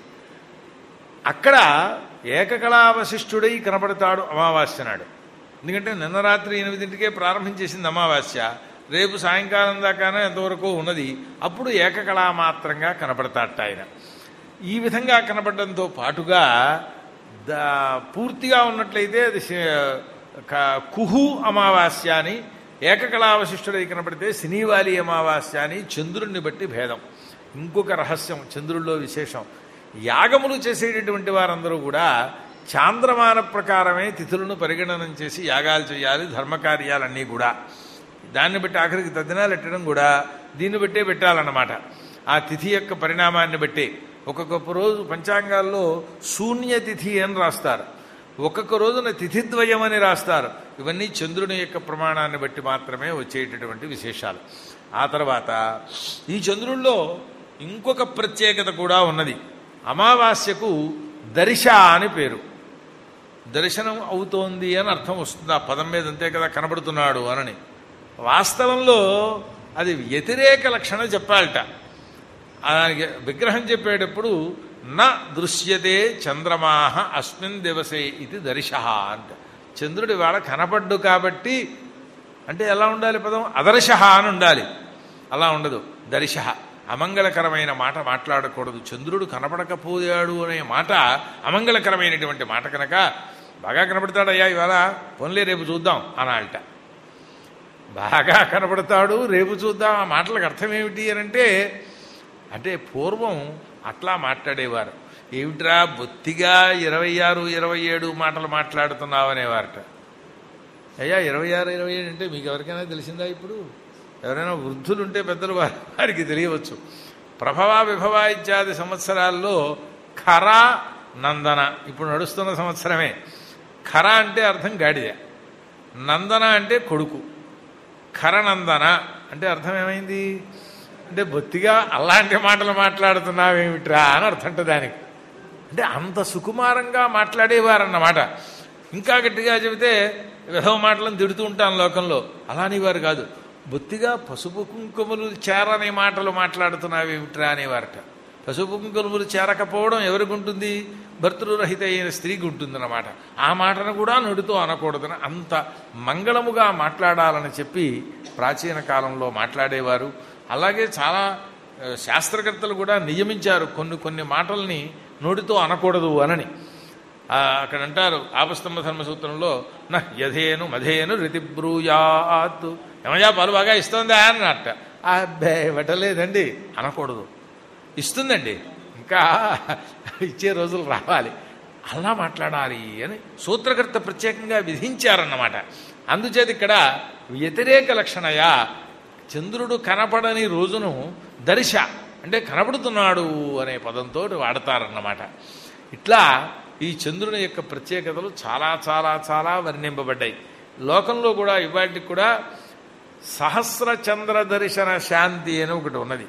అక్కడ ఏకకళావశిష్ఠుడై కనపడతాడు అమావాస్య నాడు ఎందుకంటే నిన్న రాత్రి ఎనిమిదింటికే ప్రారంభించేసింది అమావాస్య రేపు సాయంకాలం దాకానే ఎంతవరకు ఉన్నది అప్పుడు ఏకకళా మాత్రంగా కనపడతాట ఆయన ఈ విధంగా కనపడడంతో పాటుగా దా పూర్తిగా ఉన్నట్లయితే అది శ- క- కుహు అమావాస్య అని ఏకకళావశిష్ఠుడై కనపడితే శనివాలి అమావాస్య అని చంద్రుణ్ణి బట్టి భేదం ఇంకొక రహస్యం చంద్రుల్లో విశేషం యాగములు చేసేటటువంటి వారందరూ కూడా చాంద్రమాన ప్రకారమే తిథులను పరిగణనం చేసి యాగాలు చేయాలి ధర్మకార్యాలన్నీ కూడా దాన్ని బట్టి ఆఖరికి తద్దినాలు పెట్టడం కూడా దీన్ని బట్టే పెట్టాలన్నమాట ఆ తిథి యొక్క పరిణామాన్ని బట్టి ఒక్కొక్క రోజు పంచాంగాల్లో శూన్య తిథి అని రాస్తారు ఒక్కొక్క రోజున తిథిద్వయం అని రాస్తారు ఇవన్నీ చంద్రుని యొక్క ప్రమాణాన్ని బట్టి మాత్రమే వచ్చేటటువంటి విశేషాలు ఆ తర్వాత ఈ చంద్రుల్లో ఇంకొక ప్రత్యేకత కూడా ఉన్నది అమావాస్యకు దర్శ అని పేరు దర్శనం అవుతోంది అని అర్థం వస్తుంది ఆ పదం మీద అంతే కదా కనబడుతున్నాడు అనని వాస్తవంలో అది వ్యతిరేక లక్షణం చెప్పాలట దానికి విగ్రహం చెప్పేటప్పుడు న దృశ్యతే చంద్రమాహ అస్మిన్ దివసే ఇది దర్శ అంట చంద్రుడి వాళ్ళ కనపడ్డు కాబట్టి అంటే ఎలా ఉండాలి పదం అదర్శ అని ఉండాలి అలా ఉండదు దర్శ అమంగళకరమైన మాట మాట్లాడకూడదు చంద్రుడు కనపడకపోయాడు అనే మాట అమంగళకరమైనటువంటి మాట కనుక బాగా కనపడతాడయ్యా ఇవాళ పొన్లే రేపు చూద్దాం అనాలట బాగా కనపడతాడు రేపు చూద్దాం ఆ మాటలకు అర్థం ఏమిటి అని అంటే అంటే పూర్వం అట్లా మాట్లాడేవారు ఏమిట్రా బొత్తిగా ఇరవై ఆరు ఇరవై ఏడు మాటలు మాట్లాడుతున్నావు అనేవారట అయ్యా ఇరవై ఆరు ఇరవై ఏడు అంటే మీకు ఎవరికైనా తెలిసిందా ఇప్పుడు ఎవరైనా వృద్ధులుంటే పెద్దలు వారి- వారికి తెలియవచ్చు ప్రభవ విభవ ఇత్యాది సంవత్సరాల్లో ఖర నందన ఇప్పుడు నడుస్తున్న సంవత్సరమే ఖర అంటే అర్థం గాడిద నందన అంటే కొడుకు ఖరనందన అంటే అర్థం ఏమైంది అంటే బొత్తిగా అలాంటి మాటలు మాట్లాడుతున్నావేమిట్రా అని అర్థంట దానికి అంటే అంత సుకుమారంగా మాట్లాడేవారన్నమాట ఇంకా గట్టిగా చెబితే విధవ మాటలను తిడుతూ ఉంటాను లోకంలో అలాని వారు కాదు బొత్తిగా పసుపు కుంకుమలు చేరని మాటలు మాట్లాడుతున్నావేమిట్రా అనేవారట పసుపు కుంకుమలు చేరకపోవడం ఎవరికి ఉంటుంది భర్తృరహిత అయిన స్త్రీకి ఉంటుందన్నమాట ఆ మాటను కూడా నడుతూ అనకూడదని అంత మంగళముగా మాట్లాడాలని చెప్పి ప్రాచీన కాలంలో మాట్లాడేవారు అలాగే చాలా ఆ, శాస్త్రకర్తలు కూడా నియమించారు కొన్ని కొన్ని మాటల్ని నోటితో అనకూడదు అనని ఆ, అక్కడ అంటారు ఆపస్తంభ ధర్మసూత్రంలో నా యధేను మధేను రితిబ్రూయాత్ ఏమయ్యా పాలు బాగా ఇస్తుందా అని అట్ట అబ్బే ఇవ్వటలేదండి అనకూడదు ఇస్తుందండి ఇంకా ఇచ్చే రోజులు రావాలి అలా మాట్లాడాలి అని సూత్రకర్త ప్రత్యేకంగా విధించారన్నమాట అందుచేత ఇక్కడ వ్యతిరేక లక్షణయా చంద్రుడు కనపడని రోజును దర్శ అంటే కనపడుతున్నాడు అనే పదంతో వాడతారన్నమాట ఇట్లా ఈ చంద్రుని యొక్క ప్రత్యేకతలు చాలా చాలా చాలా వర్ణింపబడ్డాయి లోకంలో కూడా ఇవాటికి కూడా సహస్ర చంద్ర దర్శన శాంతి అని ఒకటి ఉన్నది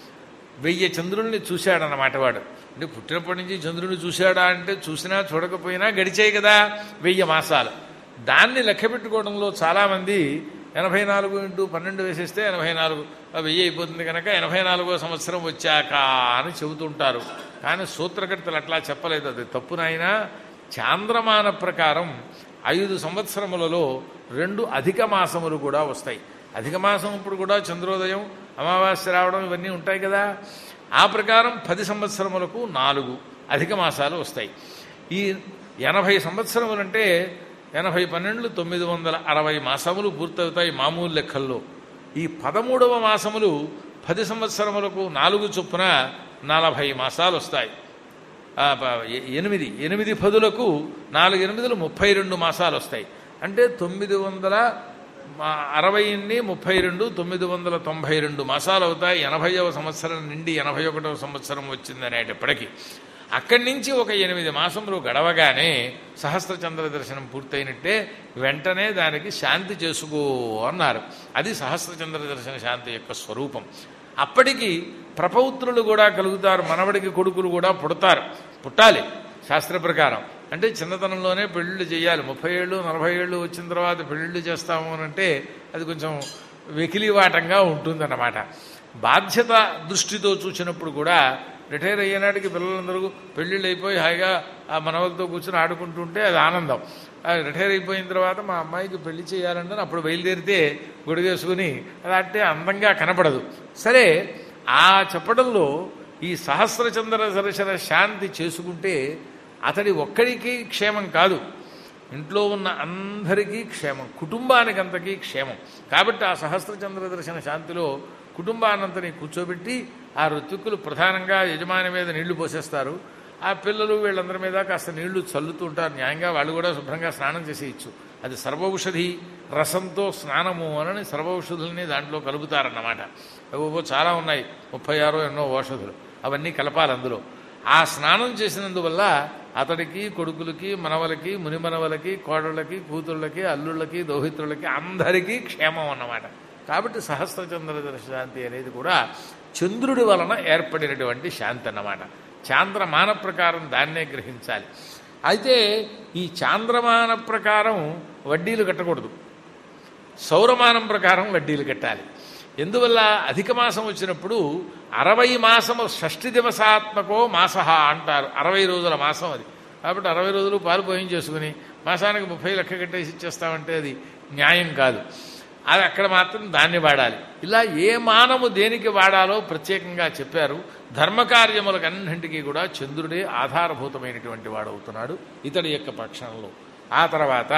వెయ్యి చంద్రుల్ని చూశాడన్నమాట వాడు అంటే పుట్టినప్పటి నుంచి చంద్రుని చూశాడా అంటే చూసినా చూడకపోయినా గడిచాయి కదా వెయ్యి మాసాలు దాన్ని లెక్క పెట్టుకోవడంలో చాలామంది ఎనభై నాలుగు ఇంటూ పన్నెండు వేసేస్తే ఎనభై నాలుగు ఆ వెయ్యి అయిపోతుంది కనుక ఎనభై నాలుగో సంవత్సరం వచ్చాక అని చెబుతుంటారు కానీ సూత్రకర్తలు అట్లా చెప్పలేదు అది తప్పు నాయనా చాంద్రమాన ప్రకారం ఐదు సంవత్సరములలో రెండు అధిక మాసములు కూడా వస్తాయి అధిక మాసం ఇప్పుడు కూడా చంద్రోదయం అమావాస్య రావడం ఇవన్నీ ఉంటాయి కదా ఆ ప్రకారం పది సంవత్సరములకు నాలుగు అధిక మాసాలు వస్తాయి ఈ ఎనభై సంవత్సరములంటే ఎనభై పన్నెండు తొమ్మిది వందల అరవై మాసములు పూర్తవుతాయి మామూలు లెక్కల్లో ఈ పదమూడవ మాసములు పది సంవత్సరములకు నాలుగు చొప్పున నలభై మాసాలు వస్తాయి ఆ, ప- ఎ- ఎనిమిది ఎనిమిది పదులకు నాలుగు ఎనిమిదిలు ముప్పై రెండు మాసాలు వస్తాయి అంటే తొమ్మిది వందల మా- అరవైని ముప్పై రెండు తొమ్మిది వందల తొంభై రెండు మాసాలు అవుతాయి ఎనభైవ సంవత్సరం నుండి ఎనభై ఒకటవ సంవత్సరం వచ్చింది అనేటప్పటికీ అక్కడి నుంచి ఒక ఎనిమిది మాసములు గడవగానే సహస్ర చంద్ర దర్శనం పూర్తయినట్టే వెంటనే దానికి శాంతి చేసుకో అన్నారు అది సహస్ర చంద్ర దర్శన శాంతి యొక్క స్వరూపం అప్పటికి ప్రపౌత్రులు కూడా కలుగుతారు మనవడికి కొడుకులు కూడా పుడతారు పుట్టాలి శాస్త్ర ప్రకారం అంటే చిన్నతనంలోనే పెళ్ళిళ్ళు చేయాలి ముప్పై ఏళ్ళు నలభై ఏళ్ళు వచ్చిన తర్వాత పెళ్ళిళ్ళు చేస్తాము అని అంటే అది కొంచెం వెకిలివాటంగా ఉంటుందన్నమాట బాధ్యత దృష్టితో చూసినప్పుడు కూడా రిటైర్ అయ్యేనాటికి పిల్లలందరూ పెళ్ళిళ్ళు అయిపోయి హాయిగా ఆ మనవలతో కూర్చొని ఆడుకుంటుంటే అది ఆనందం ఆ రిటైర్ అయిపోయిన తర్వాత మా అమ్మాయికి పెళ్లి చేయాలంటే అప్పుడు బయలుదేరితే గుడిగేసుకుని అది అంటే అందంగా కనపడదు సరే ఆ చెప్పడంలో ఈ సహస్రచంద్ర దర్శన శాంతి చేసుకుంటే అతడి ఒక్కడికి క్షేమం కాదు ఇంట్లో ఉన్న అందరికీ క్షేమం కుటుంబానికి అంతకీ క్షేమం కాబట్టి ఆ సహస్రచంద్ర దర్శన శాంతిలో కుటుంబానంతని కూర్చోబెట్టి ఆ ఋతుక్కులు ప్రధానంగా యజమాని మీద నీళ్లు పోసేస్తారు ఆ పిల్లలు వీళ్ళందరి మీద కాస్త నీళ్లు చల్లుతూ ఉంటారు న్యాయంగా వాళ్ళు కూడా శుభ్రంగా స్నానం చేసేయచ్చు అది సర్వౌషధి రసంతో స్నానము అని సర్వౌషధుల్ని దాంట్లో కలుపుతారన్నమాట అవి చాలా ఉన్నాయి ముప్పై ఆరో ఎన్నో ఔషధులు అవన్నీ కలపాలి అందులో ఆ స్నానం చేసినందువల్ల అతడికి కొడుకులకి మనవలకి మునిమనవలకి కోడళ్ళకి కూతుళ్ళకి అల్లుళ్ళకి దౌహిత్రులకి అందరికీ క్షేమం అన్నమాట కాబట్టి సహస్రచంద్ర శాంతి అనేది కూడా చంద్రుడి వలన ఏర్పడినటువంటి శాంతి అన్నమాట చాంద్రమాన ప్రకారం దాన్నే గ్రహించాలి అయితే ఈ చాంద్రమాన ప్రకారం వడ్డీలు కట్టకూడదు సౌరమానం ప్రకారం వడ్డీలు కట్టాలి ఎందువల్ల అధిక మాసం వచ్చినప్పుడు అరవై మాసము షష్ఠి దివసాత్మకో మాస అంటారు అరవై రోజుల మాసం అది కాబట్టి అరవై రోజులు పాలు పోయించేసుకుని మాసానికి ముప్పై లెక్క కట్టేసి ఇచ్చేస్తామంటే అది న్యాయం కాదు అది అక్కడ మాత్రం దాన్ని వాడాలి ఇలా ఏ మానము దేనికి వాడాలో ప్రత్యేకంగా చెప్పారు ధర్మకార్యములకు అన్నింటికీ కూడా చంద్రుడే ఆధారభూతమైనటువంటి వాడవుతున్నాడు ఇతడి యొక్క పక్షంలో ఆ తర్వాత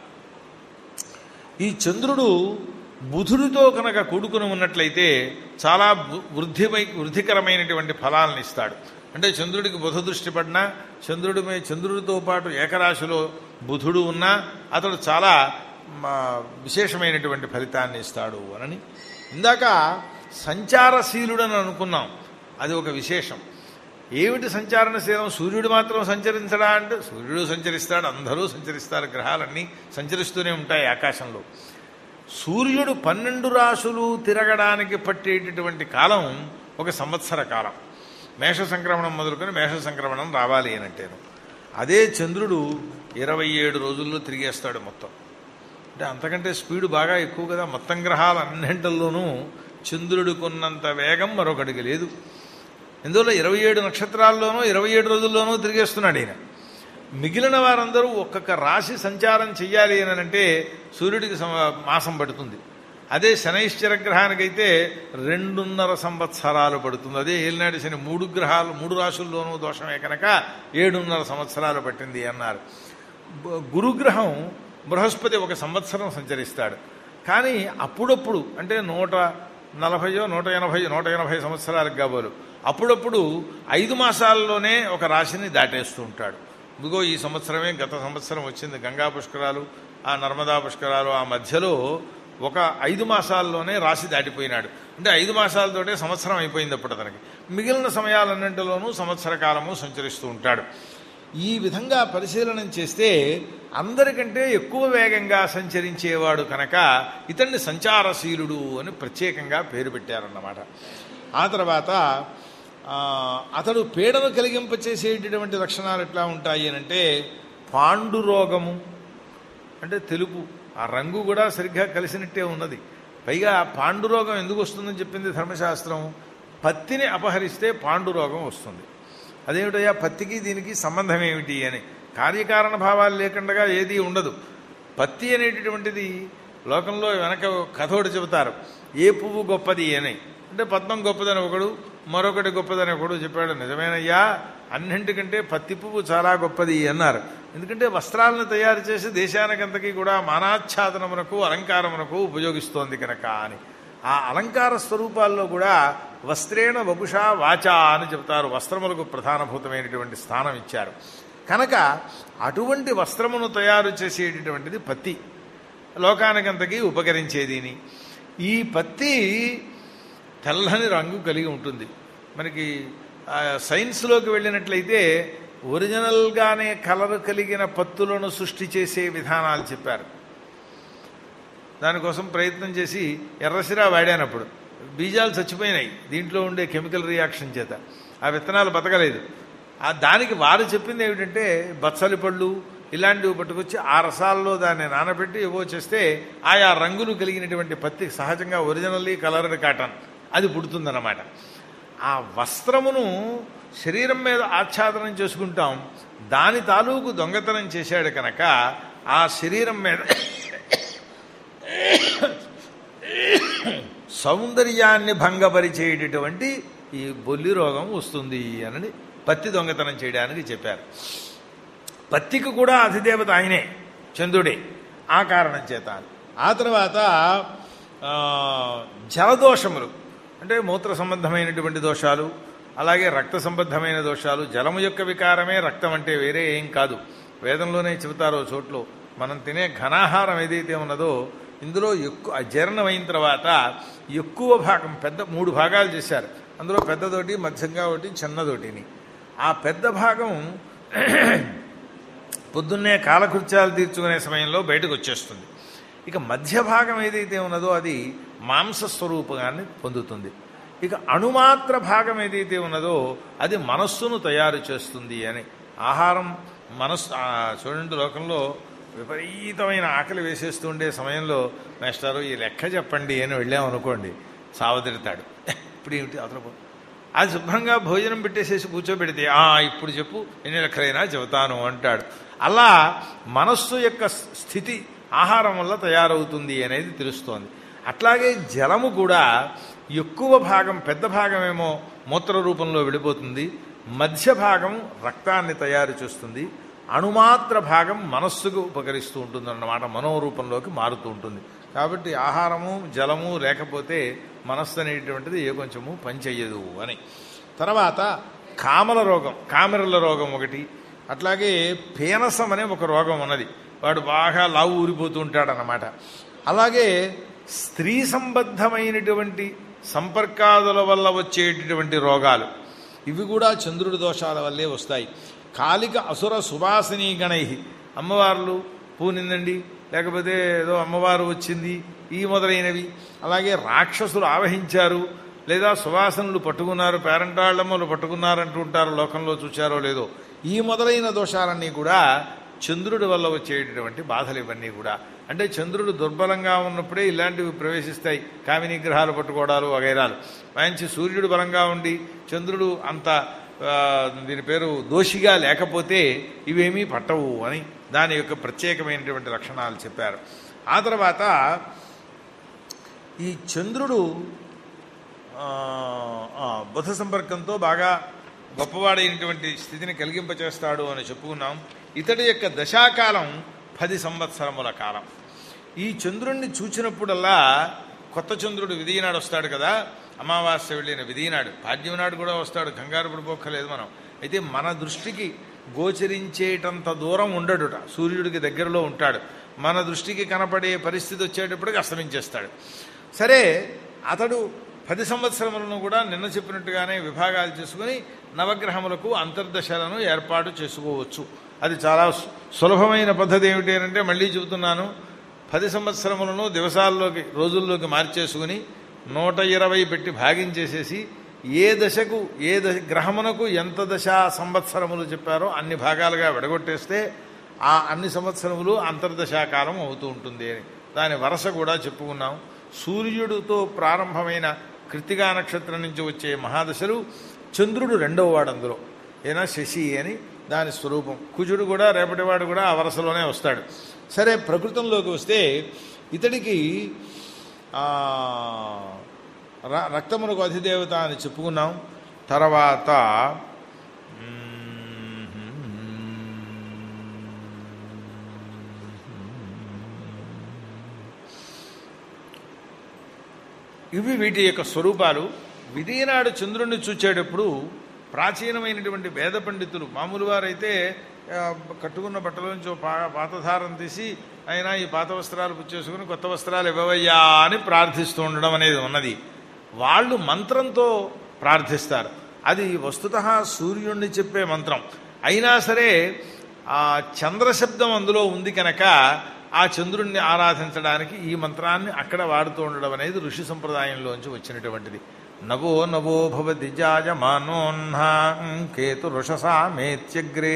ఈ చంద్రుడు బుధుడితో కనుక కూడుకుని ఉన్నట్లయితే చాలా బు- వృద్ధిమై వృద్ధికరమైనటువంటి ఫలాలను ఇస్తాడు అంటే చంద్రుడికి బుధ దృష్టి పడినా చంద్రుడి మీద చంద్రుడితో పాటు ఏకరాశిలో బుధుడు ఉన్నా అతడు చాలా మా, విశేషమైనటువంటి ఫలితాన్ని ఇస్తాడు అనని ఇందాక సంచారశీలుడని అనుకున్నాం అది ఒక విశేషం ఏమిటి సంచారణశీలం సూర్యుడు మాత్రం సంచరించడా అంటే సూర్యుడు సంచరిస్తాడు అందరూ సంచరిస్తారు గ్రహాలన్నీ సంచరిస్తూనే ఉంటాయి ఆకాశంలో సూర్యుడు పన్నెండు రాశులు తిరగడానికి పట్టేటటువంటి కాలం ఒక సంవత్సర కాలం మేష సంక్రమణం మొదలుకొని మేష సంక్రమణం రావాలి అని అంటేను అదే చంద్రుడు ఇరవై ఏడు రోజుల్లో తిరిగేస్తాడు మొత్తం అంటే అంతకంటే స్పీడ్ బాగా ఎక్కువ కదా మొత్తం గ్రహాలన్నింటిలోనూ చంద్రుడికున్నంత వేగం మరొకటికి లేదు ఇందులో ఇరవై ఏడు నక్షత్రాల్లోనూ ఇరవై ఏడు రోజుల్లోనూ తిరిగేస్తున్నాడు ఈయన మిగిలిన వారందరూ ఒక్కొక్క రాశి సంచారం చెయ్యాలి అని అంటే సూర్యుడికి సం- మాసం పడుతుంది అదే శనైశ్చర గ్రహానికైతే రెండున్నర సంవత్సరాలు పడుతుంది అదే ఏలినాటి శని మూడు గ్రహాలు మూడు రాశుల్లోనూ దోషమే కనుక ఏడున్నర సంవత్సరాలు పట్టింది అన్నారు బ- గురుగ్రహం బృహస్పతి ఒక సంవత్సరం సంచరిస్తాడు కానీ అప్పుడప్పుడు అంటే నూట నలభయో నూట ఎనభై నూట ఎనభై సంవత్సరాలకు కాబోలు అప్పుడప్పుడు ఐదు మాసాల్లోనే ఒక రాశిని దాటేస్తూ ఉంటాడు ఇదిగో ఈ సంవత్సరమే గత సంవత్సరం వచ్చింది గంగా పుష్కరాలు ఆ నర్మదా పుష్కరాలు ఆ మధ్యలో ఒక ఐదు మాసాల్లోనే రాశి దాటిపోయినాడు అంటే ఐదు మాసాలతోటే సంవత్సరం అయిపోయింది అప్పుడు అతనికి మిగిలిన సమయాలన్నింటిలోనూ సంవత్సర కాలము సంచరిస్తూ ఉంటాడు ఈ విధంగా పరిశీలన చేస్తే అందరికంటే ఎక్కువ వేగంగా సంచరించేవాడు కనుక ఇతన్ని సంచారశీలుడు అని ప్రత్యేకంగా పేరు పెట్టారన్నమాట ఆ తర్వాత ఆ, అతడు పీడను కలిగింపచేసేటటువంటి లక్షణాలు ఎట్లా ఉంటాయి అని అంటే పాండురోగము అంటే తెలుపు ఆ రంగు కూడా సరిగ్గా కలిసినట్టే ఉన్నది పైగా పాండురోగం ఎందుకు వస్తుందని చెప్పింది ధర్మశాస్త్రం పత్తిని అపహరిస్తే పాండురోగం వస్తుంది అదేమిటయ్యా పత్తికి దీనికి సంబంధం ఏమిటి అని కార్యకారణ భావాలు లేకుండా ఏదీ ఉండదు పత్తి అనేటటువంటిది లోకంలో వెనక కథ ఒకటి చెబుతారు ఏ పువ్వు గొప్పది అని అంటే పద్మం గొప్పదని ఒకడు మరొకటి గొప్పదని ఒకడు చెప్పాడు నిజమేనయ్యా అన్నింటికంటే పత్తి పువ్వు చాలా గొప్పది అన్నారు ఎందుకంటే వస్త్రాలను తయారు చేసి దేశానికంతకీ కూడా మానాచ్ఛాదనమునకు అలంకారమునకు ఉపయోగిస్తోంది కనుక అని ఆ అలంకార స్వరూపాల్లో కూడా వస్త్రేణ వపుషా వాచా అని చెప్తారు వస్త్రములకు ప్రధానభూతమైనటువంటి స్థానం ఇచ్చారు కనుక అటువంటి వస్త్రమును తయారు చేసేటటువంటిది పత్తి లోకానికంతకీ ఉపకరించేదిని ఈ పత్తి తెల్లని రంగు కలిగి ఉంటుంది మనకి ఆ, సైన్స్లోకి వెళ్ళినట్లయితే ఒరిజినల్గానే కలర్ కలిగిన పత్తులను సృష్టి చేసే విధానాలు చెప్పారు దానికోసం ప్రయత్నం చేసి ఎర్రసిరా వాడానప్పుడు బీజాలు చచ్చిపోయినాయి దీంట్లో ఉండే కెమికల్ రియాక్షన్ చేత ఆ విత్తనాలు బతకలేదు ఆ దానికి వారు చెప్పింది ఏమిటంటే బచ్చలి పళ్ళు ఇలాంటివి పట్టుకొచ్చి ఆ రసాల్లో దాన్ని నానబెట్టి ఏవో చేస్తే ఆయా రంగులు కలిగినటువంటి పత్తి సహజంగా ఒరిజినల్లీ కలర్డ్ కాటన్ అది పుడుతుందన్నమాట ఆ వస్త్రమును శరీరం మీద ఆచ్ఛాదనం చేసుకుంటాం దాని తాలూకు దొంగతనం చేశాడు కనుక ఆ శరీరం మీద సౌందర్యాన్ని భంగపరిచేటటువంటి ఈ బొల్లి రోగం వస్తుంది అని పత్తి దొంగతనం చేయడానికి చెప్పారు పత్తికి కూడా అధిదేవత ఆయనే చంద్రుడే ఆ కారణం చేత ఆ తర్వాత ఆ, జలదోషములు అంటే మూత్ర సంబంధమైనటువంటి దోషాలు అలాగే రక్త సంబద్ధమైన దోషాలు జలము యొక్క వికారమే రక్తం అంటే వేరే ఏం కాదు వేదంలోనే చెబుతారో చోట్లో మనం తినే ఘనాహారం ఏదైతే ఉన్నదో ఇందులో ఎక్కువ జీర్ణమైన తర్వాత ఎక్కువ భాగం పెద్ద మూడు భాగాలు చేశారు అందులో పెద్దదోటి మధ్యంగా ఒకటి చిన్నదోటిని ఆ పెద్ద భాగం పొద్దున్నే కాలకృత్యాలు తీర్చుకునే సమయంలో బయటకు వచ్చేస్తుంది ఇక మధ్య భాగం ఏదైతే ఉన్నదో అది మాంస స్వరూపాన్ని పొందుతుంది ఇక అణుమాత్ర భాగం ఏదైతే ఉన్నదో అది మనస్సును తయారు చేస్తుంది అని ఆహారం మనస్సు ఆ, చూడండి లోకంలో విపరీతమైన ఆకలి వేసేస్తుండే సమయంలో మేస్టారు ఈ లెక్క చెప్పండి అని వెళ్ళామనుకోండి సావదిడతాడు ఇప్పుడు ఏమిటి అవతల పో. అది శుభ్రంగా భోజనం పెట్టేసేసి కూర్చోబెడితే ఆ ఇప్పుడు చెప్పు ఎన్ని లెక్కలైనా చెబుతాను అంటాడు అలా మనస్సు యొక్క స్థితి ఆహారం వల్ల తయారవుతుంది అనేది తెలుస్తోంది అట్లాగే జలము కూడా ఎక్కువ భాగం పెద్ద భాగమేమో మూత్ర రూపంలో వెళ్ళిపోతుంది మధ్య భాగం రక్తాన్ని తయారు చేస్తుంది అణుమాత్ర భాగం మనస్సుకు ఉపకరిస్తూ ఉంటుంది అన్నమాట మనోరూపంలోకి మారుతూ ఉంటుంది కాబట్టి ఆహారము జలము లేకపోతే మనస్సు అనేటువంటిది ఏ కొంచెము పనిచేయదు అని తర్వాత కామల రోగం కామెరల రోగం ఒకటి అట్లాగే పీనసం అనే ఒక రోగం ఉన్నది వాడు బాగా లావు ఊరిపోతూ ఉంటాడనమాట అలాగే స్త్రీ సంబద్ధమైనటువంటి సంపర్కాదుల వల్ల వచ్చేటటువంటి రోగాలు ఇవి కూడా చంద్రుడి దోషాల వల్లే వస్తాయి కాలిక అసుర సువాసిని గణై అమ్మవార్లు పూనిందండి లేకపోతే ఏదో అమ్మవారు వచ్చింది ఈ మొదలైనవి అలాగే రాక్షసులు ఆవహించారు లేదా సువాసనలు పట్టుకున్నారు పేరంటాళ్లమ్మలు పట్టుకున్నారు అంటూ ఉంటారు లోకంలో చూచారో లేదో ఈ మొదలైన దోషాలన్నీ కూడా చంద్రుడి వల్ల వచ్చేటటువంటి బాధలు ఇవన్నీ కూడా అంటే చంద్రుడు దుర్బలంగా ఉన్నప్పుడే ఇలాంటివి ప్రవేశిస్తాయి కామిని గ్రహాలు పట్టుకోవడాలు వగైరాలు మంచి సూర్యుడు బలంగా ఉండి చంద్రుడు అంత ఆ, దీని పేరు దోషిగా లేకపోతే ఇవేమీ పట్టవు అని దాని యొక్క ప్రత్యేకమైనటువంటి లక్షణాలు చెప్పారు ఆ తర్వాత ఈ చంద్రుడు ఆ, ఆ, బుధ సంపర్కంతో బాగా గొప్పవాడైనటువంటి స్థితిని కలిగింపచేస్తాడు అని చెప్పుకున్నాం ఇతడి యొక్క దశాకాలం పది సంవత్సరముల కాలం ఈ చంద్రుణ్ణి చూచినప్పుడల్లా కొత్త చంద్రుడు విధినాడు వస్తాడు కదా అమావాస్య వెళ్ళిన విధినాడు పాడ్యం నాడు కూడా వస్తాడు కంగారు పడిపోక్కలేదు మనం అయితే మన దృష్టికి గోచరించేటంత దూరం ఉండడుట సూర్యుడికి దగ్గరలో ఉంటాడు మన దృష్టికి కనపడే పరిస్థితి వచ్చేటప్పటికి అస్తమించేస్తాడు సరే అతడు పది సంవత్సరములను కూడా నిన్న చెప్పినట్టుగానే విభాగాలు చేసుకుని నవగ్రహములకు అంతర్దశలను ఏర్పాటు చేసుకోవచ్చు అది చాలా సు- సులభమైన పద్ధతి ఏమిటి అని అంటే మళ్ళీ చెబుతున్నాను పది సంవత్సరములను దివసాల్లోకి రోజుల్లోకి మార్చేసుకుని నూట ఇరవై పెట్టి భాగించేసేసి ఏ దశకు ఏ దశ గ్రహమునకు ఎంత దశ సంవత్సరములు చెప్పారో అన్ని భాగాలుగా విడగొట్టేస్తే ఆ అన్ని సంవత్సరములు అంతర్దశాకాలం అవుతూ ఉంటుంది అని దాని వరస కూడా చెప్పుకున్నాం సూర్యుడితో ప్రారంభమైన కృతికా నక్షత్రం నుంచి వచ్చే మహాదశలు చంద్రుడు రెండవ వాడు అందులో ఏనా శశి అని దాని స్వరూపం కుజుడు కూడా రేపటివాడు కూడా ఆ వరసలోనే వస్తాడు సరే ప్రకృతంలోకి వస్తే ఇతడికి ఆ, ర- రక్తమునకు అధిదేవత అని చెప్పుకున్నాం తర్వాత ఇవి వీటి యొక్క స్వరూపాలు విధినాడు చంద్రుణ్ణి చూచేటప్పుడు ప్రాచీనమైనటువంటి వేద పండితులు మామూలు వారైతే ఆ, కట్టుకున్న బట్టల నుంచి ఓ పా పాతధారం తీసి అయినా ఈ పాత వస్త్రాలు పుచ్చేసుకుని కొత్త వస్త్రాలు ఇవ్వవయ్యా అని ప్రార్థిస్తూ ఉండడం అనేది ఉన్నది వాళ్ళు మంత్రంతో ప్రార్థిస్తారు అది వస్తుత సూర్యుణ్ణి చెప్పే మంత్రం అయినా సరే ఆ చంద్రశబ్దం అందులో ఉంది కనుక ఆ చంద్రుణ్ణి ఆరాధించడానికి ఈ మంత్రాన్ని అక్కడ వాడుతూ ఉండడం అనేది ఋషి సంప్రదాయంలోంచి వచ్చినటువంటిది నవో నవో భవతి జాయమానోన్హాం కేతు రుషసా మేత్యగ్రే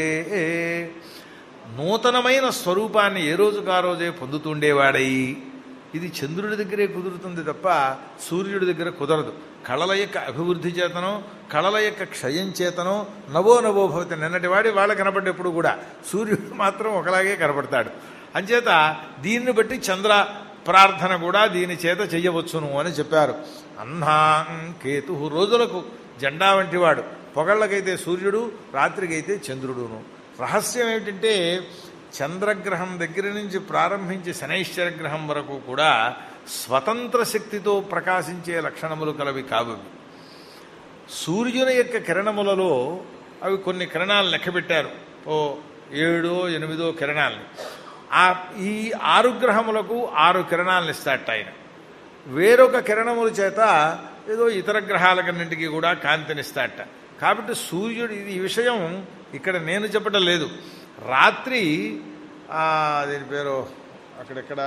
నూతనమైన స్వరూపాన్ని ఏ రోజుకు ఆ రోజే పొందుతుండేవాడై ఇది చంద్రుడి దగ్గరే కుదురుతుంది తప్ప సూర్యుడి దగ్గర కుదరదు కళల యొక్క అభివృద్ధి చేతనో కళల యొక్క క్షయం చేతనో నవో నవో భవతి నిన్నటి వాడి వాళ్ళ కనపడ్డప్పుడు కూడా సూర్యుడు మాత్రం ఒకలాగే కనపడతాడు అంచేత దీన్ని బట్టి చంద్ర ప్రార్థన కూడా దీని చేత చెయ్యవచ్చును అని చెప్పారు అన్నాం కేతు రోజులకు జెండా వంటి వాడు పొగళ్ళకైతే సూర్యుడు రాత్రికైతే చంద్రుడును రహస్యం ఏమిటంటే చంద్రగ్రహం దగ్గర నుంచి ప్రారంభించి శనైశ్వర గ్రహం వరకు కూడా స్వతంత్ర శక్తితో ప్రకాశించే లక్షణములు కలవి కావు సూర్యుని యొక్క కిరణములలో అవి కొన్ని కిరణాలు లెక్కబెట్టారు ఓ ఏడో ఎనిమిదో కిరణాలని ఆ ఈ ఆరు గ్రహములకు ఆరు కిరణాలను ఇస్తాట ఆయన వేరొక కిరణముల చేత ఏదో ఇతర గ్రహాలకన్నింటికి కూడా కాంతినిస్తాట కాబట్టి సూర్యుడు ఇది ఈ విషయం ఇక్కడ నేను చెప్పటం లేదు రాత్రి ఆ, దీని పేరు అక్కడెక్కడ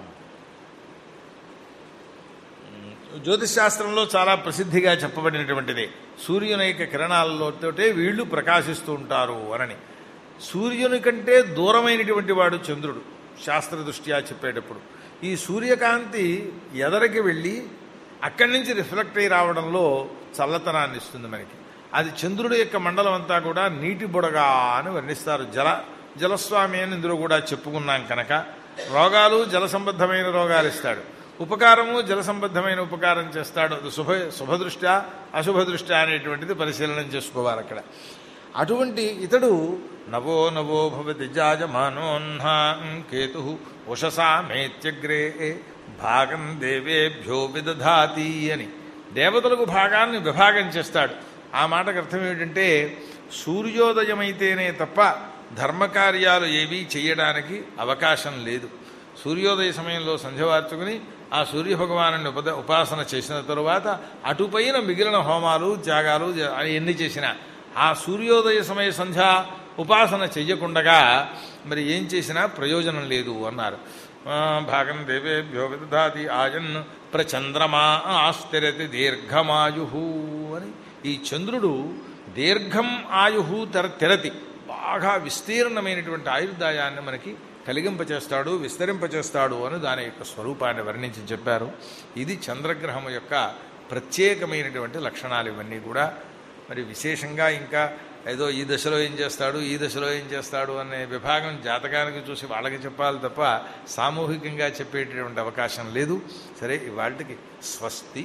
జ్యోతిష్ శాస్త్రంలో చాలా ప్రసిద్ధిగా చెప్పబడినటువంటిది సూర్యుని యొక్క కిరణాలతోటే వీళ్ళు ప్రకాశిస్తూ ఉంటారు అనని సూర్యుని కంటే దూరమైనటువంటి వాడు చంద్రుడు శాస్త్ర దృష్ట్యా చెప్పేటప్పుడు ఈ సూర్యకాంతి ఎదరికి వెళ్ళి అక్కడి నుంచి రిఫ్లెక్ట్ అయి రావడంలో చల్లతనాన్ని ఇస్తుంది మనకి అది చంద్రుడి యొక్క మండలం అంతా కూడా నీటి బుడగా అని వర్ణిస్తారు జల జలస్వామి అని ఇందులో కూడా చెప్పుకున్నాం కనుక రోగాలు జల సంబద్ధమైన రోగాలు ఇస్తాడు ఉపకారము జల సంబద్ధమైన ఉపకారం చేస్తాడు అది శుభ శుభదృష్ట్యా అశుభదృష్ట్యా అనేటువంటిది పరిశీలన చేసుకోవాలి అక్కడ అటువంటి ఇతడు నవో నవో భవతి జాజమానోన్హాం కేతు ఉషసా మేత్యగ్రే భాగం దేవేభ్యో విదధాతి అని దేవతలకు భాగాన్ని విభాగం చేస్తాడు ఆ మాటకు అర్థం ఏమిటంటే సూర్యోదయమైతేనే తప్ప ధర్మకార్యాలు ఏవీ చేయడానికి అవకాశం లేదు సూర్యోదయ సమయంలో సంధ్యవార్చుకుని ఆ సూర్య భగవాను ఉపద ఉపాసన చేసిన తరువాత అటుపైన మిగిలిన హోమాలు త్యాగాలు జ- ఎన్ని చేసినా ఆ సూర్యోదయ సమయ సంధ్య ఉపాసన చెయ్యకుండగా మరి ఏం చేసినా ప్రయోజనం లేదు అన్నారు ఆ, భాగం దేవేభ్యో విదధాతి ఆయన్ ప్రచంద్రమా ఆస్థిరతి దీర్ఘమాయు అని ఈ చంద్రుడు దీర్ఘం ఆయు తెర తెరతి బాగా విస్తీర్ణమైనటువంటి ఆయుర్దాయాన్ని మనకి కలిగింపచేస్తాడు విస్తరింపచేస్తాడు అని దాని యొక్క స్వరూపాన్ని వర్ణించి చెప్పారు ఇది చంద్రగ్రహం యొక్క ప్రత్యేకమైనటువంటి లక్షణాలు ఇవన్నీ కూడా మరి విశేషంగా ఇంకా ఏదో ఈ దశలో ఏం చేస్తాడు ఈ దశలో ఏం చేస్తాడు అనే విభాగం జాతకానికి చూసి వాళ్ళకి చెప్పాలి తప్ప సామూహికంగా చెప్పేటటువంటి అవకాశం లేదు సరే ఇవాళకి స్వస్తి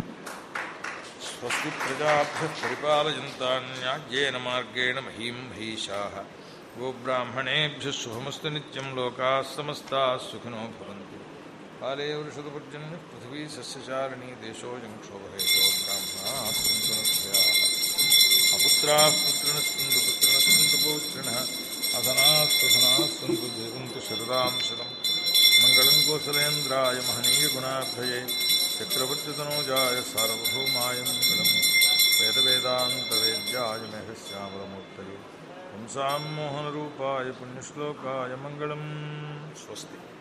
స్వస్తి ప్రజాభ్య పరిపాలయంతాన్యాజ్యేన మార్గేణ మహీం మహీషా గోబ్రాహ్మణేభ్య శుభమస్తు నిత్యం లోకా సమస్తా సుఖినో భవంతు కాలే వృషదపర్జన్య పృథివీ సస్యచారిణీ దేశోయం క్షోభేతో బ్రాహ్మణా సంతు నక్షయాः అపుత్రాः పుత్రిణः సంతు పుత్రిణः సంతు పౌత్రిణः అధనాः సుధనాः సంతు జీవంతు శరదాం శతం మంగళం కోసలేంద్రాయ మహనీయ గుణాభ్యయే చక్రవర్తితనోజాయ సార్వభౌమాయ మంగళం వేదవేదాంతవేద్యాయ మేఘశ్యామలమూర్తయే పుంసాం మోహనరూపాయ పుణ్యశ్లోకాయ మంగళం స్వస్తి